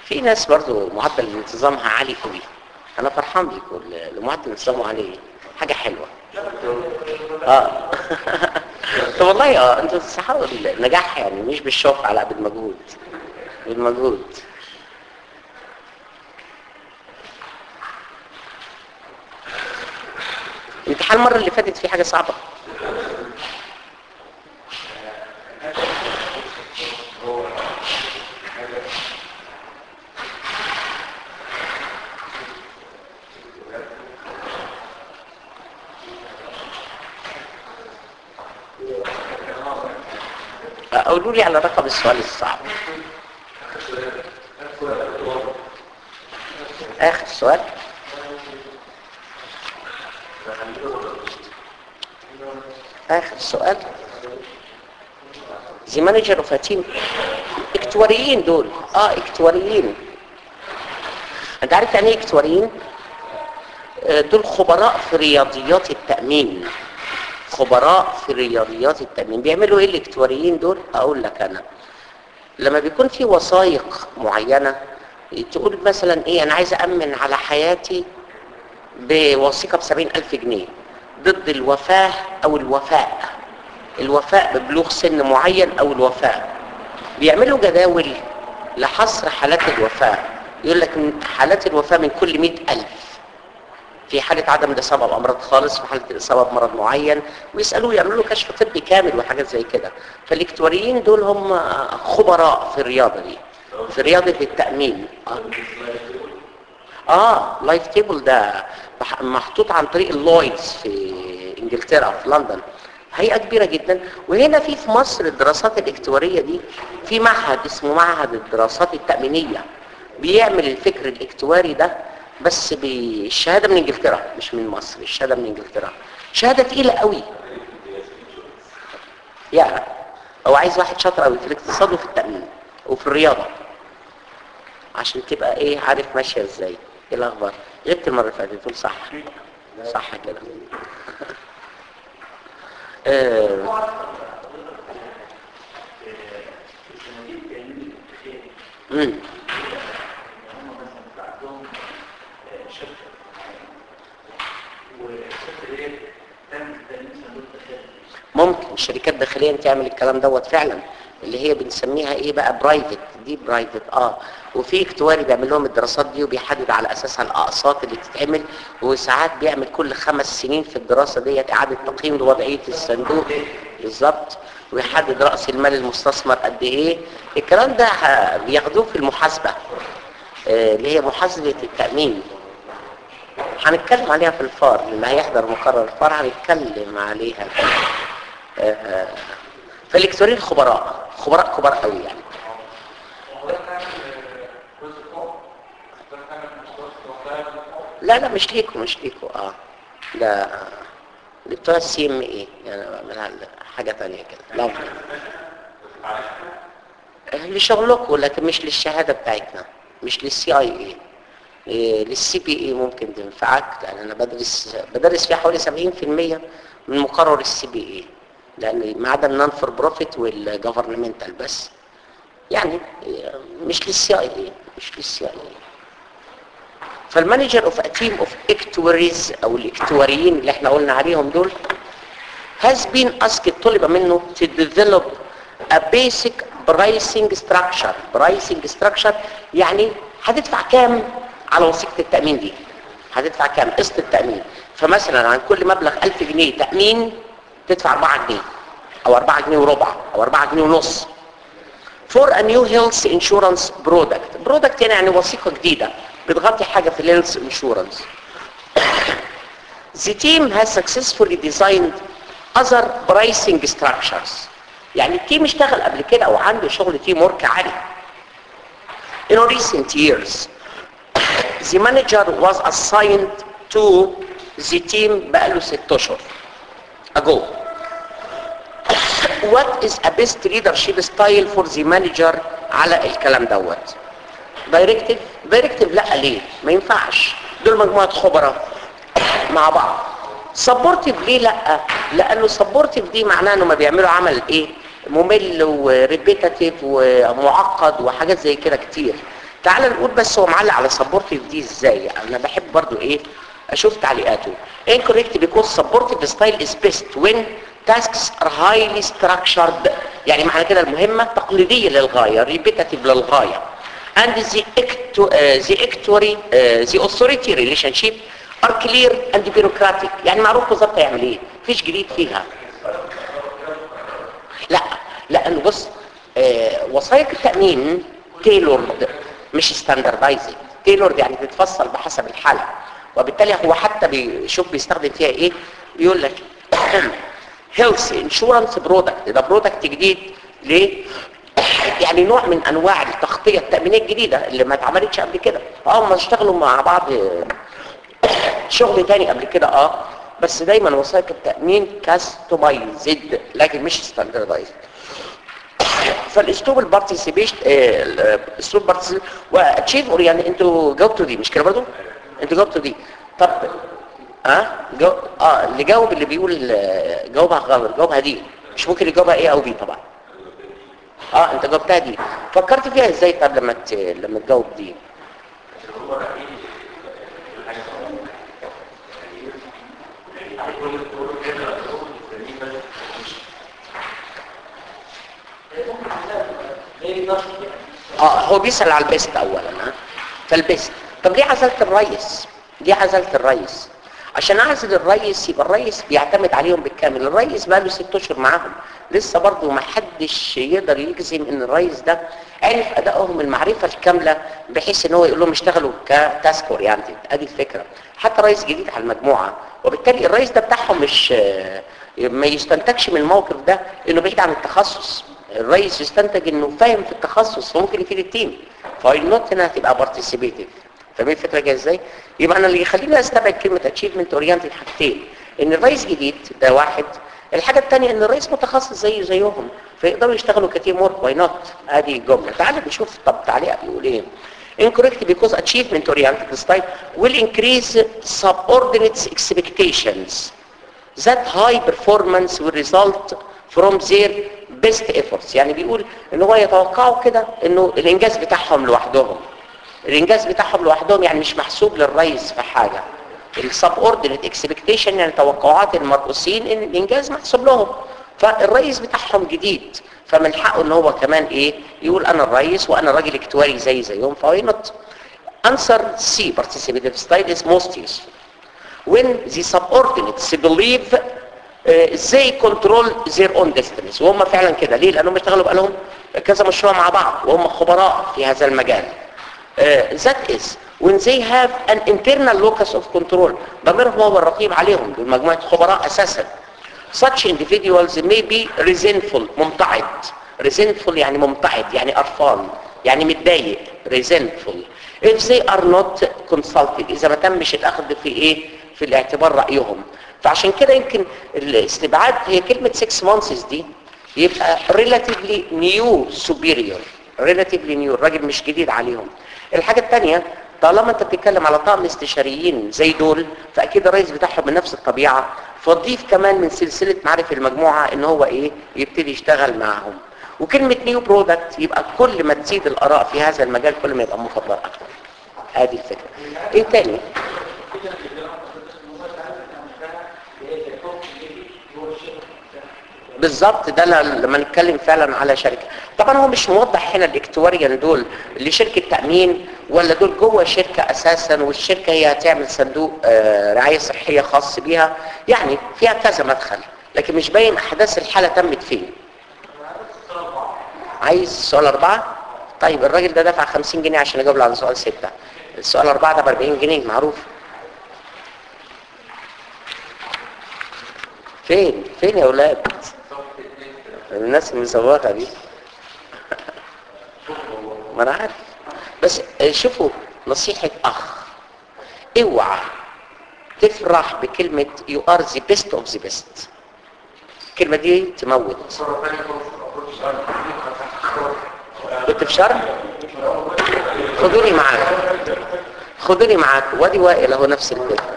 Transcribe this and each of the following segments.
في ناس برضو معدل انتظامها عالي قوي انا فرحان بيكم اللي معدل انتظامه عالي حاجه حلوه اه طب والله اه انتوا تستحقوا النجاح يعني مش بالشوق على بالمجهود بالمجهود امتحان المره اللي فاتت فيه حاجه صعبه قولوا لي على رقم السؤال الصعب اخر سؤال اخر سؤال زي مانجر اوف تيم اكتواريين دول اه اكتواريين انت عارف يعني ايه اكتواريين آه، دول خبراء في رياضيات التأمين خبراء في رياضيات التأمين بيعملوا ايه الاكتواريين دول اقول لك انا لما بيكون في وثائق معينة تقول مثلا ايه انا عايز أأمن على حياتي بوثيقة بسبعين ألف جنيه ضد الوفاة او الوفاء الوفاء ببلوغ سن معين او الوفاء بيعملوا جداول لحصر حالات الوفاة يقول لك من حالات الوفاة من كل مئة ألف في حالة عدم الإصابة بأمراض خالص في حالة الإصابة بمرض معين ويسألوه يعملوا له كشف طبي كامل وحاجات زي كده فالاكتواريين دول هم خبراء في الرياضة دي في رياضة التأمين اه لايف تيبل ده مح- محطوط عن طريق اللويدز في انجلترا في لندن هيئة كبيرة جدا وهنا في في مصر الدراسات الاكتوارية دي في معهد اسمه معهد الدراسات التأمينية بيعمل الفكر الاكتواري ده بس بالشهادة من انجلترا مش من مصر الشهادة من انجلترا شهادة تقيلة قوي يعني هو عايز واحد شاطر قوي في الاقتصاد وفي التأمين وفي الرياضة عشان تبقى ايه عارف ماشية ازاي ايه الاخبار غبت المرة اللي فاتت تقول صح صح كده آه. مم. ممكن الشركات الداخليه تعمل الكلام دوت فعلا اللي هي بنسميها ايه بقى برايفت دي برايفت اه وفي اكتواري بيعمل لهم الدراسات دي وبيحدد على اساسها الاقساط اللي تتعمل وساعات بيعمل كل خمس سنين في الدراسه ديت اعاده تقييم لوضعيه الصندوق بالظبط ويحدد راس المال المستثمر قد ايه الكلام ده ه- بياخدوه في المحاسبه آه، اللي هي محاسبه التامين هنتكلم عليها في الفار لما هيحضر مقرر الفار هنتكلم عليها آه، فالإكتورين خبراء خبراء كبار قوي يعني لا لا مش ليكو مش ليكو اه ده دي بتوع السي ام اي يعني أنا بعملها حاجه تانية كده لا لشغلكم لكن مش للشهاده بتاعتنا مش للسي اي اي للسي بي اي ممكن تنفعك لان انا بدرس بدرس فيها حوالي 70% من مقرر السي بي اي لان ما عدا النون فور بروفيت والجفرنمنتال بس يعني مش للسي اي اي مش للسي اي اي فالمانجر اوف تيم اوف اكتوريز او الاكتواريين اللي احنا قلنا عليهم دول has been asked طلب منه to develop a basic pricing structure pricing structure يعني هتدفع كام على وثيقة التأمين دي هتدفع كام قسط التأمين فمثلا عن كل مبلغ 1000 جنيه تأمين تدفع 4 جنيه او 4 جنيه وربع او 4 جنيه ونص for a new health insurance product product يعني, يعني وثيقة جديدة بتغطي حاجة في الهيلث انشورنس The team has successfully designed other pricing structures يعني التيم اشتغل قبل كده او عنده شغل تيم ورك عالي In recent years the manager was assigned to the team بقاله ست اشهر ago what is a best leadership style for the manager على الكلام دوت دايركتيف دايركتيف لا ليه ما ينفعش دول مجموعه خبراء مع بعض سبورتيف ليه لا لانه سبورتيف دي معناه انه ما بيعملوا عمل ايه ممل وريبيتاتيف ومعقد وحاجات زي كده كتير تعال نقول بس هو معلق على سبورتيف دي ازاي انا بحب برضو ايه اشوف تعليقاته incorrect because supportive style is best when tasks are highly structured يعني معنى كده المهمة تقليدية للغاية repetitive للغاية and the, actu uh, the, actuary, uh, the authority relationship are clear and bureaucratic يعني معروف بالظبط هيعمل ايه مفيش جديد فيها لا لانه بص آه وثائق التامين تيلورد مش ستاندردايزد تيلورد يعني بتتفصل بحسب الحاله وبالتالي هو حتى بيشوف بيستخدم فيها ايه يقول لك هيلث انشورنس برودكت ده برودكت جديد ليه يعني نوع من انواع التغطيه التامينيه الجديده اللي ما اتعملتش قبل كده اه ما اشتغلوا مع بعض شغل تاني قبل كده اه بس دايما وثائق التامين كاستمايزد لكن مش ستاندردايزد فالاسلوب البارتيسيبيشن الاسلوب بارتيسيبيشن واتشيف يعني انتوا جاوبتوا دي مش كده برضو انتوا جاوبتوا دي طب اه جو... اه اللي جاوب اللي بيقول جاوبها غلط جاوبها دي مش ممكن يجاوبها ايه او بي طبعا اه انت جاوبتها دي فكرت فيها ازاي طب لما ت... لما تجاوب دي اه هو بيسأل على البيست اولا ها فالبيست طب ليه عزلت الريس ليه عزلت الريس عشان اعزل الريس يبقى الريس بيعتمد عليهم بالكامل الريس بقى له ست اشهر معاهم لسه برضه ما حدش يقدر يجزم ان الريس ده عرف ادائهم المعرفه الكامله بحيث ان هو يقول لهم اشتغلوا كتاسكور يعني ادي الفكره حتى رئيس جديد على المجموعه وبالتالي الرئيس ده بتاعهم مش ما يستنتجش من الموقف ده انه بعيد عن التخصص الرئيس يستنتج انه فاهم في التخصص فممكن يفيد التيم فالنوت هنا هتبقى بارتيسيبيتيف فاهمين الفكره جايه ازاي يبقى انا اللي يخليني استبعد كلمه اتشيفمنت اورينتد حاجتين ان الرئيس جديد ده واحد الحاجه الثانيه ان الرئيس متخصص زيه زيهم فيقدروا يشتغلوا كتيم ورك واي نوت ادي الجمله تعال نشوف طب تعليق بيقول ايه incorrect because achievement oriented style will increase subordinates expectations that high performance will result from their best efforts يعني بيقول ان هو يتوقعوا كده انه الانجاز بتاعهم لوحدهم الانجاز بتاعهم لوحدهم يعني مش محسوب للرئيس في حاجة السبوردينيت اكسبكتيشن يعني توقعات المرؤوسين ان الانجاز محسوب لهم فالرئيس بتاعهم جديد فمن حقه ان هو كمان ايه يقول انا الرئيس وانا راجل اكتواري زي زيهم فهو نوت answer C participative style is most useful when the subordinates believe ازاي كنترول زير اون ديستنس وهم فعلا كده ليه لانهم اشتغلوا بقى لهم كذا مشروع مع بعض وهم خبراء في هذا المجال ذات از when they have an internal locus of control ضميرهم هو الرقيب عليهم دول مجموعه خبراء اساسا such individuals may be resentful ممتعض resentful يعني ممتعض يعني قرفان يعني متضايق resentful if they are not consulted اذا ما تمش الاخذ في ايه في الاعتبار رايهم فعشان كده يمكن الاستبعاد هي كلمة 6 months دي يبقى relatively new superior relatively new الراجل مش جديد عليهم الحاجة الثانية طالما انت بتتكلم على طاقم استشاريين زي دول فاكيد الرئيس بتاعهم من نفس الطبيعة فتضيف كمان من سلسلة معرفة المجموعة ان هو ايه يبتدي يشتغل معهم وكلمة نيو برودكت يبقى كل ما تزيد الاراء في هذا المجال كل ما يبقى مفضل اكتر هذه الفكرة ايه تاني بالظبط ده لما نتكلم فعلا على شركه طبعا هو مش موضح هنا الاكتواريان دول لشركه تامين ولا دول جوه شركه اساسا والشركه هي هتعمل صندوق آه رعايه صحيه خاص بيها يعني فيها كذا مدخل لكن مش باين احداث الحاله تمت فين عايز سؤال أربعة طيب الراجل ده دفع 50 جنيه عشان يجاوب على سؤال ستة السؤال أربعة ده ب 40 جنيه معروف فين فين يا أولاد الناس المزوغه دي ما انا عارف بس شوفوا نصيحة اخ اوعى تفرح بكلمة you are the best of the best الكلمة دي تموت كنت في شرم خدوني معاك خدوني معاك وادي وائل اهو نفس الفكرة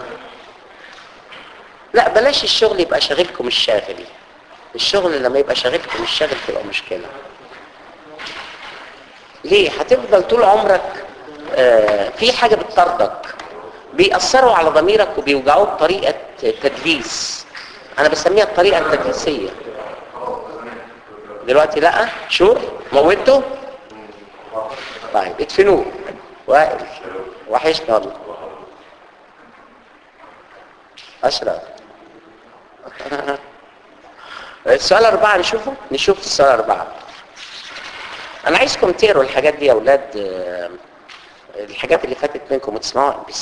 لا بلاش الشغل يبقى شاغلكم الشاغل الشغل لما يبقى شاغلكم مش شاغل تبقى مشكلة ليه هتفضل طول عمرك آه، في حاجة بتطردك بيأثروا على ضميرك وبيوجعوه بطريقة تدليس انا بسميها الطريقة التدليسية دلوقتي لا شوف موته طيب ادفنوه وائل وحشنا والله اشرف السؤال أربعة نشوفه نشوف السؤال أربعة أنا عايزكم تقروا الحاجات دي يا أولاد آه، الحاجات اللي فاتت منكم وتسمعوها ام بي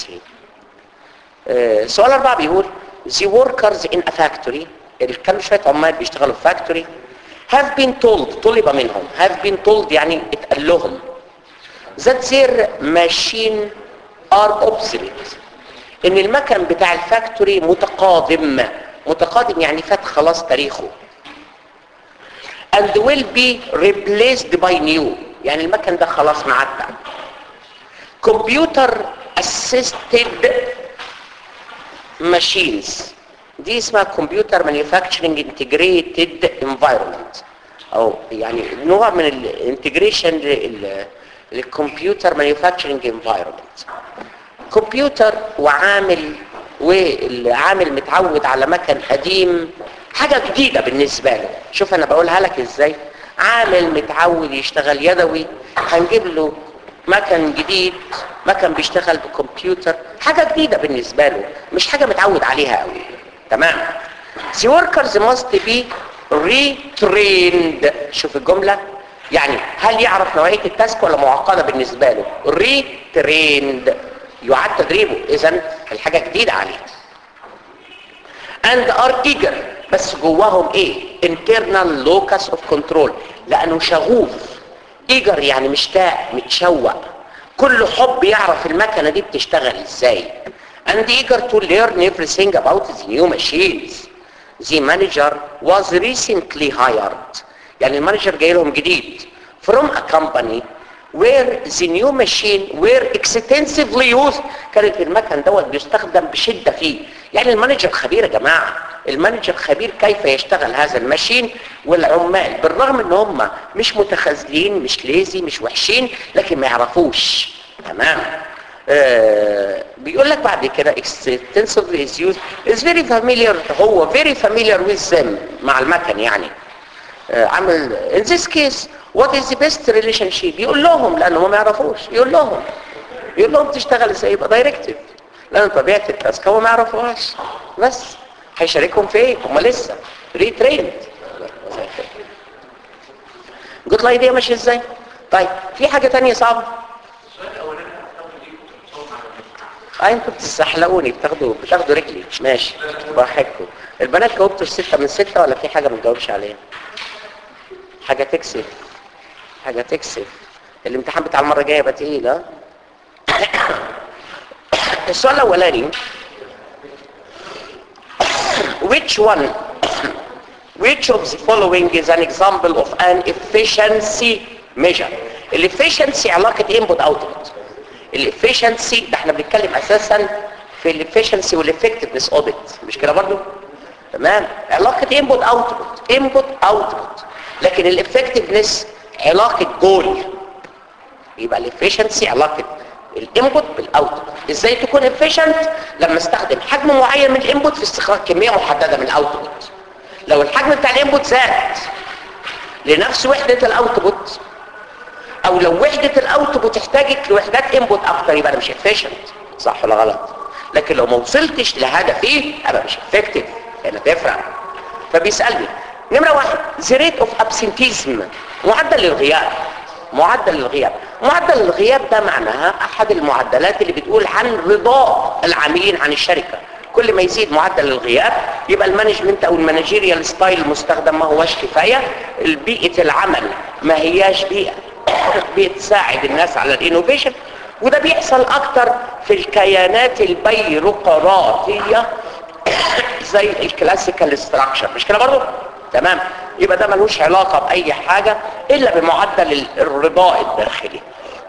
3 سؤال أربعة بيقول the workers in a factory اللي كانوا شوية عمال بيشتغلوا في factory have been told طلب منهم have been told يعني اتقال لهم that their machine are obsolete ان المكن بتاع الفاكتوري متقادم متقادم يعني فات خلاص تاريخه and will be replaced by new يعني المكن ده خلاص معدى computer assisted machines دي اسمها computer manufacturing integrated environment او يعني نوع من الانتجريشن للكمبيوتر مانيفاكتشرنج انفايرمنت كمبيوتر وعامل والعامل متعود على مكن قديم حاجة جديدة بالنسبة له شوف انا بقولها لك ازاي عامل متعود يشتغل يدوي هنجيب له مكن جديد مكن بيشتغل بكمبيوتر حاجة جديدة بالنسبة له مش حاجة متعود عليها قوي تمام The workers must be retrained شوف الجملة يعني هل يعرف نوعية التاسك ولا معقدة بالنسبة له retrained يعاد تدريبه اذا الحاجة جديدة عليه and are eager بس جواهم ايه internal locus of control لانه شغوف eager يعني مشتاق متشوق كل حب يعرف المكنة دي بتشتغل ازاي and eager to learn everything about the new machines the manager was recently hired يعني المانجر جاي لهم جديد from a company where the new machine were extensively used كانت المكن دوت بيستخدم بشدة فيه يعني المانجر خبير يا جماعة المانجر خبير كيف يشتغل هذا الماشين والعمال بالرغم ان هم مش متخاذلين مش ليزي مش وحشين لكن ما يعرفوش تمام آه بيقول لك بعد كده extensively is used is very familiar هو very familiar with them مع المكن يعني آه عمل in this case what is the best relationship يقول لهم لانه ما يعرفوش يقول لهم يقول لهم تشتغل ازاي يبقى دايركتيف لان طبيعه التاسك هو ما يعرفوهاش بس هيشاركهم في ايه هم لسه ريتريند جود الايديا ماشيه ازاي طيب في حاجه تانية صعبه اه انتوا بتستحلقوني بتاخدوا بتاخدوا رجلي ماشي براحتكم البنات جاوبتوا ستة من ستة ولا في حاجة ما تجاوبش عليها حاجة تكسف حاجة تكسف الامتحان بتاع المرة الجاية يبقى تقيل ها السؤال الأولاني which one which of the following is an example of an efficiency measure الافشنسي علاقة input output الافشنسي ده احنا بنتكلم اساسا في الافشنسي والافكتفنس اوديت مش كده برضو تمام علاقة input output input output لكن الافكتفنس علاقة جول يبقى الافشنسي علاقة الانبوت بالاوتبوت ازاي تكون efficient لما استخدم حجم معين من الانبوت في استخراج كمية محددة من الاوتبوت لو الحجم بتاع الانبوت زاد لنفس وحدة الاوتبوت او لو وحدة الاوتبوت احتاجت لوحدات انبوت اكتر يبقى انا مش efficient صح ولا غلط لكن لو ما وصلتش لهدفي ابقى مش effective هنا تفرق فبيسألني نمرة واحد the rate of absenteeism معدل الغياب معدل الغياب معدل الغياب ده معناها احد المعدلات اللي بتقول عن رضاء العاملين عن الشركة كل ما يزيد معدل الغياب يبقى المانجمنت او المانجيريال ستايل المستخدم ما هوش كفاية البيئة العمل ما هياش بيئة بتساعد الناس على الانوفيشن وده بيحصل اكتر في الكيانات البيروقراطية زي الكلاسيكال ستراكشر مش كده برضه تمام يبقى ده ملوش علاقة بأي حاجة إلا بمعدل الرضاء الداخلي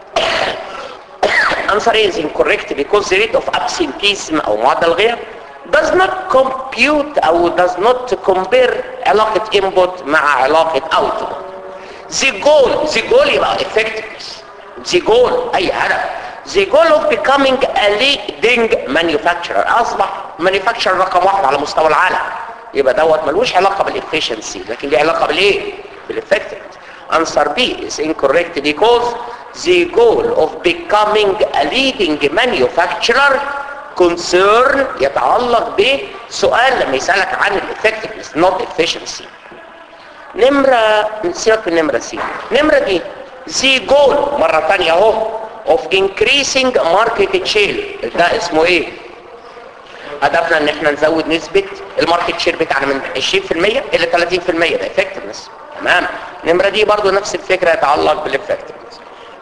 answer is incorrect because the rate of absenteeism أو معدل الغياب does not compute أو does not compare علاقة input مع علاقة output the goal the goal يبقى effectiveness the goal أي هدف the goal of becoming a leading manufacturer اصبح manufacturer رقم واحد على مستوى العالم يبقى دوت ملوش علاقه بالافشنسي لكن ليه علاقه بالايه بالeffectiveness answer B is incorrect because the goal of becoming a leading manufacturer concern يتعلق بسؤال لما يسألك عن الeffectiveness not efficiency نمرة سيبك من نمرة سي نمرة دي the goal مرة تانية اهو of increasing market share ده اسمه ايه هدفنا ان احنا نزود نسبة الماركت شير بتاعنا من 20% الى 30% ده effectiveness تمام نمرة دي برضو نفس الفكرة يتعلق بالeffectiveness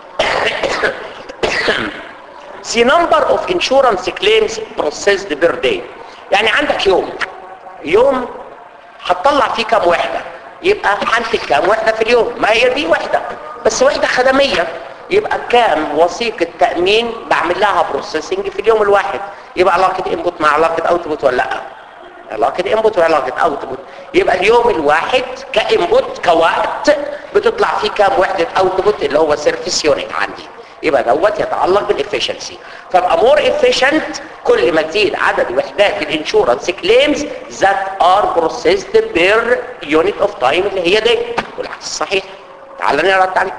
the number of insurance claims processed per day يعني عندك يوم يوم هتطلع فيه كام وحدة يبقى هنتج كام وحدة في اليوم ما هي دي وحدة بس وحدة خدمية يبقى كام وثيقة تأمين بعمل لها بروسيسنج في اليوم الواحد يبقى علاقة انبوت مع علاقة اوتبوت ولا لا علاقة انبوت وعلاقة اوتبوت يبقى اليوم الواحد كانبوت كوقت بتطلع فيه كام وحدة اوتبوت اللي هو سيرفيس يونت عندي يبقى دوت يتعلق بالافشنسي فابقى مور efficient كل ما تزيد عدد وحدات الانشورنس كليمز ذات ار بروسيسد بير يونت اوف تايم اللي هي دي والعكس صحيح تعال نقرا التعليق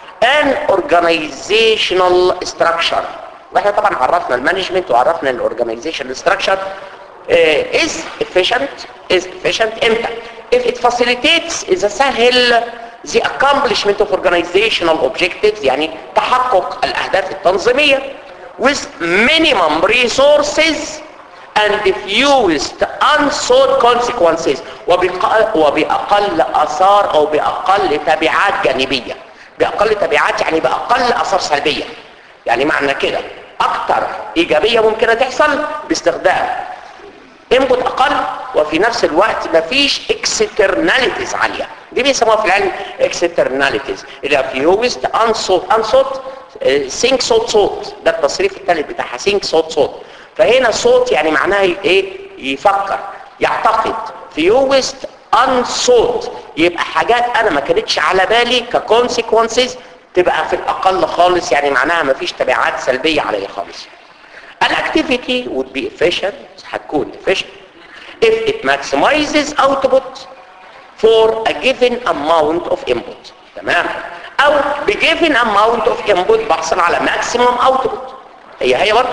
an organizational structure واحنا طبعا عرفنا المانجمنت وعرفنا الاورجانيزيشن structure uh, is efficient is efficient امتى if it facilitates اذا سهل the accomplishment of organizational objectives يعني تحقق الاهداف التنظيميه with minimum resources and fewest unsought consequences وبق- وبأقل أثار أو بأقل تبعات جانبية بأقل تبعات يعني بأقل أثار سلبية يعني معنى كده أكتر إيجابية ممكنة تحصل باستخدام انبوت اقل وفي نفس الوقت مفيش اكسترناليتيز عاليه دي بيسموها في العلم اكسترناليتيز اللي فيوست انصوت انصوت سينك صوت صوت ده التصريف الثالث بتاعها سينك صوت صوت فهنا صوت يعني معناها ايه يفكر يعتقد فيوست انصوت يبقى حاجات انا ما كانتش على بالي ككونسيكونسز تبقى في الاقل خالص يعني معناها مفيش تبعات سلبيه عليا خالص الاكتيفيتي would be efficient هتكون efficient if it maximizes output for a given amount of input تمام او ب given amount of input بحصل على maximum output هي هي برضه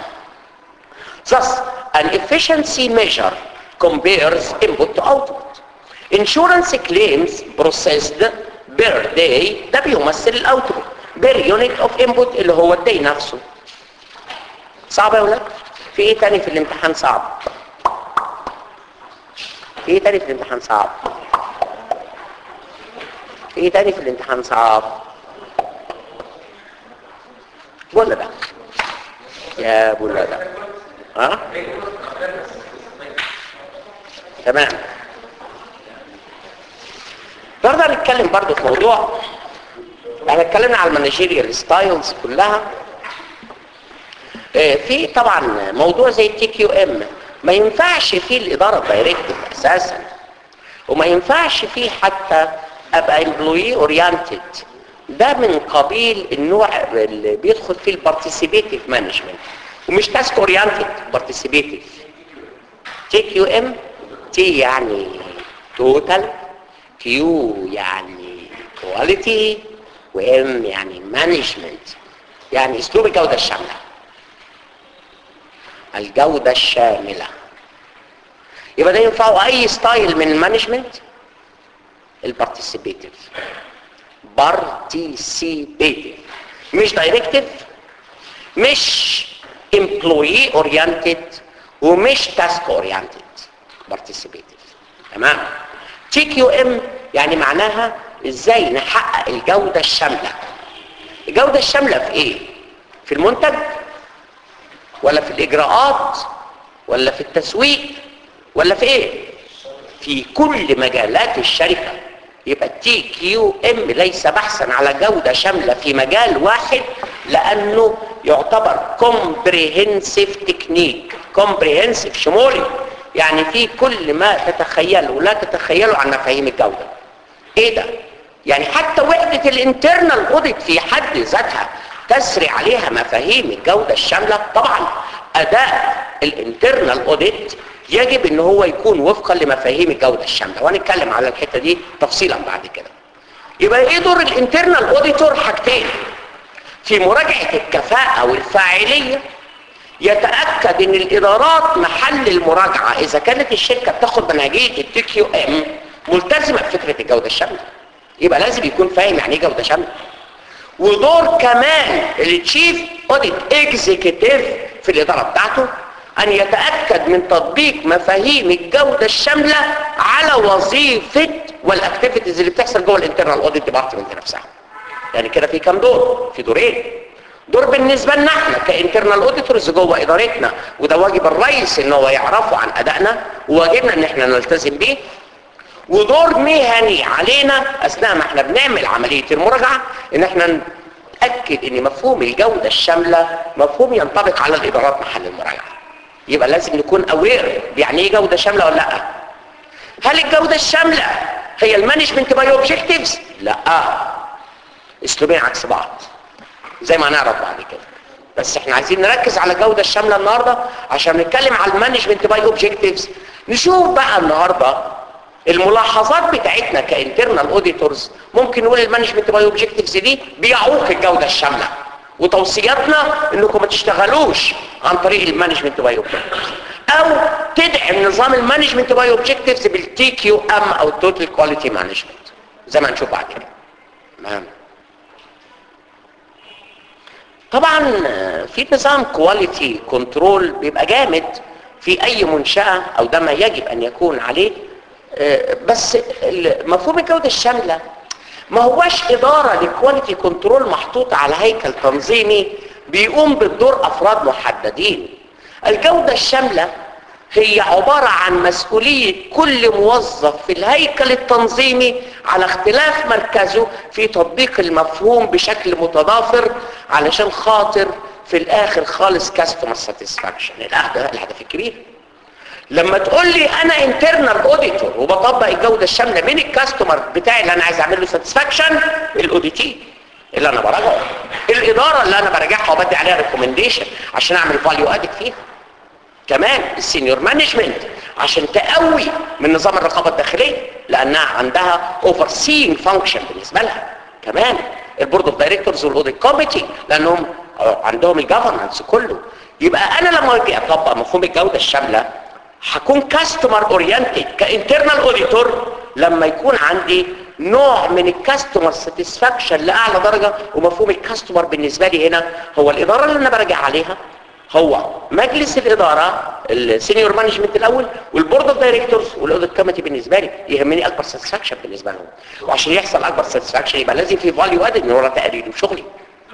thus an efficiency measure compares input to output insurance claims processed per day ده بيمثل الاوتبوت per unit of input اللي هو الدي نفسه صعب يا ولاد في ايه تاني في الامتحان صعب في ايه تاني في الامتحان صعب في ايه تاني في الامتحان صعب ولا ده يا ولا ده ها تمام نقدر نتكلم برضو في موضوع احنا اتكلمنا على المانجيريال ستايلز كلها آه، في طبعا موضوع زي التي كيو ام ما ينفعش فيه الاداره الدايركتيف اساسا وما ينفعش فيه حتى ابقى امبلوي اورينتد ده من قبيل النوع اللي بيدخل فيه البارتيسيبيتيف مانجمنت ومش تاسك اورينتد بارتيسيبيتيف تي كيو ام تي يعني توتال كيو يعني كواليتي وام يعني مانجمنت يعني اسلوب الجوده الشامله الجودة الشاملة يبقى ده ينفعه اي ستايل من المانجمنت البارتيسيبيتيف بارتيسيبيتيف مش دايركتيف مش امبلوي اورينتد ومش تاسك اورينتد بارتيسيبيتيف تمام تي كيو ام يعني معناها ازاي نحقق الجودة الشاملة الجودة الشاملة في ايه في المنتج ولا في الاجراءات ولا في التسويق ولا في ايه في كل مجالات الشركة يبقى التي كيو ام ليس بحثا على جودة شاملة في مجال واحد لانه يعتبر كومبريهنسيف تكنيك كومبريهنسيف شمولي يعني في كل ما تتخيله ولا تتخيله عن مفاهيم الجودة ايه ده يعني حتى وحدة الانترنال اوديت في حد ذاتها تسري عليها مفاهيم الجودة الشاملة طبعا اداء الانترنال اوديت يجب ان هو يكون وفقا لمفاهيم الجودة الشاملة وهنتكلم على الحتة دي تفصيلا بعد كده يبقى ايه دور الانترنال اوديتور حاجتين في مراجعة الكفاءة والفاعلية يتأكد ان الادارات محل المراجعة اذا كانت الشركة بتاخد منهجية التي كيو ام ملتزمة بفكرة الجودة الشاملة يبقى لازم يكون فاهم يعني ايه جودة شاملة ودور كمان التشيف اوديت اكزيكتيف في الادارة بتاعته ان يتأكد من تطبيق مفاهيم الجودة الشاملة على وظيفة والاكتيفيتيز اللي بتحصل جوه الانترنال اوديت ديبارتمنت نفسها يعني كده في كام دور في دورين دور بالنسبة لنا احنا كانترنال اوديتورز جوه ادارتنا وده واجب الرئيس ان هو يعرفه عن ادائنا وواجبنا ان احنا نلتزم بيه ودور مهني علينا اثناء ما احنا بنعمل عملية المراجعة ان احنا نتأكد ان مفهوم الجودة الشاملة مفهوم ينطبق على الادارات محل المراجعة يبقى لازم نكون اوير يعني ايه جودة شاملة ولا لا هل الجودة الشاملة هي المانجمنت باي اوبجكتيفز لا اسلوبين عكس بعض زي ما هنعرف بعد كده بس احنا عايزين نركز على الجودة الشاملة النهاردة عشان نتكلم على المانجمنت باي اوبجكتيفز نشوف بقى النهاردة الملاحظات بتاعتنا كانترنال اوديتورز ممكن نقول المانجمنت باي اوبجكتيفز دي بيعوق الجودة الشاملة وتوصياتنا انكم ما تشتغلوش عن طريق المانجمنت باي اوبجكتيفز او تدعم نظام المانجمنت باي اوبجكتيفز بالتي كيو ام او التوتال كواليتي مانجمنت زي ما هنشوف بعد كده تمام طبعا في نظام كواليتي كنترول بيبقى جامد في اي منشأة او ده ما يجب ان يكون عليه بس مفهوم الجودة الشاملة ما هواش ادارة لكواليتي كنترول محطوطة على هيكل تنظيمي بيقوم بالدور افراد محددين الجودة الشاملة هي عبارة عن مسؤولية كل موظف في الهيكل التنظيمي على اختلاف مركزه في تطبيق المفهوم بشكل متضافر علشان خاطر في الاخر خالص كاستمر ساتسفاكشن الهدف الكبير لما تقول لي انا انترنال اوديتور وبطبق الجوده الشامله من الكاستمر بتاعي اللي انا عايز اعمل له ساتسفاكشن الاوديتي اللي انا براجعه الاداره اللي انا براجعها وبدي عليها ريكومنديشن عشان اعمل فاليو ادد فيها كمان السينيور مانجمنت عشان تقوي من نظام الرقابه الداخليه لانها عندها اوفر سين فانكشن بالنسبه لها كمان البورد اوف دايركتورز والاوديت كوميتي لانهم عندهم الجفرنس كله يبقى انا لما اجي اطبق مفهوم الجوده الشامله هكون كاستمر اورينتد كانترنال اوديتور لما يكون عندي نوع من الكاستمر ساتسفاكشن لاعلى درجه ومفهوم الكاستمر بالنسبه لي هنا هو الاداره اللي انا براجع عليها هو مجلس الاداره السينيور مانجمنت الاول والبورد اوف دايركتورز والاوديت كوميتي بالنسبه لي يهمني اكبر ساتسفاكشن بالنسبه لهم وعشان يحصل اكبر ساتسفاكشن يبقى لازم في فاليو ادد من ورا تقرير وشغلي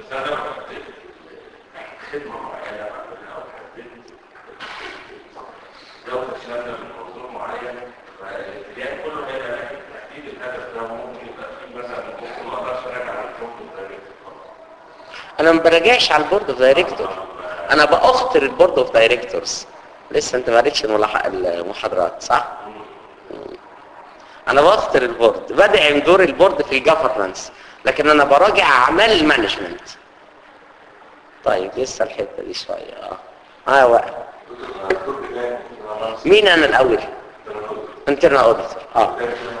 لو تشملنا من موضوع معين فالاتجاه كله هيبقى ناحيه تحديد الهدف ده ممكن يبقى فيه مثلا ممكن ما اقدرش اراجع على البورد انا ما براجعش على البورد اوف دايركتور انا باخطر البورد اوف دايركتورز لسه انت ما قريتش الملاحق المحاضرات صح انا بخطر البورد بدعم دور البورد في الجفرنس لكن انا براجع اعمال المانجمنت طيب لسه الحته دي شويه اه اه وقت مين انا الاول انترنال اوديتور اه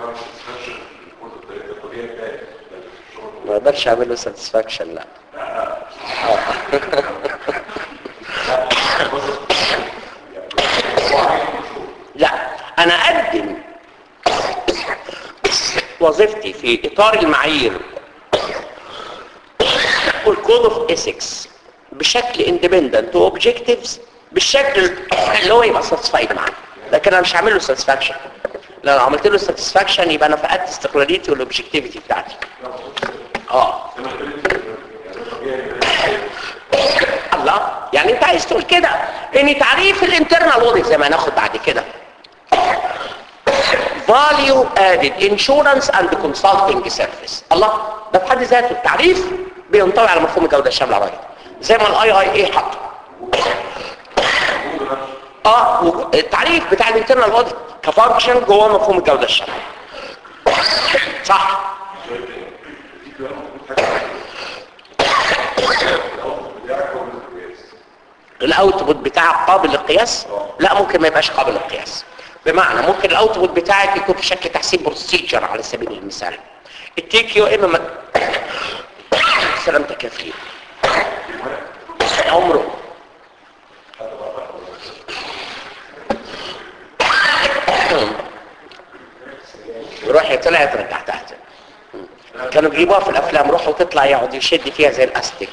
ما اقدرش اعمل له ساتسفاكشن لا آه. لا انا اقدم وظيفتي في اطار المعايير والكود اوف ايثكس بشكل اندبندنت واوبجكتيفز بالشكل اللي هو يبقى ساتسفايد معاه لكن انا مش هعمل له ساتسفاكشن لو عملت له ساتسفاكشن يبقى انا فقدت استقلاليتي والاوبجكتيفيتي بتاعتي اه الله يعني انت عايز تقول كده ان تعريف الانترنال اوديت زي ما هناخد بعد كده value added insurance and consulting service الله ده في حد ذاته التعريف بينطوي على مفهوم الجوده الشامله يا راجل زي ما الاي اي اي حط اه وجو- التعريف بتاع الانترنال اوديت كفانكشن جوه مفهوم الجوده الشامله صح الاوتبوت بتاعك قابل للقياس لا ممكن ما يبقاش قابل للقياس بمعنى ممكن الاوتبوت بتاعك يكون في شكل تحسين بروسيجر على سبيل المثال التي كيو ام م... سلامتك يا فريد عمره يروح يطلع يترجع تحت كانوا بيجيبوها في الافلام روحوا تطلع يقعد يشد فيها زي الاستيك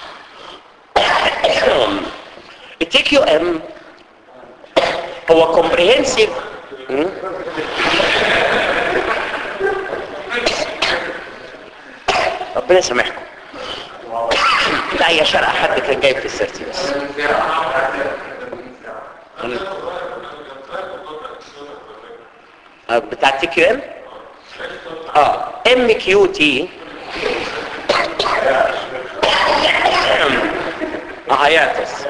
التي كيو ام هو كومبريهنسيف ربنا يسامحكم لا يا شرع حد كان جايب في السيرتي بس آه، بتاع التي كيو ام اه ام كيو تي هياتس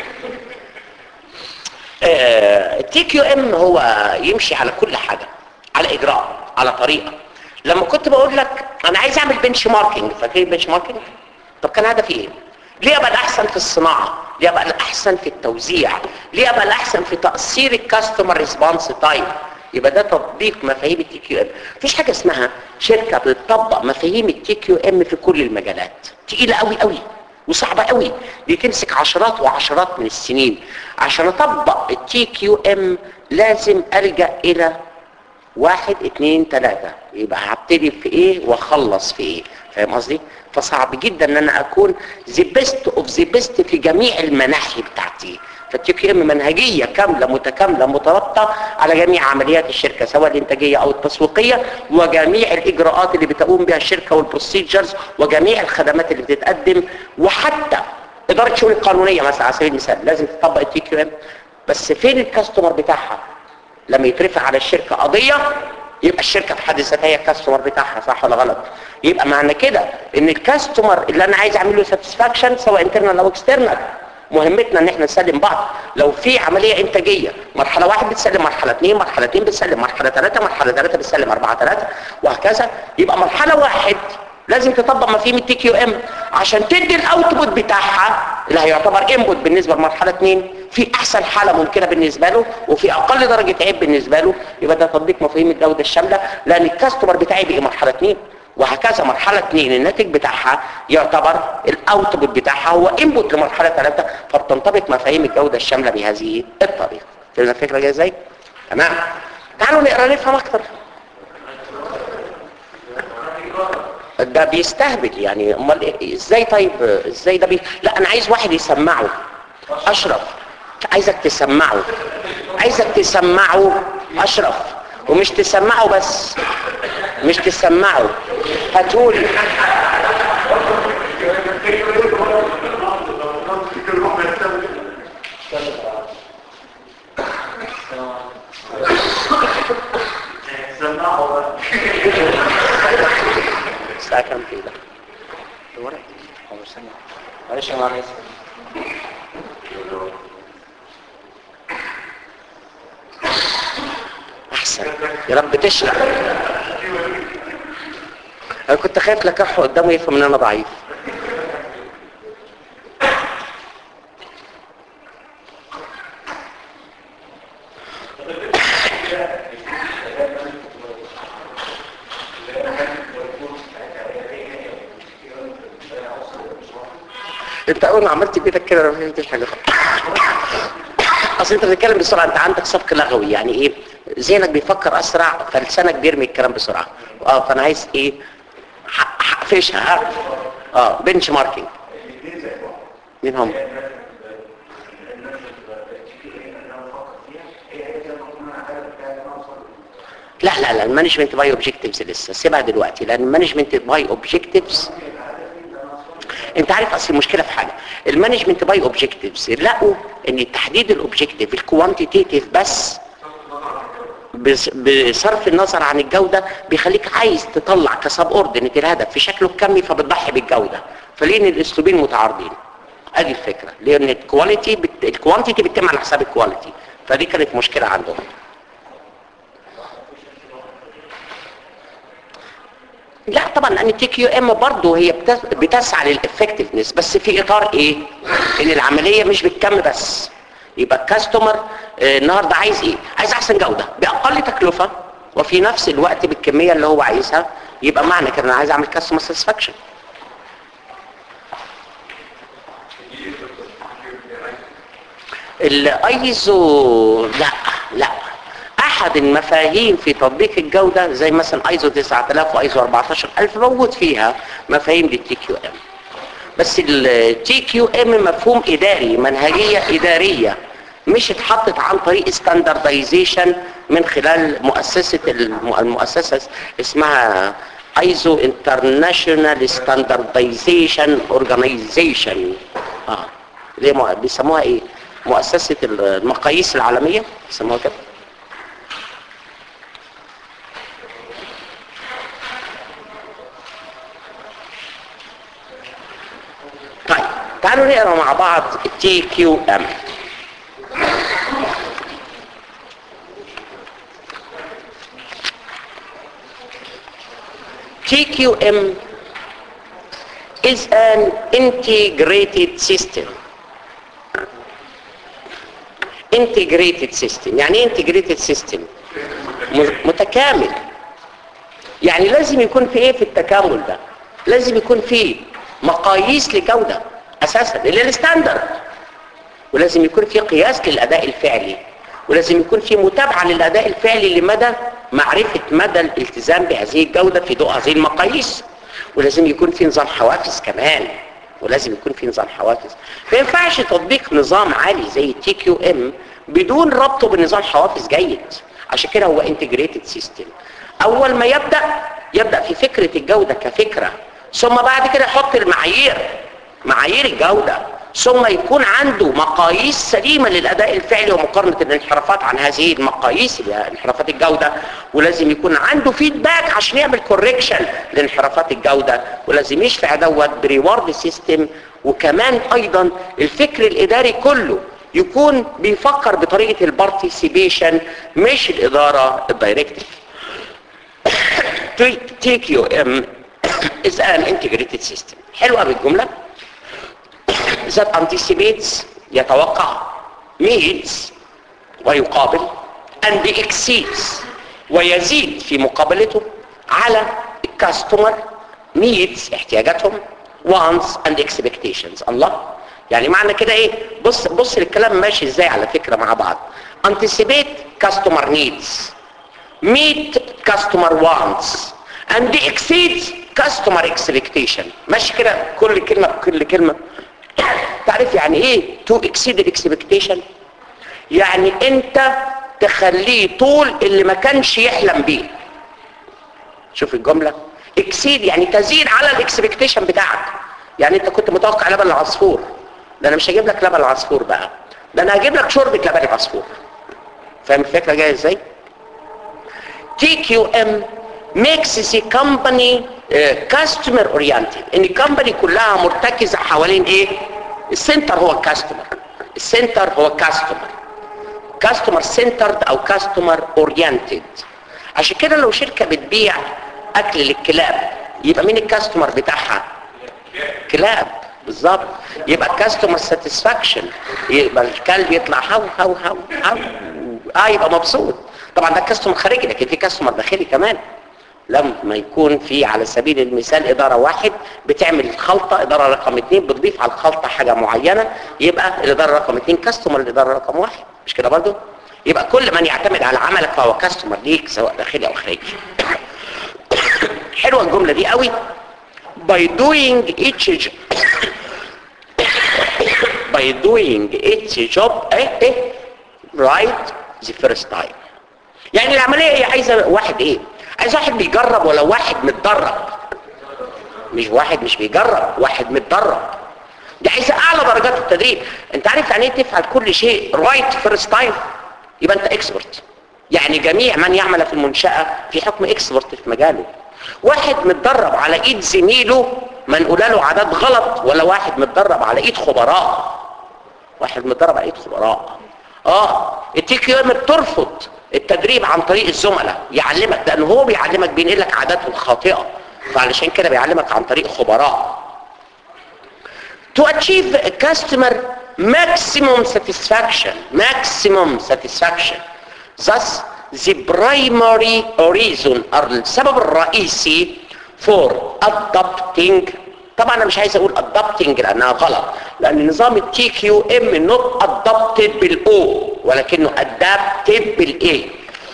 التي كيو ام هو يمشي على كل حاجه على اجراء على طريقه لما كنت بقول لك انا عايز اعمل بنش ماركينج فاكر البنش ماركينج طب كان هدفي ايه ليه ابقى الاحسن في الصناعه ليه ابقى الاحسن في التوزيع ليه ابقى الاحسن في تاثير الكاستمر ريسبونس تايم يبقى ده تطبيق مفاهيم التي كيو ام مفيش حاجه اسمها شركه بتطبق مفاهيم التي كيو ام في كل المجالات تقيله قوي قوي وصعبه قوي دي تمسك عشرات وعشرات من السنين عشان اطبق التي كيو ام لازم الجا الى واحد اتنين تلاتة يبقى هبتدي في ايه واخلص في ايه فاهم قصدي فصعب جدا ان انا اكون ذا بيست اوف ذا بيست في جميع المناحي بتاعتي فالتي كيو ام منهجيه كامله متكامله مترابطه على جميع عمليات الشركه سواء الانتاجيه او التسويقيه وجميع الاجراءات اللي بتقوم بها الشركه والبروسيجرز وجميع الخدمات اللي بتتقدم وحتى اداره الشؤون القانونيه مثلا على سبيل المثال لازم تطبق التي كيو ام بس فين الكاستمر بتاعها لما يترفع على الشركه قضيه يبقى الشركه في حد ذاتها هي الكاستمر بتاعها صح ولا غلط يبقى معنى كده ان الكاستمر اللي انا عايز اعمل له ساتسفاكشن سواء انترنال او اكسترنال مهمتنا ان احنا نسلم بعض لو في عمليه انتاجيه مرحله واحد بتسلم مرحله اثنين مرحله اثنين بتسلم مرحله ثلاثه مرحله ثلاثه بتسلم اربعه ثلاثه وهكذا يبقى مرحله واحد لازم تطبق مفاهيم التي كيو ام عشان تدي الاوتبوت بتاعها اللي هيعتبر انبوت بالنسبه لمرحله اثنين في احسن حاله ممكنه بالنسبه له وفي اقل درجه عيب بالنسبه له يبقى ده تطبيق مفاهيم الجوده الشامله لان الكاستمر بتاعي بقي مرحله اثنين وهكذا مرحلة اثنين الناتج بتاعها يعتبر الاوتبوت بتاعها هو انبوت لمرحلة ثلاثة فبتنطبق مفاهيم الجودة الشاملة بهذه الطريقة فهمنا الفكرة جاية ازاي؟ تمام تعالوا نقرا نفهم اكتر ده بيستهبل يعني امال إيه؟ ازاي طيب ازاي ده بي... لا انا عايز واحد يسمعه اشرف عايزك تسمعه عايزك تسمعه اشرف ومش تسمعه بس مش تسمعه هتقول الساعة كام كده؟ الورق هو سمع معلش يا معلش احسن يا رب تشرح انا كنت خايف لكحه قدامه يفهم ان انا ضعيف انت اول ما عملت بايدك كده انا ما فهمتش حاجه خالص اصل انت بتتكلم بسرعه انت عندك سبق لغوي يعني ايه ذهنك بيفكر اسرع فلسانك بيرمي الكلام بسرعه اه فانا عايز ايه ح- حقفشها ها اه بنش ماركينج مين هم لا لا لا المانجمنت باي اوبجكتيفز لسه سيبها دلوقتي لان المانجمنت باي اوبجكتيفز انت عارف اصل المشكله في حاجه المانجمنت باي اوبجكتيفز لقوا ان تحديد الاوبجكتيف الكوانتيتيف بس بس- بصرف النظر عن الجودة بيخليك عايز تطلع كسب اوردنت الهدف في شكله الكمي فبتضحي بالجودة فلين الاسلوبين متعارضين ادي الفكرة لان الكواليتي بت... الكوانتيتي بتتم على حساب الكواليتي فدي كانت مشكلة عندهم لا طبعا لان التي كيو ام برضه هي بتس- بتسعى للافكتفنس بس في اطار ايه ان العمليه مش بالكم بس يبقى الكاستمر آه، النهارده عايز ايه عايز احسن جوده باقل تكلفه وفي نفس الوقت بالكميه اللي هو عايزها يبقى معنى كده انا عايز اعمل كاستمر ساتسفاكشن الايزو لا لا احد المفاهيم في تطبيق الجوده زي مثلا ايزو 9000 وايزو 14000 موجود فيها مفاهيم للتي كيو ام بس التي كيو ام مفهوم اداري منهجيه اداريه مش اتحطت عن طريق ستاندردايزيشن من خلال مؤسسه الم- المؤسسه اسمها ايزو انترناشونال ستاندردايزيشن اورجانيزيشن اه ليه مؤ- بيسموها ايه مؤسسه المقاييس العالميه بيسموها كده طيب تعالوا نقرا مع بعض التي كيو ام TQM is an integrated system integrated system يعني ايه integrated system م- متكامل يعني لازم يكون في ايه في التكامل ده لازم يكون في مقاييس لجودة اساسا اللي هي الستاندرد ولازم يكون في قياس للاداء الفعلي ولازم يكون في متابعة للاداء الفعلي لمدى معرفة مدى الالتزام بهذه الجودة في ضوء هذه المقاييس ولازم يكون في نظام حوافز كمان ولازم يكون في نظام حوافز ما ينفعش تطبيق نظام عالي زي التي كيو ام بدون ربطه بنظام حوافز جيد عشان كده هو انتجريتد سيستم اول ما يبدا يبدا في فكره الجوده كفكره ثم بعد كده يحط المعايير معايير الجوده ثم يكون عنده مقاييس سليمة للأداء الفعلي ومقارنة الانحرافات عن هذه المقاييس اللي هي انحرافات الجودة ولازم يكون عنده فيدباك عشان يعمل كوريكشن لانحرافات الجودة ولازم يشفع دوت بريورد سيستم وكمان أيضا الفكر الإداري كله يكون بيفكر بطريقة البارتيسيبيشن مش الإدارة الدايركتيف TQM is an integrated system حلوة بالجملة that anticipates يتوقع meets ويقابل and exceeds ويزيد في مقابلته على الكاستمر needs احتياجاتهم wants and expectations الله يعني معنى كده ايه بص بص الكلام ماشي ازاي على فكرة مع بعض anticipate customer needs meet customer wants and exceeds customer expectation ماشي كده كل كلمة بكل كلمة تعرف يعني ايه to exceed expectation يعني انت تخليه طول اللي ما كانش يحلم بيه شوف الجملة exceed يعني تزيد على الاكسبكتيشن بتاعك يعني انت كنت متوقع لبن العصفور ده انا مش هجيب لك لبن العصفور بقى ده انا هجيب لك شوربة لبن العصفور فاهم الفكرة جاية ازاي TQM makes the company uh, customer oriented ان الكمباني كلها مرتكزة حوالين ايه السنتر هو الكاستمر السنتر هو الكاستمر كاستمر سنترد او كاستمر اورينتد عشان كده لو شركة بتبيع اكل للكلاب يبقى مين الكاستمر بتاعها كلاب بالظبط يبقى الكاستمر ساتسفاكشن يبقى الكلب يطلع هاو هاو هاو هاو اه يبقى مبسوط طبعا ده كاستمر خارجي لكن في كاستمر داخلي كمان لما يكون في على سبيل المثال إدارة واحد بتعمل خلطة إدارة رقم اتنين بتضيف على الخلطة حاجة معينة يبقى الإدارة رقم اتنين كاستمر الإدارة رقم واحد مش كده برضو يبقى كل من يعتمد على عملك فهو كاستمر ليك سواء داخلي أو خارجي حلوة الجملة دي قوي by doing each job by doing each job ايه ايه right the first time يعني العملية هي عايزة واحد ايه عايز واحد بيجرب ولا واحد متدرب مش واحد مش بيجرب واحد متدرب دي عايزة اعلى درجات التدريب انت عارف يعني ايه تفعل كل شيء رايت فيرست تايم يبقى انت اكسبرت يعني جميع من يعمل في المنشأة في حكم اكسبرت في مجاله واحد متدرب على ايد زميله ما نقول له عادات غلط ولا واحد متدرب على ايد خبراء واحد متدرب على ايد خبراء اه التي كيو ام بترفض التدريب عن طريق الزملاء يعلمك لان هو بيعلمك بينقل لك عاداته الخاطئه فعلشان كده بيعلمك عن طريق خبراء to achieve a customer maximum satisfaction maximum satisfaction thus the primary reason or السبب الرئيسي for adopting طبعا انا مش عايز اقول adopting لانها غلط لان نظام التي كيو ام not adopted بالاو ولكنه adapted بالاي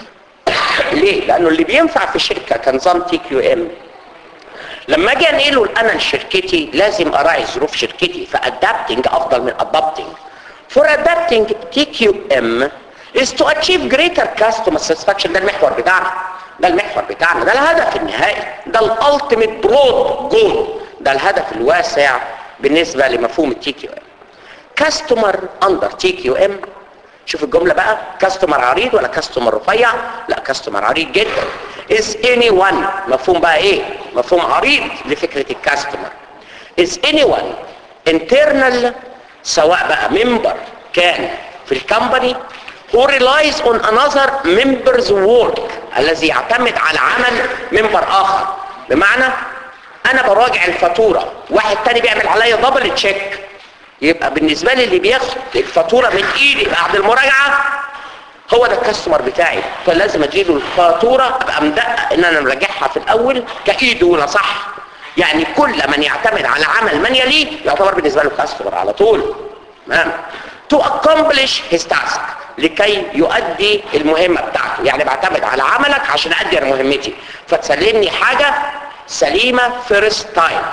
ليه لانه اللي بينفع في شركه كنظام تي كيو ام لما اجي انقله انا لشركتي لازم اراعي ظروف شركتي فادابتنج افضل من adopting for adapting TQM is to achieve greater customer satisfaction ده المحور بتاعنا ده المحور بتاعنا ده الهدف النهائي ده الالتيميت برود جول ده الهدف الواسع بالنسبة لمفهوم التي كيو ام كاستمر اندر تي كيو ام شوف الجملة بقى كاستمر عريض ولا كاستمر رفيع لا كاستمر عريض جدا is anyone مفهوم بقى ايه مفهوم عريض لفكرة الكاستمر is anyone internal سواء بقى member كان في الكمباني who relies on another member's work الذي يعتمد على عمل ممبر اخر بمعنى انا براجع الفاتورة واحد تاني بيعمل عليا دبل تشيك يبقى بالنسبة لي اللي بياخد الفاتورة من ايدي بعد المراجعة هو ده الكاستمر بتاعي فلازم اديله الفاتورة ابقى مدقق ان انا مراجعها في الاول كايده ولا صح يعني كل من يعتمد على عمل من يليه يعتبر بالنسبة له كاستمر على طول تمام to accomplish his task لكي يؤدي المهمة بتاعته يعني بعتمد على عملك عشان ادي مهمتي فتسلمني حاجة سليمة first time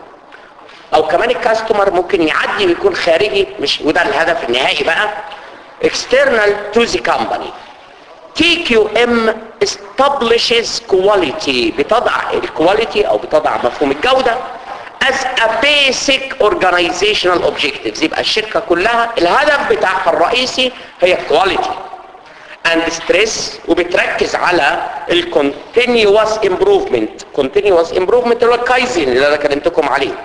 او كمان الكاستمر ممكن يعدي ويكون خارجي مش وده الهدف النهائي بقى external to the company TQM establishes quality بتضع الكواليتي او بتضع مفهوم الجودة as a basic organizational objectives يبقى الشركة كلها الهدف بتاعها الرئيسي هي الكواليتي and stress وبتركز على ال continuous improvement continuous improvement اللي هو الكايزن اللي انا كلمتكم عليه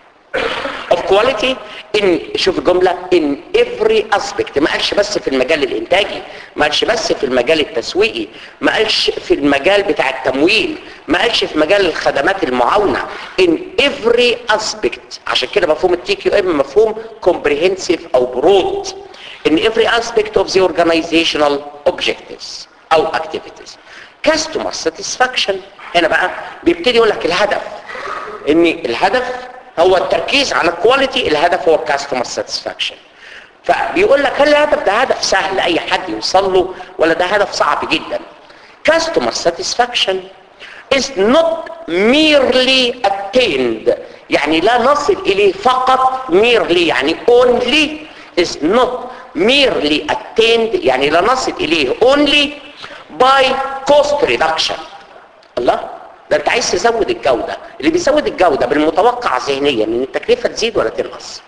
of quality in شوف الجملة in every aspect ما قالش بس في المجال الانتاجي ما قالش بس في المجال التسويقي ما قالش في المجال بتاع التمويل ما قالش في مجال الخدمات المعاونة in every aspect عشان كده مفهوم التي كيو ام مفهوم comprehensive او broad in every aspect of the organizational objectives او activities customer satisfaction هنا بقى بيبتدي يقول لك الهدف ان الهدف هو التركيز على الكواليتي الهدف هو الكاستمر ساتسفاكشن فبيقول لك هل الهدف ده هدف سهل اي حد يوصل له ولا ده هدف صعب جدا customer satisfaction is not merely attained يعني لا نصل اليه فقط merely يعني only is not merely attained يعني لا نصل اليه only by cost reduction الله ده انت عايز تزود الجودة اللي بيزود الجودة بالمتوقع ذهنيا ان التكلفة تزيد ولا تنقص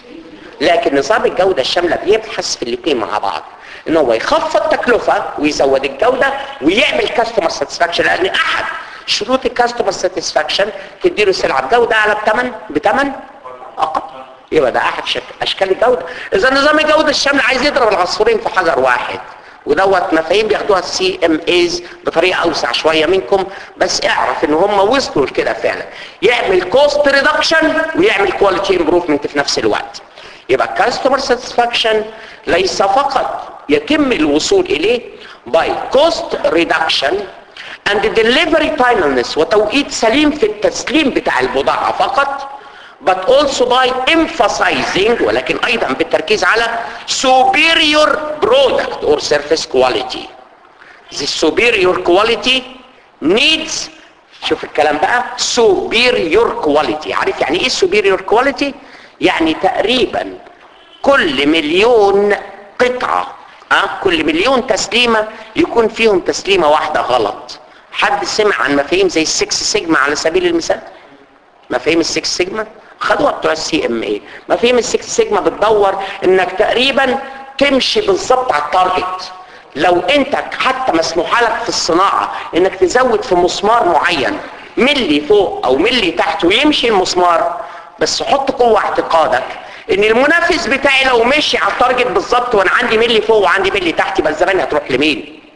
لكن نظام الجودة الشاملة بيبحث في الاثنين مع بعض ان هو يخفض تكلفة ويزود الجودة ويعمل كاستمر ساتسفاكشن لان احد شروط الكاستمر ساتسفاكشن تديله سلعة بجودة اعلى بثمن بثمن اقل يبقى ده احد شك... اشكال الجودة اذا نظام الجودة الشاملة عايز يضرب العصفورين في حجر واحد ودوت مفاهيم بياخدوها السي ام ايز بطريقه اوسع شويه منكم بس اعرف ان هم وصلوا لكده فعلا يعمل كوست ريدكشن ويعمل كواليتي امبروفمنت في نفس الوقت يبقى كاستمر ساتسفاكشن ليس فقط يتم الوصول اليه باي كوست ريدكشن and delivery timeliness وتوقيت سليم في التسليم بتاع البضاعه فقط but also by emphasizing ولكن ايضا بالتركيز على superior product or service quality the superior quality needs شوف الكلام بقى superior quality عارف يعني ايه superior quality يعني تقريبا كل مليون قطعة أه؟ كل مليون تسليمة يكون فيهم تسليمة واحدة غلط حد سمع عن مفاهيم زي السكس سيجما على سبيل المثال مفاهيم السكس سيجما خدوها بتوع السي ام اي مفاهيم السكس سيجما بتدور انك تقريبا تمشي بالظبط على التارجت لو انت حتى مسموح لك في الصناعة انك تزود في مسمار معين ملي فوق او ملي تحت ويمشي المسمار بس حط قوة اعتقادك ان المنافس بتاعي لو مشي على التارجت بالظبط وانا عندي ملي فوق وعندي ملي تحت يبقى الزبائن هتروح لمين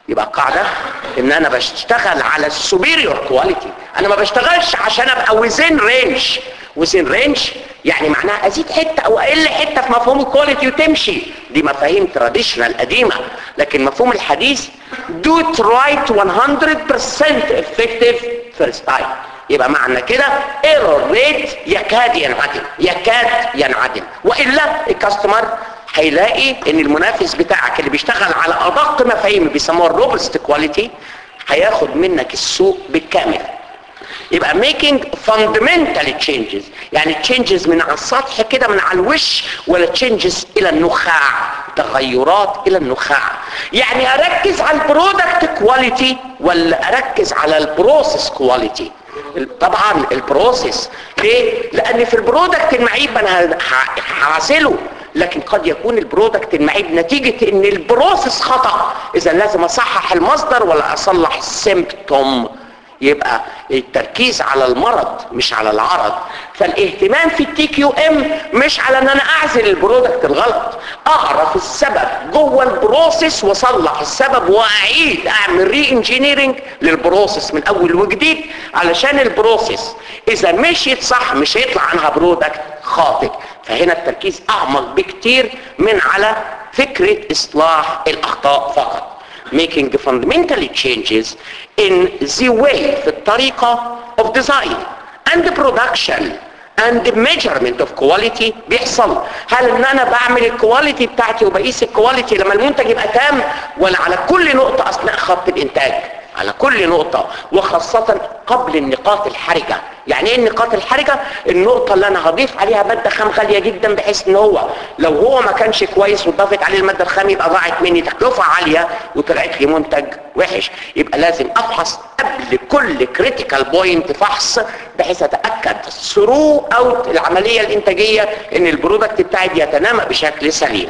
يبقى قاعدة ان انا بشتغل على السوبيريور كواليتي انا ما بشتغلش عشان ابقى وزين رينج وزين رينج يعني معناها ازيد حتة او اقل حتة في مفهوم الكواليتي وتمشي دي مفاهيم تراديشنال قديمة لكن مفهوم الحديث do it right 100% effective first time يبقى معنى كده ايرور ريت يكاد ينعدم يكاد ينعدم والا الكاستمر هيلاقي ان المنافس بتاعك اللي بيشتغل على ادق مفاهيم بيسموها الروبست كواليتي هياخد منك السوق بالكامل يبقى making fundamental changes يعني changes من على السطح كده من على الوش ولا changes الى النخاع تغيرات الى النخاع يعني اركز على البرودكت كواليتي ولا اركز على البروسيس كواليتي طبعا البروسيس ليه لان في البرودكت المعيب انا هعزله لكن قد يكون البرودكت المعيب نتيجة ان البروسيس خطأ اذا لازم اصحح المصدر ولا اصلح السيمبتوم يبقى التركيز على المرض مش على العرض فالاهتمام في التي كيو ام مش على ان انا اعزل البرودكت الغلط اعرف السبب جوه البروسيس واصلح السبب واعيد اعمل ري انجينيرنج للبروسيس من اول وجديد علشان البروسيس اذا مشيت صح مش هيطلع عنها برودكت خاطئ فهنا التركيز اعمق بكتير من على فكرة اصلاح الاخطاء فقط making fundamental changes in the way في الطريقة of design and production and measurement of quality بيحصل هل ان انا بعمل الكواليتي بتاعتي وبقيس الكواليتي لما المنتج يبقى تام ولا على كل نقطة اثناء خط الانتاج على كل نقطة وخاصة قبل النقاط الحرجة يعني ايه النقاط الحرجة النقطة اللي انا هضيف عليها مادة خام غالية جدا بحيث ان هو لو هو ما كانش كويس وضافت عليه المادة الخام يبقى ضاعت مني تكلفة عالية وطلعت لي منتج وحش يبقى لازم افحص قبل كل كريتيكال بوينت فحص بحيث اتأكد ثرو اوت العملية الانتاجية ان البرودكت بتاعي بيتنامى بشكل سليم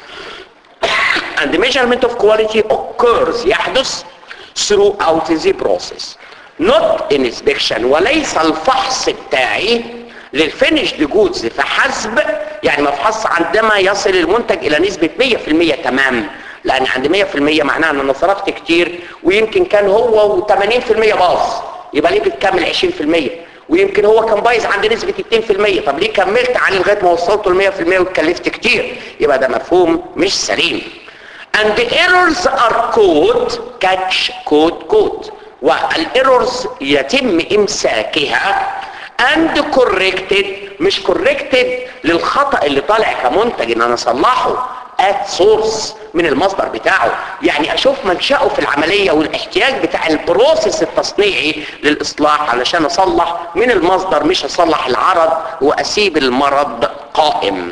and the measurement of quality occurs يحدث throughout the process not inspection وليس الفحص بتاعي للفينيشد جودز فحسب يعني مفحص عندما يصل المنتج الى نسبة 100% تمام لان عند 100% معناها ان انا صرفت كتير ويمكن كان هو و80% باظ يبقى ليه بتكمل 20% ويمكن هو كان بايظ عند نسبة 2% طب ليه كملت عليه لغاية ما وصلته ل 100% واتكلفت كتير يبقى ده مفهوم مش سليم and the errors are code catch code code والايرورز يتم امساكها and corrected مش corrected للخطأ اللي طالع كمنتج ان انا اصلحه at source من المصدر بتاعه يعني اشوف منشأه في العملية والاحتياج بتاع البروسيس التصنيعي للاصلاح علشان اصلح من المصدر مش اصلح العرض واسيب المرض قائم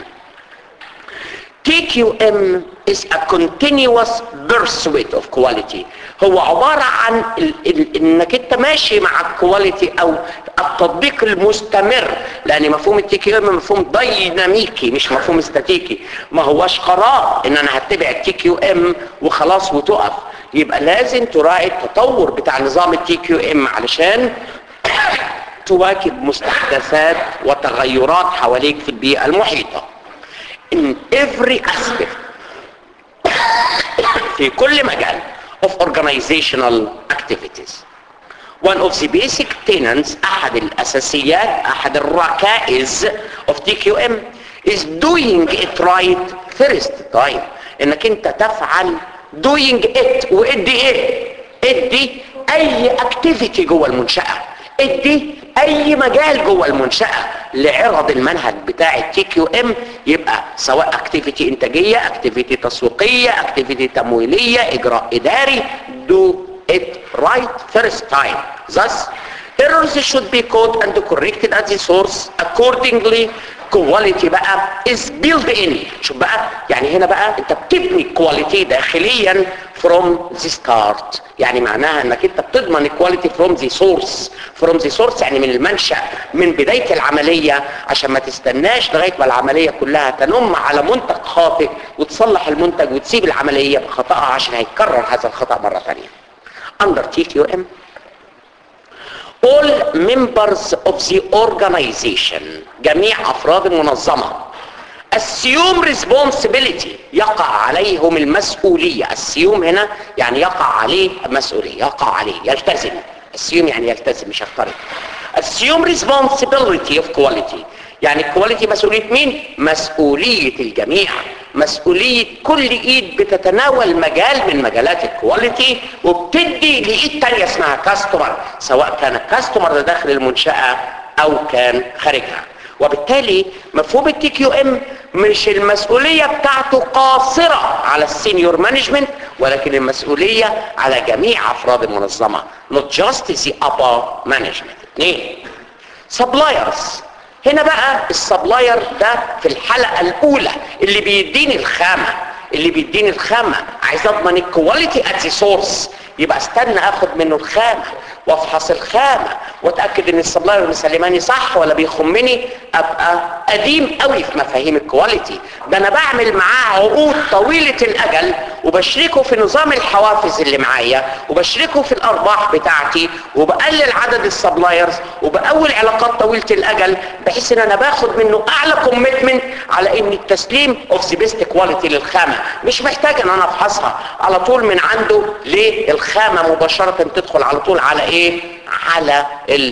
TQM is a continuous pursuit of quality هو عبارة عن ال ال انك انت ماشي مع الكواليتي او التطبيق المستمر لان مفهوم التي كيو ام مفهوم ديناميكي مش مفهوم استاتيكي ما هوش قرار ان انا هتبع التي كيو ام وخلاص وتقف يبقى لازم تراعي التطور بتاع نظام التي كيو ام علشان تواكب مستحدثات وتغيرات حواليك في البيئة المحيطة in every aspect في كل مجال of organizational activities one of the basic tenets احد الاساسيات احد الركائز of TQM is doing it right first time انك انت تفعل doing it وادي ايه ادي اي activity جوه المنشأة ادي اي مجال جوه المنشأة لعرض المنهج بتاع التي كيو ام يبقى سواء اكتيفيتي انتاجية اكتيفيتي تسويقية اكتيفيتي تمويلية اجراء اداري do it right first time thus errors should be caught and corrected at the source accordingly quality بقى is built in شوف بقى يعني هنا بقى انت بتبني كواليتي داخليا from the start يعني معناها انك انت بتضمن الكواليتي from the source from the source يعني من المنشأ من بداية العملية عشان ما تستناش لغاية ما العملية كلها تنم على منتج خاطئ وتصلح المنتج وتسيب العملية بخطأها عشان هيتكرر هذا الخطأ مرة ثانية under TQM all members of the organization جميع افراد المنظمة assume responsibility يقع عليهم المسؤولية assume هنا يعني يقع عليه مسؤولية يقع عليه يلتزم assume يعني يلتزم مش يفترض assume responsibility of quality يعني الكواليتي مسؤولية مين؟ مسؤولية الجميع مسؤولية كل ايد بتتناول مجال من مجالات الكواليتي وبتدي لايد تانية اسمها كاستمر سواء كان الكاستمر ده داخل المنشأة او كان خارجها وبالتالي مفهوم التي كيو ام مش المسؤولية بتاعته قاصرة على السينيور مانجمنت ولكن المسؤولية على جميع افراد المنظمة not just the upper management اثنين suppliers هنا بقى السبلاير ده في الحلقة الاولى اللي بيديني الخامة اللي بيديني الخامة عايز اضمن الكواليتي ات سورس يبقى استنى اخد منه الخامة وافحص الخامة واتأكد ان السبلاير مسلماني صح ولا بيخمني ابقى قديم قوي في مفاهيم الكواليتي ده انا بعمل معاه عقود طويلة الاجل وبشركه في نظام الحوافز اللي معايا وبشركه في الارباح بتاعتي وبقلل عدد السبلايرز وبقول علاقات طويلة الاجل بحيث ان انا باخد منه اعلى كوميتمنت على ان التسليم اوف ذا بيست كواليتي للخامة مش محتاج ان انا افحصها على طول من عنده للخامة مباشرة تدخل على طول على ايه على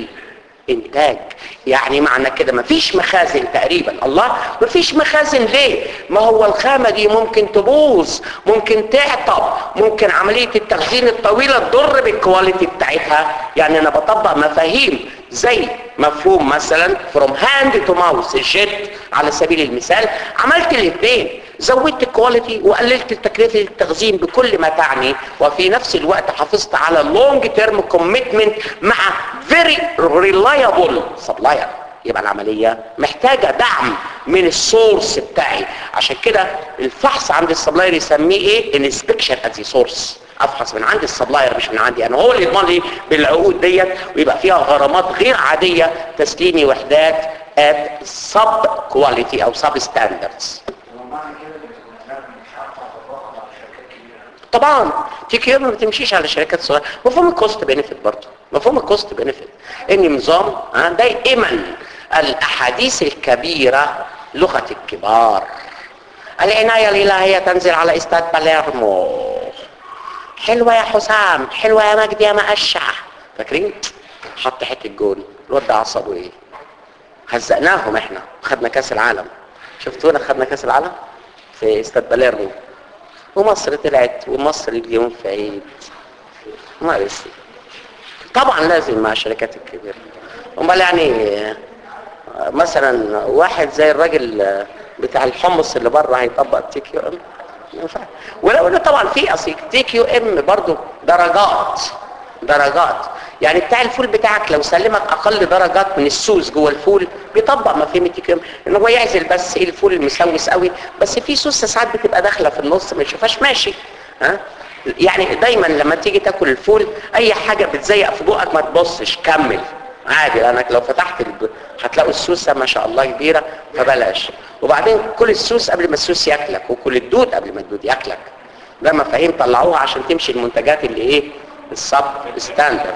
الانتاج يعني معنى كده مفيش مخازن تقريبا الله مفيش مخازن ليه ما هو الخامة دي ممكن تبوظ ممكن تعطب ممكن عملية التخزين الطويلة تضر بالكواليتي بتاعتها يعني انا بطبق مفاهيم زي مفهوم مثلا from hand to mouth الجت على سبيل المثال عملت الاثنين زودت الكواليتي وقللت تكلفه التخزين بكل ما تعني وفي نفس الوقت حافظت على اللونج تيرم كوميتمنت مع فيري ريلايبل سبلاير يبقى العمليه محتاجه دعم من السورس بتاعي عشان كده الفحص عند السبلاير يسميه ايه انسبكشن ات ذا سورس افحص من عند السبلاير مش من عندي انا هو اللي يضمن لي بالعقود ديت ويبقى فيها غرامات غير عاديه تسليمي وحدات ات سب كواليتي او سب ستاندردز طبعا تي كيو ما بتمشيش على شركات صغيره مفهوم الكوست بينفيت برضه مفهوم الكوست بينفيت ان نظام دائما الاحاديث الكبيره لغه الكبار العنايه الالهيه تنزل على استاد باليرمو حلوه يا حسام حلوه يا مجدي يا مقشع فاكرين حط حته جون الواد ده عصبه ايه هزقناهم احنا خدنا كاس العالم شفتونا خدنا كاس العالم في استاد باليرمو ومصر طلعت ومصر اليوم في عيد ما لسه طبعا لازم مع الشركات الكبيرة امال يعني مثلا واحد زي الراجل بتاع الحمص اللي بره هيطبق تي كيو ام ولو انه طبعا في اصل تي كيو ام برضه درجات درجات يعني بتاع الفول بتاعك لو سلمك اقل درجات من السوس جوه الفول بيطبق مفهوم التي كيو ام ان هو يعزل بس ايه الفول المسوس قوي بس في سوسه ساعات بتبقى داخله في النص ما يشوفهاش ماشي ها يعني دايما لما تيجي تاكل الفول اي حاجه بتزيق في بقك ما تبصش كمل عادي لانك لو فتحت الب... هتلاقوا السوسه ما شاء الله كبيره فبلاش وبعدين كل السوس قبل ما السوس ياكلك وكل الدود قبل ما الدود ياكلك ده مفاهيم طلعوها عشان تمشي المنتجات اللي ايه السب ستاندرد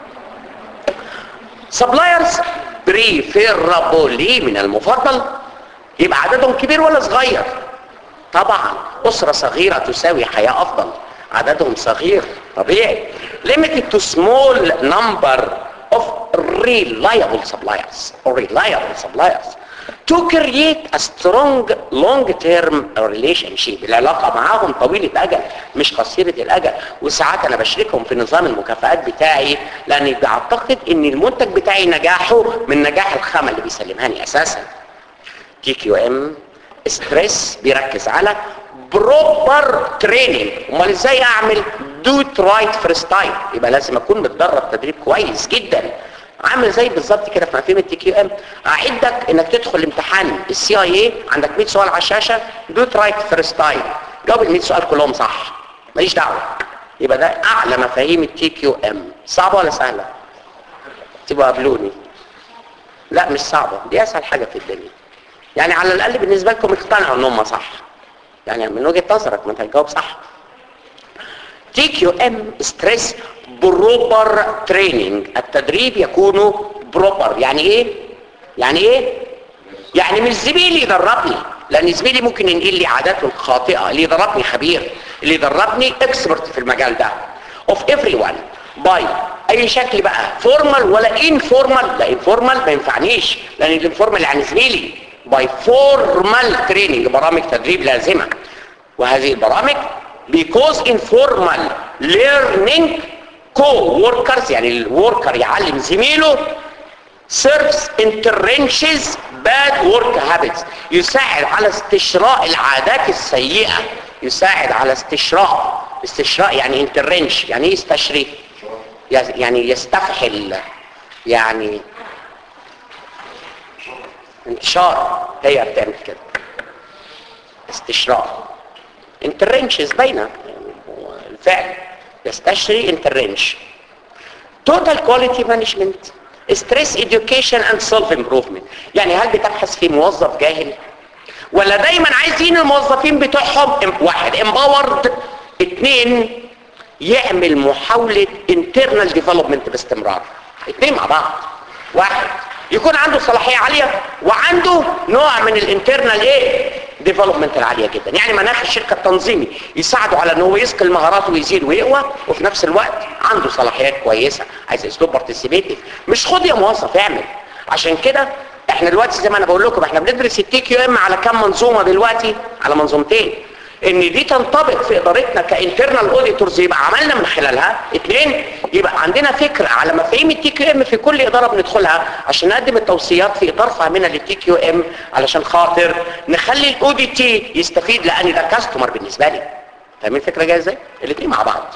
سبلايرز بريفيرابولي من المفضل يبقى عددهم كبير ولا صغير طبعا اسره صغيره تساوي حياه افضل عددهم صغير طبيعي limited to small number of reliable suppliers or reliable suppliers to create a strong long-term relationship العلاقة معاهم طويلة أجل مش قصيرة الأجل وساعات أنا بشركهم في نظام المكافآت بتاعي لأني بعتقد إن المنتج بتاعي نجاحه من نجاح الخامة اللي بيسلمهاني أساسا تي كيو ام ستريس بيركز على بروبر تريننج امال ازاي اعمل دوت رايت فيرست تايم يبقى لازم اكون متدرب تدريب كويس جدا عامل زي بالظبط كده في مفهوم التي كيو ام اعدك انك تدخل امتحان السي اي اي عندك 100 سؤال على الشاشه دوت رايت فيرست تايم جاوب ال 100 سؤال كلهم صح ماليش دعوه يبقى ده اعلى مفاهيم التي كيو ام صعبه ولا سهله تبقى قابلوني لا مش صعبه دي اسهل حاجه في الدنيا يعني على الاقل بالنسبه لكم اقتنعوا ان هم صح يعني من وجهه نظرك ما انت هتجاوب صح تي كيو ام ستريس بروبر تريننج التدريب يكون بروبر يعني ايه يعني ايه يعني مش زميلي يدربني لان زميلي ممكن ينقل لي عاداته الخاطئه اللي دربني خبير اللي دربني اكسبرت في المجال ده of everyone باي اي شكل بقى فورمال ولا انفورمال لا انفورمال ما ينفعنيش لان الانفورمال يعني زميلي باي فورمال تريننج برامج تدريب لازمه وهذه البرامج because informal learning co-workers يعني الوركر يعلم زميله serves entrenches bad work habits يساعد على استشراء العادات السيئة يساعد على استشراء استشراء يعني انترنش يعني ايه يستشري يعني يستفحل يعني انتشار هي بتعمل كده استشراء انترنشز باينه الفعل يستشري انترنش توتال كواليتي مانجمنت ستريس education اند سيلف امبروفمنت يعني هل بتبحث في موظف جاهل ولا دايما عايزين الموظفين بتوعهم واحد امباورد اثنين يعمل محاولة internal development باستمرار اثنين مع بعض واحد يكون عنده صلاحية عالية وعنده نوع من الانترنال ايه ديفلوبمنت العالية جدا يعني مناخ الشركة التنظيمي يساعده على ان هو يسقل مهاراته ويزيد ويقوى وفي نفس الوقت عنده صلاحيات كويسة عايز اسلوب بارتيسيبيتيف مش خد يا موظف اعمل عشان كده احنا دلوقتي زي ما انا بقول لكم احنا بندرس التي كيو ام على كام منظومة دلوقتي على منظومتين ان دي تنطبق في ادارتنا كانترنال اوديتورز يبقى عملنا من خلالها اثنين يبقى عندنا فكره على مفاهيم التي كيو ام في كل اداره بندخلها عشان نقدم التوصيات في اطار فهمنا للتي كيو ام علشان خاطر نخلي الاودي تي يستفيد لان ده كاستمر بالنسبه لي فاهمين الفكره جايه ازاي الاثنين مع بعض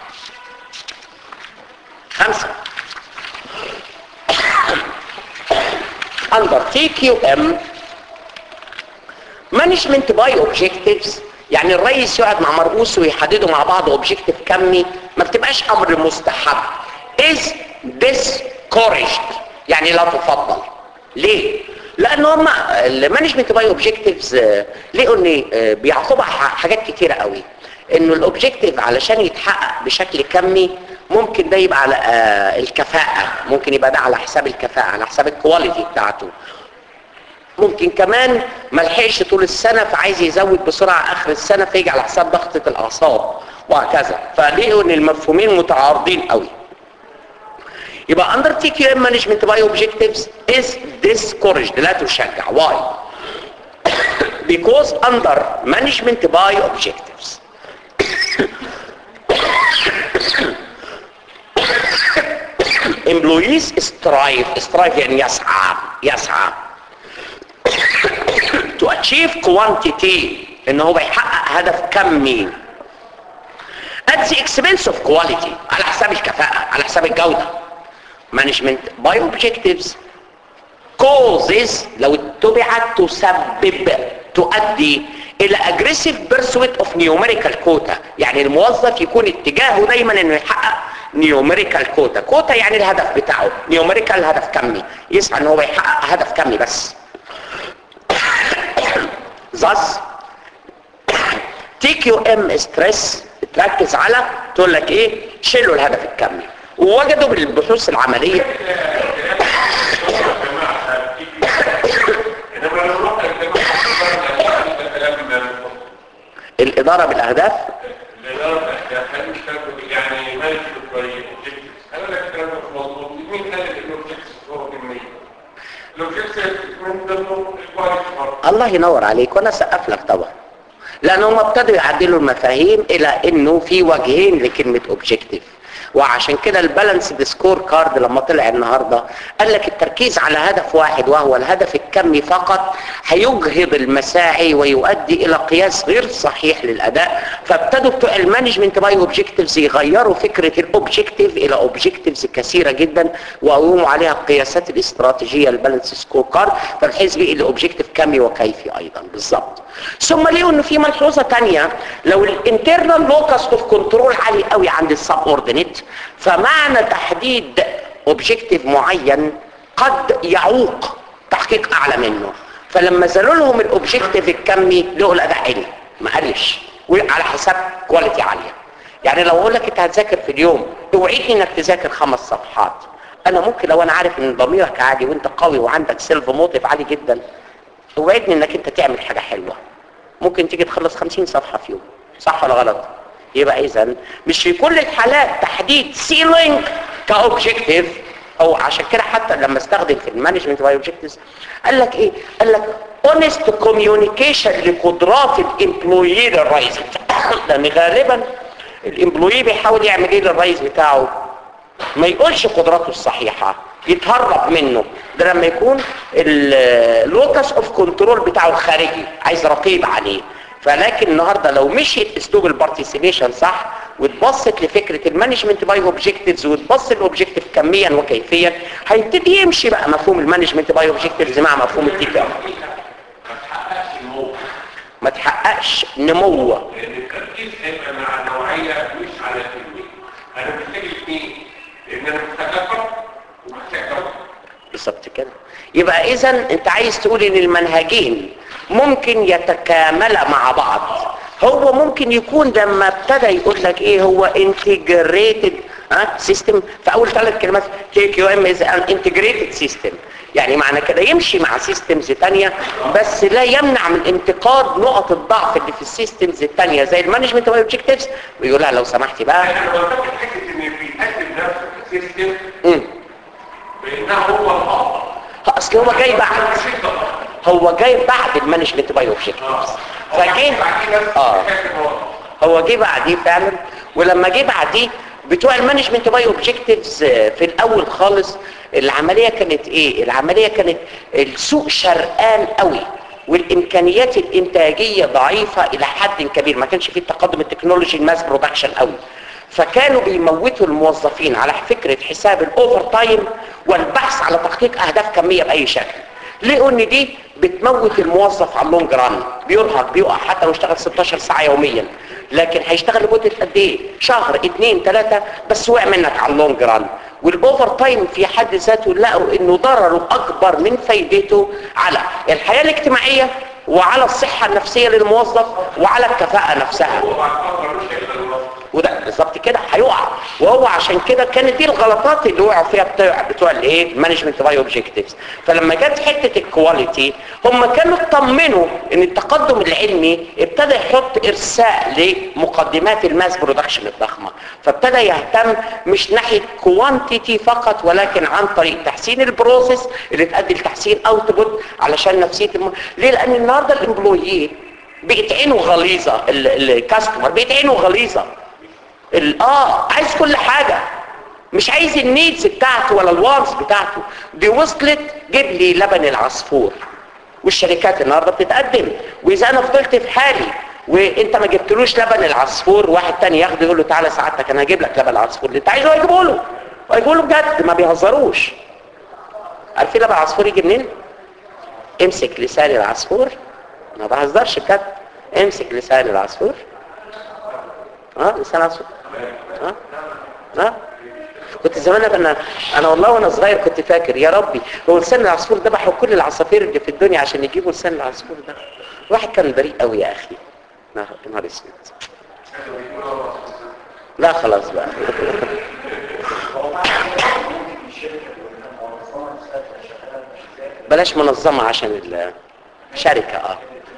خمسه under TQM management by objectives يعني الرئيس يقعد مع مرؤوسه ويحددوا مع بعض اوبجيكتيف كمي ما بتبقاش امر مستحب is discouraged يعني لا تفضل ليه لان هم المانجمنت باي اوبجيكتيفز لقوا ان بيعقبها حاجات كتيره قوي انه الاوبجيكتيف علشان يتحقق بشكل كمي ممكن ده يبقى على الكفاءه ممكن يبقى ده على حساب الكفاءه على حساب الكواليتي بتاعته ممكن كمان ما لحقش طول السنة فعايز يزود بسرعة اخر السنة فيجي على حساب ضغطة الاعصاب وهكذا فلقوا ان المفهومين متعارضين قوي يبقى under TQM management by objectives is discouraged لا تشجع why because under management by objectives employees strive strive يعني يسعى يسعى to achieve quantity ان هو يحقق هدف كمي at the expense of quality على حساب الكفاءة على حساب الجودة management by objectives causes لو اتبعت تسبب تؤدي الى aggressive pursuit of numerical quota يعني الموظف يكون اتجاهه دايما انه يحقق numerical quota quota يعني الهدف بتاعه numerical هدف كمي يسعى ان هو يحقق هدف كمي بس thus TQM stress تركز على تقول لك ايه شيلوا الهدف الكمي ووجدوا بالبحوث العملية الإدارة بالأهداف الإدارة بالأهداف هل مش يعني ما يشوف كويس أنا لك الكلام مش مظبوط مين قال إن الأوبجيكتيف هو كمية الأوبجيكتيف من ضمنه الكواليتي برضه الله ينور عليك وانا سقف لك طبعا لان هم ابتدوا يعدلوا المفاهيم الى انه في وجهين لكلمه اوبجيكتيف وعشان كده البالانس سكور كارد لما طلع النهارده قال لك التركيز على هدف واحد وهو الهدف الكمي فقط هيجهض المساعي ويؤدي الى قياس غير صحيح للاداء فابتدوا بتوع المانجمنت باي اوبجكتيفز يغيروا فكره الاوبجكتيف الى اوبجكتيفز كثيره جدا وقوموا عليها القياسات الاستراتيجيه البالانس سكور كارد فبحيث بقى الاوبجكتيف كمي وكيفي ايضا بالظبط ثم لقوا انه في ملحوظه ثانيه لو الانترنال لوكس اوف كنترول عالي قوي عند السب اوردينيت فمعنى تحديد اوبجكتيف معين قد يعوق تحقيق اعلى منه فلما زالوا لهم الاوبجكتيف الكمي لقوا الاداء عالي ما قلش وعلى حساب كواليتي عاليه يعني لو اقول لك انت هتذاكر في اليوم اوعدني انك تذاكر خمس صفحات انا ممكن لو انا عارف ان ضميرك عالي وانت قوي وعندك سيلف موتيف عالي جدا اوعدني انك انت تعمل حاجه حلوه ممكن تيجي تخلص 50 صفحه في يوم صح ولا غلط يبقى اذا مش في كل الحالات تحديد سيلينج كاوبجكتيف او عشان كده حتى لما استخدم في المانجمنت باي اوبجكتيفز قال لك ايه قال لك اونست كوميونيكيشن لقدرات الامبلويي للرئيس لان غالبا الامبلويي بيحاول يعمل ايه للرئيس بتاعه ما يقولش قدراته الصحيحة يتهرب منه ده لما يكون اللوكس اوف كنترول بتاعه خارجي عايز رقيب عليه فلكن النهارده لو مشيت اسلوب البارتيسيبيشن صح واتبصت لفكره المانجمنت باي اوبجكتيفز وتبص الاوبجكتيف كميا وكيفيا هيبتدي يمشي بقى مفهوم المانجمنت باي اوبجكتيفز مع مفهوم التي بي ما تحققش النمو ما تحققش نمو لان التركيز هيبقى مع نوعيه مش على كميه انا محتاج الاثنين لان انا محتاج اكبر ومحتاج اكبر بالظبط كده يبقى اذا انت عايز تقول ان المنهجين ممكن يتكاملا مع بعض هو ممكن يكون لما ابتدى يقول لك ايه هو انتجريتد سيستم في اول ثلاث كلمات كي كيو ام از ان انتجريتد سيستم يعني معنى كده يمشي مع سيستمز تانية بس لا يمنع من انتقاد نقط الضعف اللي في السيستمز التانية زي المانجمنت اوبجكتيفز ويقول لها لو سمحتي بقى انا بفكر حته ان بيقدم نفسه كسيستم مم. بانه هو الافضل اصل هو جاي بعد هو جاي بعد المانجمنت باي اوبجكتيفز فجه اه هو جه بعديه فعلا ولما جه بعديه بتوع المانجمنت باي اوبجكتيفز في الاول خالص العمليه كانت ايه العمليه كانت السوق شرقان قوي والامكانيات الانتاجيه ضعيفه الى حد كبير ما كانش فيه التقدم التكنولوجي الماس برودكشن قوي فكانوا بيموتوا الموظفين على فكره حساب الاوفر تايم والبحث على تحقيق اهداف كميه باي شكل لقوا ان دي بتموت الموظف على اللونج ران بيرهق بيقع حتى لو اشتغل 16 ساعه يوميا لكن هيشتغل لمده قد ايه شهر اتنين تلاته بس وقع منك على اللونج ران والاوفر تايم في حد ذاته لقوا انه ضرره اكبر من فايدته على الحياه الاجتماعيه وعلى الصحه النفسيه للموظف وعلى الكفاءه نفسها وده بالظبط كده هيقع وهو عشان كده كانت دي الغلطات اللي وقعوا فيها بتوع بتوع الايه المانجمنت باي اوبجكتيفز فلما جت حته الكواليتي هم كانوا اطمنوا ان التقدم العلمي ابتدى يحط ارساء لمقدمات الماس برودكشن الضخمه فابتدى يهتم مش ناحيه كوانتيتي فقط ولكن عن طريق تحسين البروسيس اللي تؤدي لتحسين اوتبوت علشان نفسيه الم... ليه لان النهارده الامبلويي بقت عينه غليظه الكاستمر بقت عينه غليظه ال- اه عايز كل حاجة مش عايز النيدز بتاعته ولا الوانس بتاعته دي وصلت جيب لي لبن العصفور والشركات النهارده بتتقدم واذا انا فضلت في حالي وانت ما جبتلوش لبن العصفور واحد تاني ياخده يقول له تعالى سعادتك انا هجيب لك لبن العصفور اللي انت عايزه هيجيبه له ويجيبه له بجد ما بيهزروش عارفين لبن العصفور يجي منين امسك لسان العصفور ما بهزرش بجد امسك لسان العصفور اه لسان العصفور اه اه كنت زمان انا انا والله وانا صغير كنت فاكر يا ربي هو لسان العصفور ذبحوا كل العصافير اللي في الدنيا عشان يجيبوا لسان العصفور ده واحد كان بريء قوي يا اخي يا نهار اسود لا خلاص بقى بلاش منظمة عشان الشركة اه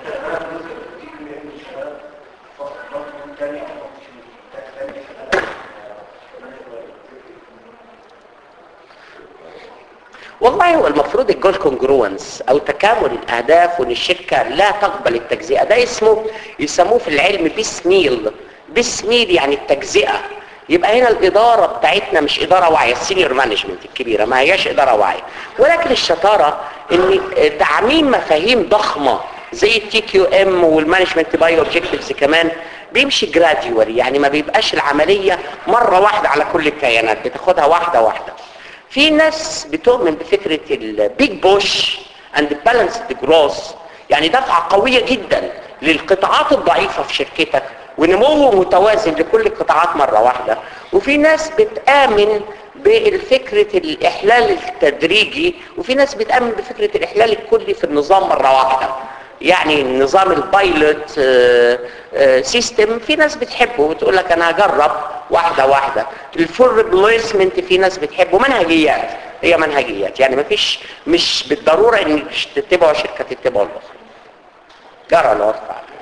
والله هو المفروض الجول كونجروانس او تكامل الاهداف وان الشركه لا تقبل التجزئه ده اسمه يسموه في العلم بيسميل بيسميل يعني التجزئه يبقى هنا الاداره بتاعتنا مش اداره واعيه السينيور مانجمنت الكبيره ما هياش اداره واعيه ولكن الشطاره ان تعميم مفاهيم ضخمه زي التي كيو ام والمانجمنت باي اوبجكتيفز كمان بيمشي جراديوالي يعني ما بيبقاش العمليه مره واحده على كل الكيانات بتاخدها واحده واحده في ناس بتؤمن بفكرة البيج بوش اند بالانسد جروث يعني دفعة قوية جدا للقطاعات الضعيفة في شركتك ونمو متوازن لكل القطاعات مرة واحدة وفي ناس بتآمن بالفكرة الإحلال التدريجي وفي ناس بتآمن بفكرة الإحلال الكلي في النظام مرة واحدة يعني نظام البايلوت سيستم في ناس بتحبه وتقول لك انا هجرب واحدة واحدة الفول ريبليسمنت في ناس بتحبه منهجيات هي منهجيات يعني مفيش مش بالضرورة ان تتبعوا شركة تتبعوا الاخرى جرى العرف على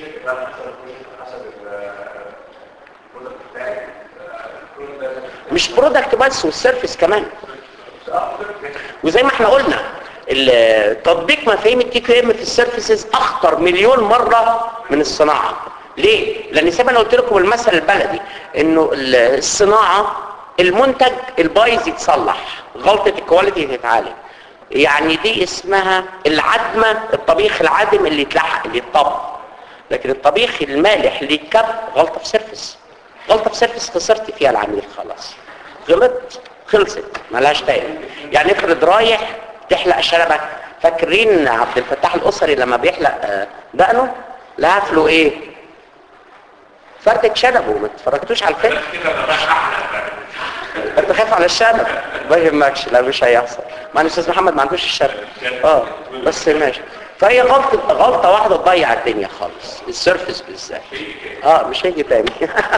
البروجكت بقى حسب البروجكت حسب البرودكت بتاعي كل ده مش برودكت بس والسيرفيس كمان وزي ما احنا قلنا التطبيق مفاهيم التي كيو ام في السيرفيسز اخطر مليون مره من الصناعه ليه لان زي ما انا قلت لكم المثل البلدي انه الصناعه المنتج البايظ يتصلح غلطه الكواليتي تتعالج يعني دي اسمها العدمه الطبيخ العادم اللي يتلحق اللي يتطبخ لكن الطبيخ المالح اللي يتكب غلطه في سيرفيس غلطه في سيرفيس خسرت فيها العميل خلاص غلطت خلصت ملهاش تاني يعني افرض رايح تحلق شنبك فاكرين عبد الفتاح الاسري لما بيحلق آه، دقنه لهف له ايه فردة شنبه ما اتفرجتوش على الفيلم كده انا رايح احلق بقى انت خايف على الشنب ما يهمكش لا مش هيحصل مع ان الاستاذ محمد ما عندوش الشنب اه بس ماشي فهي غلطه غلطه واحده تضيع الدنيا خالص السيرفس بالذات اه مش هيجي تاني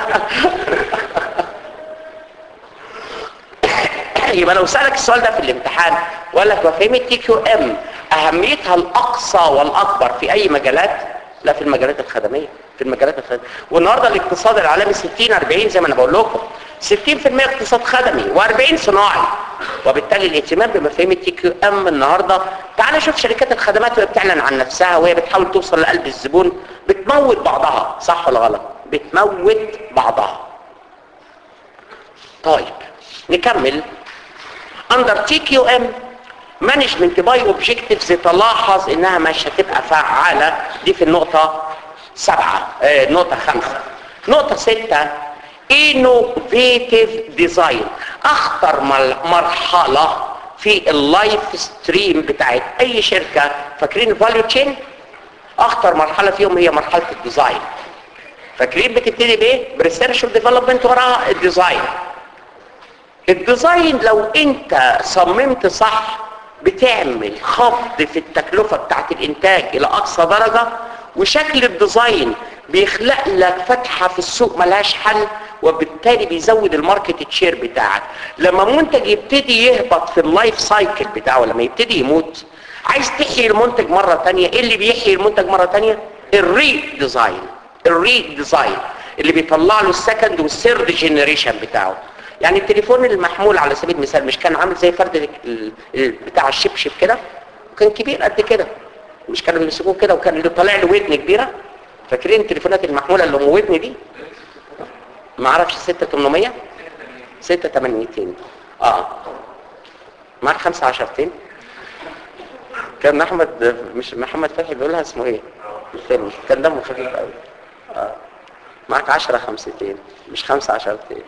يبقى لو سألك السؤال ده في الامتحان وقال لك مفاهيم التي كيو ام اهميتها الاقصى والاكبر في اي مجالات لا في المجالات الخدميه في المجالات الخدميه والنهارده الاقتصاد العالمي 60 40 زي ما انا بقول لكم 60% اقتصاد خدمي و40 صناعي وبالتالي الاهتمام بمفاهيم التي كيو ام النهارده تعال نشوف شركات الخدمات وهي بتعلن عن نفسها وهي بتحاول توصل لقلب الزبون بتموت بعضها صح ولا غلط بتموت بعضها طيب نكمل under TQM management by objectives تلاحظ انها مش هتبقى فعالة دي في النقطة سبعة آه نقطة خمسة نقطة ستة innovative design اخطر مل- مرحلة في اللايف ستريم بتاعت اي شركة فاكرين الفاليو تشين اخطر مرحلة فيهم هي مرحلة الديزاين فاكرين بتبتدي بايه بريسيرش وديفلوبمنت وراها الديزاين الديزاين لو انت صممت صح بتعمل خفض في التكلفة بتاعت الانتاج الى اقصى درجة وشكل الديزاين بيخلق لك فتحة في السوق ملهاش حل وبالتالي بيزود الماركت تشير بتاعك لما منتج يبتدي يهبط في اللايف سايكل بتاعه لما يبتدي يموت عايز تحيي المنتج مرة تانية ايه اللي بيحيي المنتج مرة تانية الري ديزاين الري ديزاين اللي بيطلع له السكند والثيرد جنريشن بتاعه يعني التليفون المحمول على سبيل المثال مش كان عامل زي فرد ال- ال- بتاع الشبشب كده وكان كبير قد كده مش كانوا بيمسكوه كده وكان اللي طالع له ودن كبيره فاكرين التليفونات المحموله اللي ام ودن دي ما اعرفش 6800 6800 اه معاك 15 كان احمد مش محمد فتحي بيقولها اسمه ايه الفيلم كان دمه خفيف قوي اه معاك 10 خمستين مش 5 عشرتين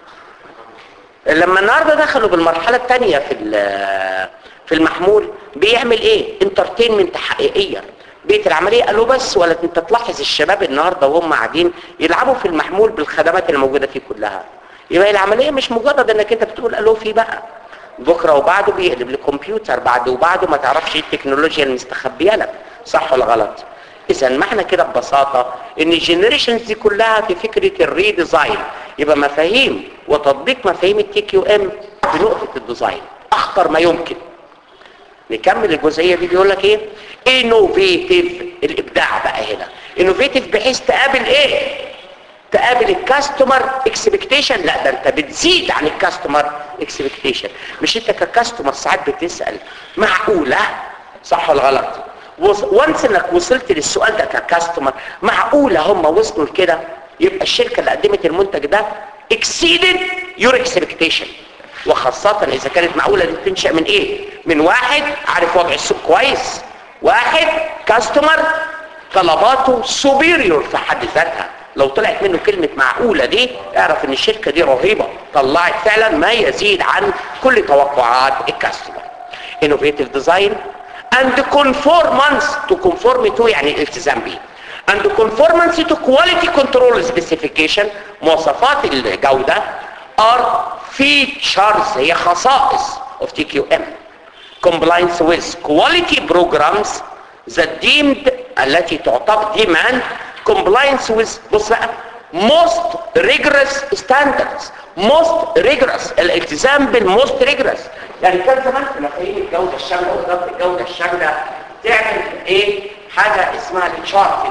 لما النهارده دخلوا بالمرحله الثانيه في ال- في المحمول بيعمل ايه انترتينمنت حقيقيه بيت العمليه قالوا بس ولا انت تلاحظ الشباب النهارده وهم قاعدين يلعبوا في المحمول بالخدمات اللي موجوده فيه كلها يبقى العمليه مش مجرد انك انت بتقول الو في بقى بكره وبعده بيقلب لكمبيوتر بعد وبعده ما تعرفش ايه التكنولوجيا المستخبيه لك صح ولا غلط اذا معنى كده ببساطه ان الجنريشنز دي كلها في فكره الريديزاين يبقى مفاهيم وتطبيق مفاهيم التي كيو ام في نقطه الديزاين اخطر ما يمكن نكمل الجزئيه دي بيقول لك ايه انوفيتيف الابداع بقى هنا انوفيتيف بحيث تقابل ايه تقابل الكاستمر اكسبكتيشن لا ده انت بتزيد عن الكاستمر اكسبكتيشن مش انت ككاستمر ساعات بتسال معقوله صح ولا غلط وانس انك وصلت للسؤال ده ككاستمر معقوله هم وصلوا لكده يبقى الشركه اللي قدمت المنتج ده exceeded your expectation وخاصة إذا كانت معقولة دي تنشأ من إيه؟ من واحد عارف وضع السوق كويس واحد كاستمر طلباته سوبيريور في حد ذاتها لو طلعت منه كلمة معقولة دي اعرف ان الشركة دي رهيبة طلعت فعلا ما يزيد عن كل توقعات الكاستمر innovative design and conformance to conform to يعني الالتزام به and conformance to quality control specification مواصفات الجودة are features هي خصائص of TQM compliance with quality programs that deemed التي تعتبر demand compliance with بص بقى most rigorous standards most rigorous الالتزام بالmost rigorous يعني كان زمان في مفاهيم الجودة الشاملة وإدارة الجودة الشاملة تعمل ايه حاجة اسمها التشارت دي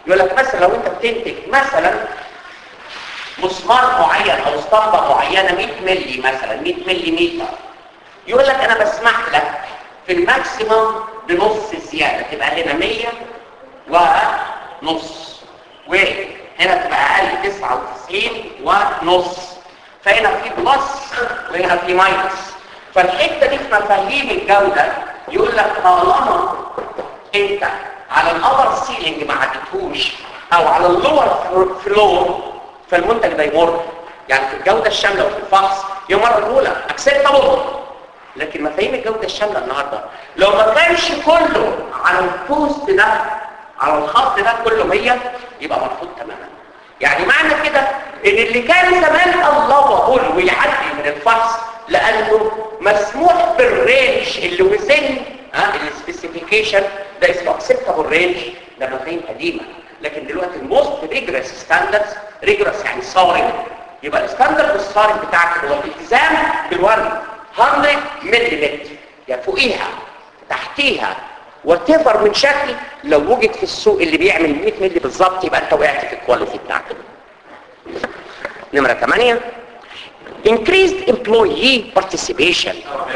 يقول لك مثلا لو انت بتنتج مثلا مسمار معين او اسطمبه معينه 100 مللي مثلا 100 ملي متر يقول لك انا بسمح لك في الماكسيمم بنص زياده تبقى هنا 100 ونص وهنا تبقى اقل 99 ونص فهنا في بلس وهنا في ماينس فالحته دي في مفاهيم الجوده يقول لك طالما انت على الابر سيلينج ما عدتهوش او على اللور فلور فالمنتج ده يمر يعني في الجوده الشامله وفي الفحص يمر الاولى اكسبتابل لكن مفاهيم الجوده الشامله النهارده لو ما كانش كله على البوست ده على الخط ده كله 100 يبقى مرفوض تماما يعني معنى كده ان اللي كان زمان الله بقول ويعدي من الفحص لانه مسموح بالرينج اللي وزن ها السبيسيفيكيشن ده اسمه اكسبتابل رينج ده مفاهيم قديمه لكن دلوقتي الموست ريجرس ستاندردز ريجرس يعني صارم يبقى الستاندرد الصارم بتاعك هو الالتزام بالورد 100 ملم يعني فوقيها تحتيها وتفر من شكل لو وجد في السوق اللي بيعمل 100 مللي بالظبط يبقى انت وقعت في الكواليتي بتاعتك نمرة 8 increased employee participation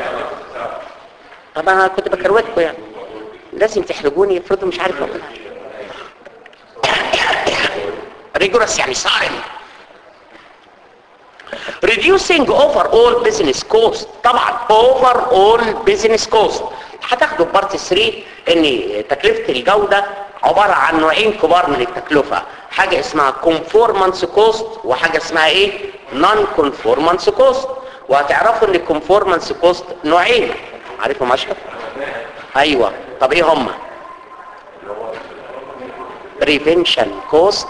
طبعا انا كنت بكروتكم يعني لازم تحرجوني افرضوا مش عارف اقولها rigorous يعني صارم reducing overall business cost طبعا overall business cost هتاخدوا بارت 3 ان تكلفة الجودة عبارة عن نوعين كبار من التكلفة حاجة اسمها conformance cost وحاجة اسمها ايه non conformance cost وهتعرفوا ان conformance cost نوعين عارفهم اشرف ايوه طب ايه هما prevention cost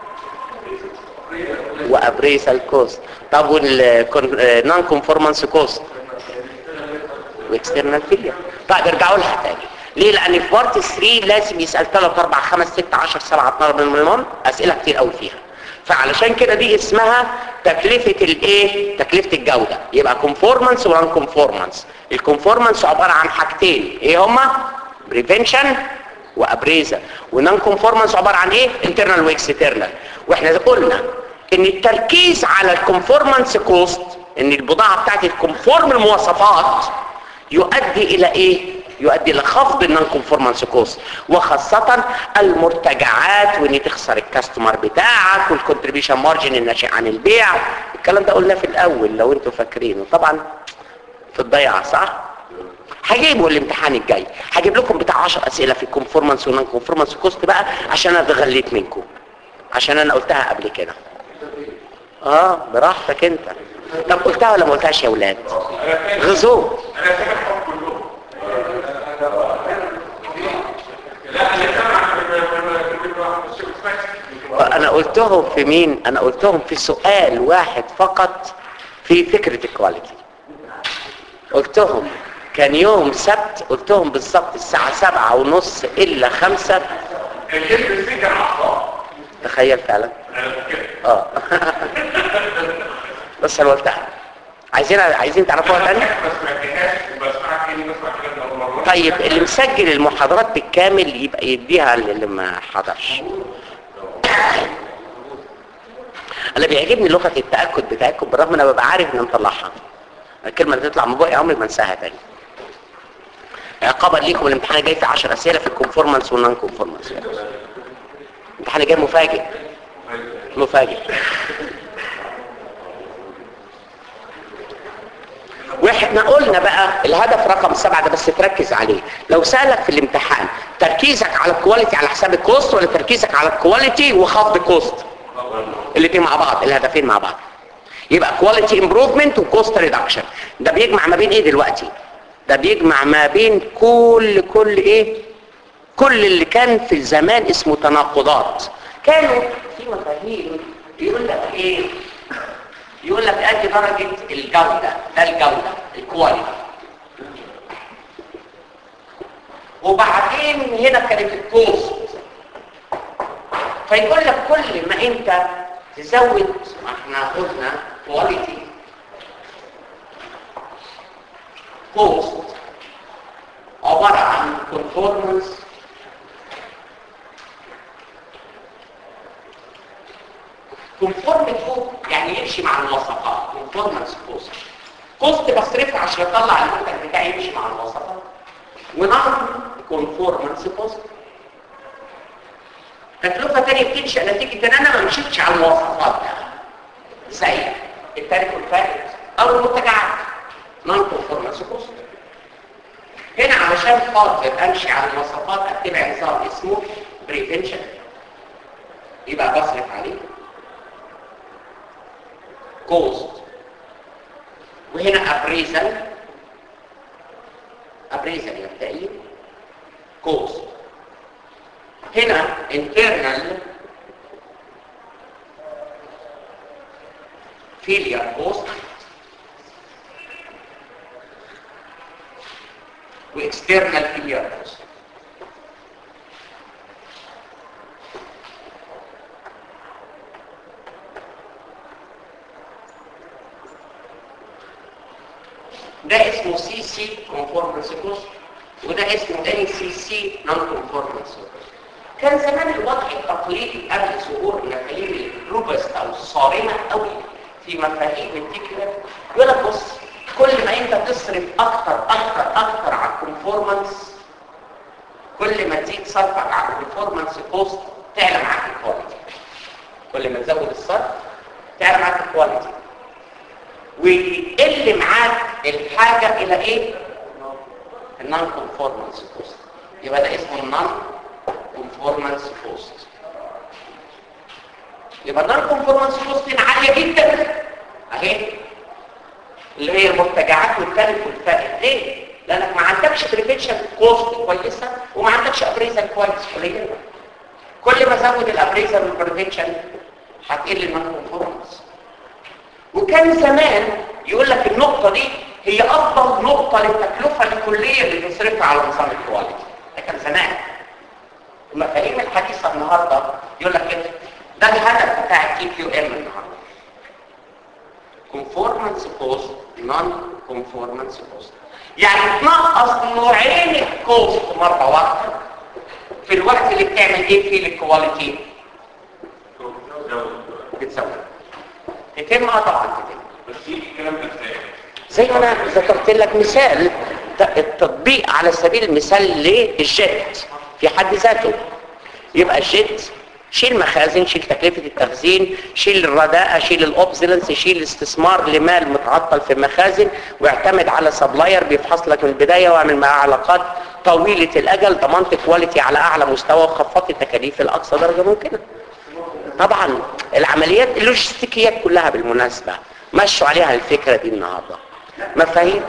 وابريسال كوست طب والنون كونفورمانس كوست واكسترنال فيلير طيب ارجعوا لها تاني ليه لان في بارت 3 لازم يسال 3 4 5 6 10 7 12 من اسئله كتير قوي فيها فعلشان كده دي اسمها تكلفه الايه تكلفه الجوده يبقى كونفورمانس ونون كونفورمانس الكونفورمانس عباره عن حاجتين ايه هما بريفنشن وابريزا ونون كونفورمانس عباره عن ايه انترنال واكسترنال واحنا قلنا ان التركيز على الكونفورمانس كوست ان البضاعه بتاعتي تكونفورم المواصفات يؤدي الى ايه يؤدي الى خفض النون كونفورمانس كوست وخاصه المرتجعات وان تخسر الكاستمر بتاعك والكونتريبيوشن مارجن الناشئ عن البيع الكلام ده قلناه في الاول لو انتوا فاكرينه طبعا في الضيعه صح هجيبه الامتحان الجاي هجيب لكم بتاع 10 اسئله في الكونفورمانس والنون كونفورمانس كوست بقى عشان انا غليت منكم عشان انا قلتها قبل كده اه براحتك انت طب قلتها ولا ما قلتهاش يا اولاد غزوه انا سامعهم كلهم لا انا سامع انا قلتهم في مين انا قلتهم في سؤال واحد فقط في فكرة الكواليتي قلتهم كان يوم سبت قلتهم بالظبط الساعة سبعة ونص الا خمسة الكلمه دي كان اخطاء تخيل فعلا انا فاكر اه بس انا قلتها عايزين عايزين تعرفوها تاني ما سمعتهاش وبسمعها كاني بسمع كلام اول مره طيب اللي مسجل المحاضرات بالكامل يبقى يديها اللي ما حضرش انا بيعجبني لغه التاكد بتاعتكم بالرغم ان انا ببقى عارف ان مطلعها الكلمه اللي تطلع من بقي عمري ما انساها تاني عقابا ليكم الامتحان جاي في 10 اسئله في الكونفورمانس والنون كونفورمانس الامتحان جاي مفاجئ مفاجئ واحنا قلنا بقى الهدف رقم سبعة ده بس تركز عليه لو سألك في الامتحان تركيزك على الكواليتي على حساب الكوست ولا تركيزك على الكواليتي وخفض كوست الاثنين مع بعض الهدفين مع بعض يبقى كواليتي امبروفمنت وكوست ريدكشن ده بيجمع ما بين ايه دلوقتي ده بيجمع ما بين كل كل ايه كل اللي كان في الزمان اسمه تناقضات كانوا في مفاهيم يقول لك ايه يقول لك ادي درجة الجودة ده الجودة الكواليتي وبعدين هنا كانت الكوست فيقول لك كل ما انت تزود ما احنا قلنا كواليتي كوست عبارة عن conformance كونفورم تو يعني يمشي مع المواصفات كونفورمانس كوست كوست بصرفه عشان اطلع المنتج بتاعي يمشي مع المواصفات ونون كونفورمانس كوست تكلفه تانية بتنشا نتيجه ان انا ما مشيتش على المواصفات زي التاريخ الفائت او المنتجعات نون كونفورمانس كوست هنا علشان خاطر امشي على المواصفات اتبع نظام اسمه بريفنشن يبقى بصرف عليه كوست وهنا ابريزل ابريزل يبدأي كوست هنا internal failure cost واكسترنال failure cost ده اسمه سي سي كونفورمانس كوست وده اسمه ان سي سي نون كونفورمانس كوست كان زمان الوضع التقليدي قبل ظهور المفاهيم الروبست او الصارمه قوي في مفاهيم التكنيك يقول لك بص كل ما انت تصرف اكتر اكتر اكتر على الكونفورمانس كل ما تزيد صرفك على الكونفورمانس كوست تعلى معاك الكواليتي كل ما تزود الصرف تعلى معاك الكواليتي ويقل معاك الحاجه الى ايه النون كونفورمانس كوست يبقى ده اسمه النون كونفورمانس كوست يبقى النون كونفورمانس كوست عاليه جدا اهي اللي هي المرتجعات والتالف والفائد ليه لانك ما عندكش بريفنشن كوست كويسه وما عندكش ابريزل كويس قليل كل ما زود الابريزل والبريفنشن هتقل النون كونفورمانس وكان زمان يقول لك النقطه دي هي افضل نقطه للتكلفه الكليه اللي بنصرفها على نظام الكواليتي ده كان زمان المفاهيم الحديثه النهارده يقول لك كده ده الهدف بتاع التي كيو ام النهارده conformance cost non conformance cost يعني تنقص نوعين الكوست مره واحده في الوقت اللي بتعمل ايه فيه للكواليتي بتزود تتم اه طبعا تتم بس يجي الكلام ده ازاي؟ زي ما انا ذكرت لك مثال ت- التطبيق على سبيل المثال للجيت في حد ذاته يبقى الجيت شيل مخازن شيل تكلفة التخزين شيل الرداءة شيل الاوبزلنس شيل الاستثمار لمال متعطل في المخازن واعتمد على سبلاير بيفحص لك من البداية واعمل معاه علاقات طويلة الأجل ضمنت كواليتي على أعلى مستوى وخفضت التكاليف لأقصى درجة ممكنة طبعا العمليات اللوجستيكيات كلها بالمناسبة مشوا عليها الفكرة دي النهاردة مفاهيم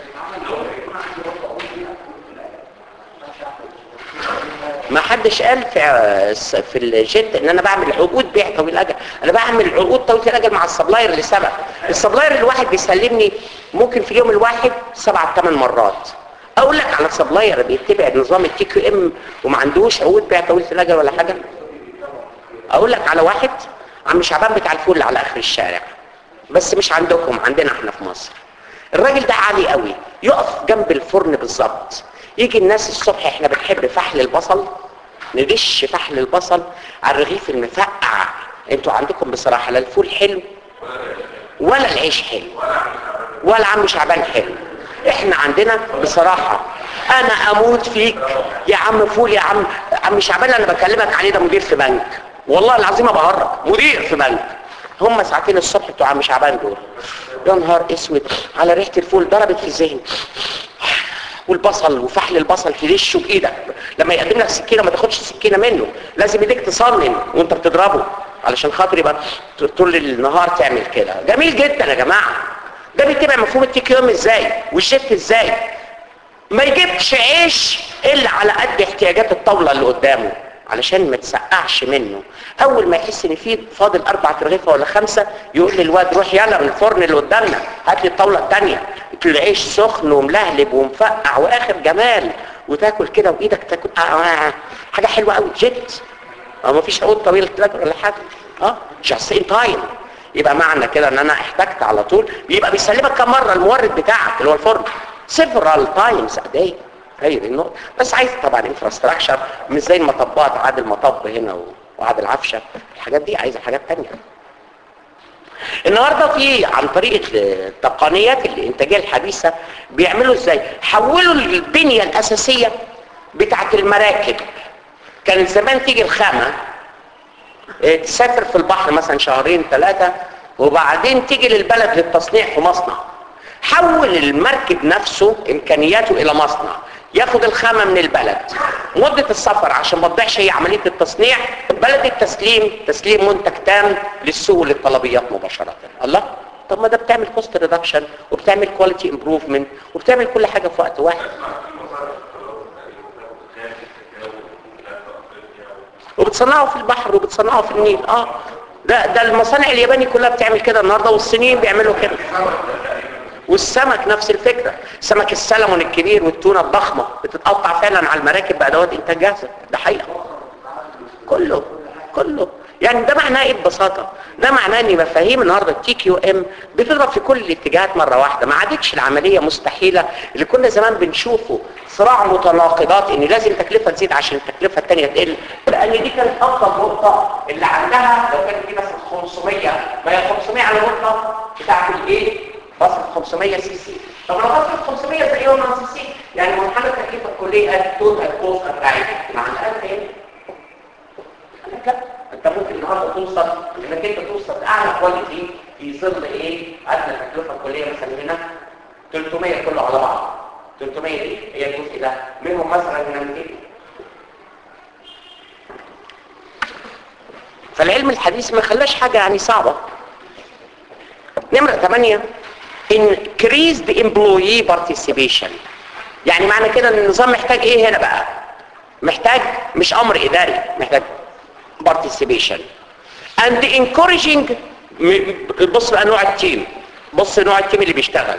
ما حدش قال في في الجد ان انا بعمل عقود بيع طويل الاجل انا بعمل عقود طويله الاجل مع السبلاير لسبب السبلاير الواحد بيسلمني ممكن في اليوم الواحد سبع ثمان مرات اقول لك على سبلاير بيتبع نظام التي كيو ام وما عندوش عقود بيع طويله الاجل ولا حاجه اقول لك على واحد عم شعبان بتاع الفول اللي على اخر الشارع بس مش عندكم عندنا احنا في مصر الراجل ده عالي قوي يقف جنب الفرن بالظبط يجي الناس الصبح احنا بنحب فحل البصل ندش فحل البصل على الرغيف المفقع انتوا عندكم بصراحه لا الفول حلو ولا العيش حلو ولا عم شعبان حلو احنا عندنا بصراحه انا اموت فيك يا عم فول يا عم عم شعبان اللي انا بكلمك عليه ده مدير في بنك والله العظيم ابهرك مدير في بنك هم ساعتين الصبح بتوع عم شعبان دول يا نهار اسود على ريحه الفول ضربت في الذهن والبصل وفحل البصل تدشه بايدك لما يقدم لك سكينه ما تاخدش سكينه منه لازم ايديك تصنن وانت بتضربه علشان خاطر يبقى طول النهار تعمل كده جميل جدا يا جماعه ده بيتبع مفهوم التي كيو ام ازاي والشيفت ازاي ما يجيبش عيش الا على قد احتياجات الطاوله اللي قدامه علشان ما تسقعش منه اول ما يحس ان في فاضل اربع رغيفه ولا خمسه يقول للواد روح يلا من الفرن اللي قدامنا هات لي الطاوله الثانيه العيش سخن وملهلب ومفقع واخر جمال وتاكل كده وايدك تاكل آه آه حاجه حلوه قوي جت اه ما فيش عود طويل تاكل ولا حاجه اه جاست ان تايم يبقى معنى كده ان انا احتجت على طول بيبقى بيسلمك كم مره المورد بتاعك اللي هو الفرن several times a day هي دي النقطة بس عايز طبعا انفراستراكشر مش زي المطبات عاد المطب هنا وعاد العفشة الحاجات دي عايزة حاجات تانية النهارده في عن طريق التقنيات الانتاجيه الحديثه بيعملوا ازاي حولوا البنيه الاساسيه بتاعه المراكب كان زمان تيجي الخامه اه، تسافر في البحر مثلا شهرين ثلاثه وبعدين تيجي للبلد للتصنيع في مصنع حول المركب نفسه امكانياته الى مصنع ياخد الخامه من البلد مده السفر عشان ما تضيعش هي عمليه التصنيع بلد التسليم تسليم منتج تام للسوق للطلبيات مباشره الله طب ما ده بتعمل كوست ريدكشن وبتعمل كواليتي امبروفمنت وبتعمل كل حاجه في وقت واحد وبتصنعه في البحر وبتصنعه في النيل اه ده ده المصانع الياباني كلها بتعمل كده النهارده والصينيين بيعملوا كده والسمك نفس الفكرة سمك السلمون الكبير والتونة الضخمة بتتقطع فعلا على المراكب بأدوات إنتاج جاهزة ده حقيقة كله كله يعني ده معناه ايه ببساطة ده معناه ان مفاهيم النهاردة التي كيو ام بتضرب في كل الاتجاهات مرة واحدة ما عادتش العملية مستحيلة اللي كنا زمان بنشوفه صراع متناقضات ان لازم تكلفة تزيد عشان التكلفة التانية تقل لان دي كانت افضل نقطة اللي عندها لو كان في مثلا 500 ما هي 500 على النقطة بتاعت الايه بصرف 500 سي سي طب لو بصرف 500 زي يوم سي سي يعني منحنى التكلفة الكلية التوتال كوست بتاعتها مع الأقل ايه؟ لا انت ممكن النهارده توصل انك انت توصل اعلى كواليتي في ظل ايه ادنى التكلفه الكليه مثلا هنا 300 كله على بعض 300 دي هي الجزء ده منهم مثلا هنا 200 فالعلم الحديث ما خلاش حاجه يعني صعبه نمره 8 increased employee participation يعني معنى كده ان النظام محتاج ايه هنا بقى محتاج مش امر اداري محتاج participation and encouraging بص بقى نوع التيم بص نوع التيم اللي بيشتغل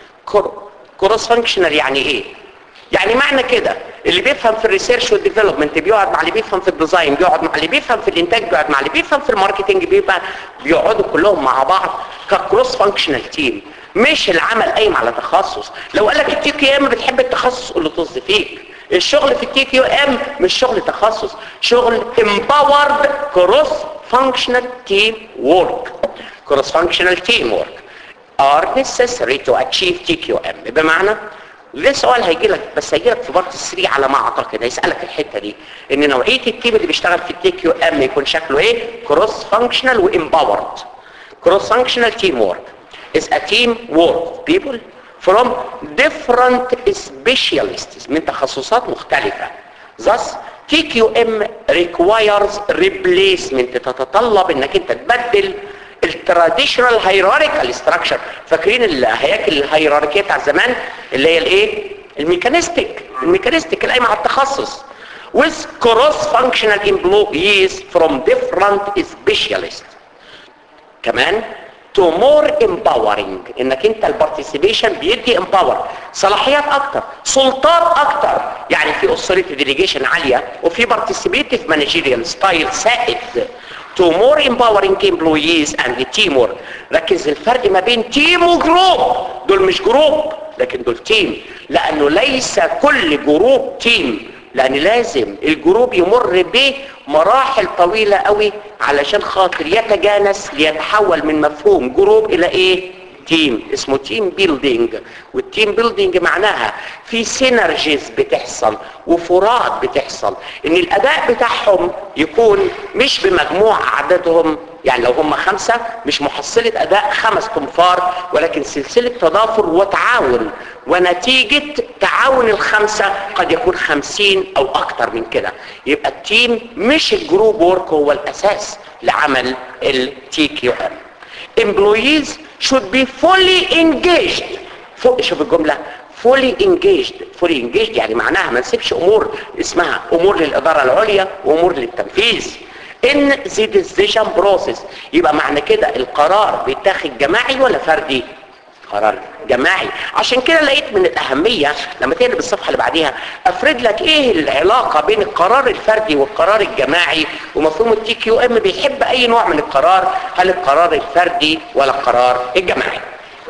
كروس فانكشنال يعني ايه يعني معنى كده اللي بيفهم في الريسيرش والديفلوبمنت بيقعد مع اللي بيفهم في الديزاين بيقعد مع اللي بيفهم في الانتاج بيقعد مع اللي بيفهم في الماركتنج بيبقى بيقعدوا كلهم مع بعض ككروس فانكشنال تيم مش العمل قايم على تخصص لو قال لك التي كي ام بتحب التخصص قول له طز فيك الشغل في التي كيو ام مش شغل تخصص شغل empowered cross functional team work cross functional team work are necessary to achieve TQM بمعنى ده سؤال هيجي لك بس هيجي لك في بارت 3 على ما اعتقد هيسالك الحته دي ان نوعيه التيم اللي بيشتغل في التي كيو ام يكون شكله ايه كروس فانكشنال وامباورد كروس فانكشنال تيم ورك is a team work people from different specialists من تخصصات مختلفة thus TQM requires replacement تتطلب انك انت تبدل التراديشنال هيراريكال ستراكشر فاكرين الهياكل الهيراركيه بتاع زمان اللي هي الايه الميكانيستيك الميكانيستيك القايمه على التخصص with cross functional employees from different specialists كمان to more empowering انك انت البارتيسيبيشن بيدي empower صلاحيات اكتر سلطات اكتر يعني في authority delegation عالية وفي participative managerial style سائد to more empowering employees and teamwork ركز الفرق ما بين تيم وجروب دول مش جروب لكن دول تيم لانه ليس كل جروب تيم لان لازم الجروب يمر بمراحل طويلة قوي علشان خاطر يتجانس ليتحول من مفهوم جروب الى ايه تيم اسمه تيم بيلدينج والتيم بيلدينج معناها في سينرجيز بتحصل وفرات بتحصل ان الاداء بتاعهم يكون مش بمجموع عددهم يعني لو هم خمسة مش محصلة اداء خمس تنفار ولكن سلسلة تضافر وتعاون ونتيجة تعاون الخمسة قد يكون خمسين او اكتر من كده يبقى التيم مش الجروب وورك هو الاساس لعمل التي كيو ام employees should be fully engaged فوق شوف الجملة fully engaged fully engaged يعني معناها ما نسيبش امور اسمها امور للادارة العليا وامور للتنفيذ in the decision process يبقى معنى كده القرار بيتاخد جماعي ولا فردي قرار جماعي عشان كده لقيت من الأهمية لما تقلب الصفحة اللي بعديها أفرد لك إيه العلاقة بين القرار الفردي والقرار الجماعي ومفهوم التي كيو ام بيحب أي نوع من القرار هل القرار الفردي ولا القرار الجماعي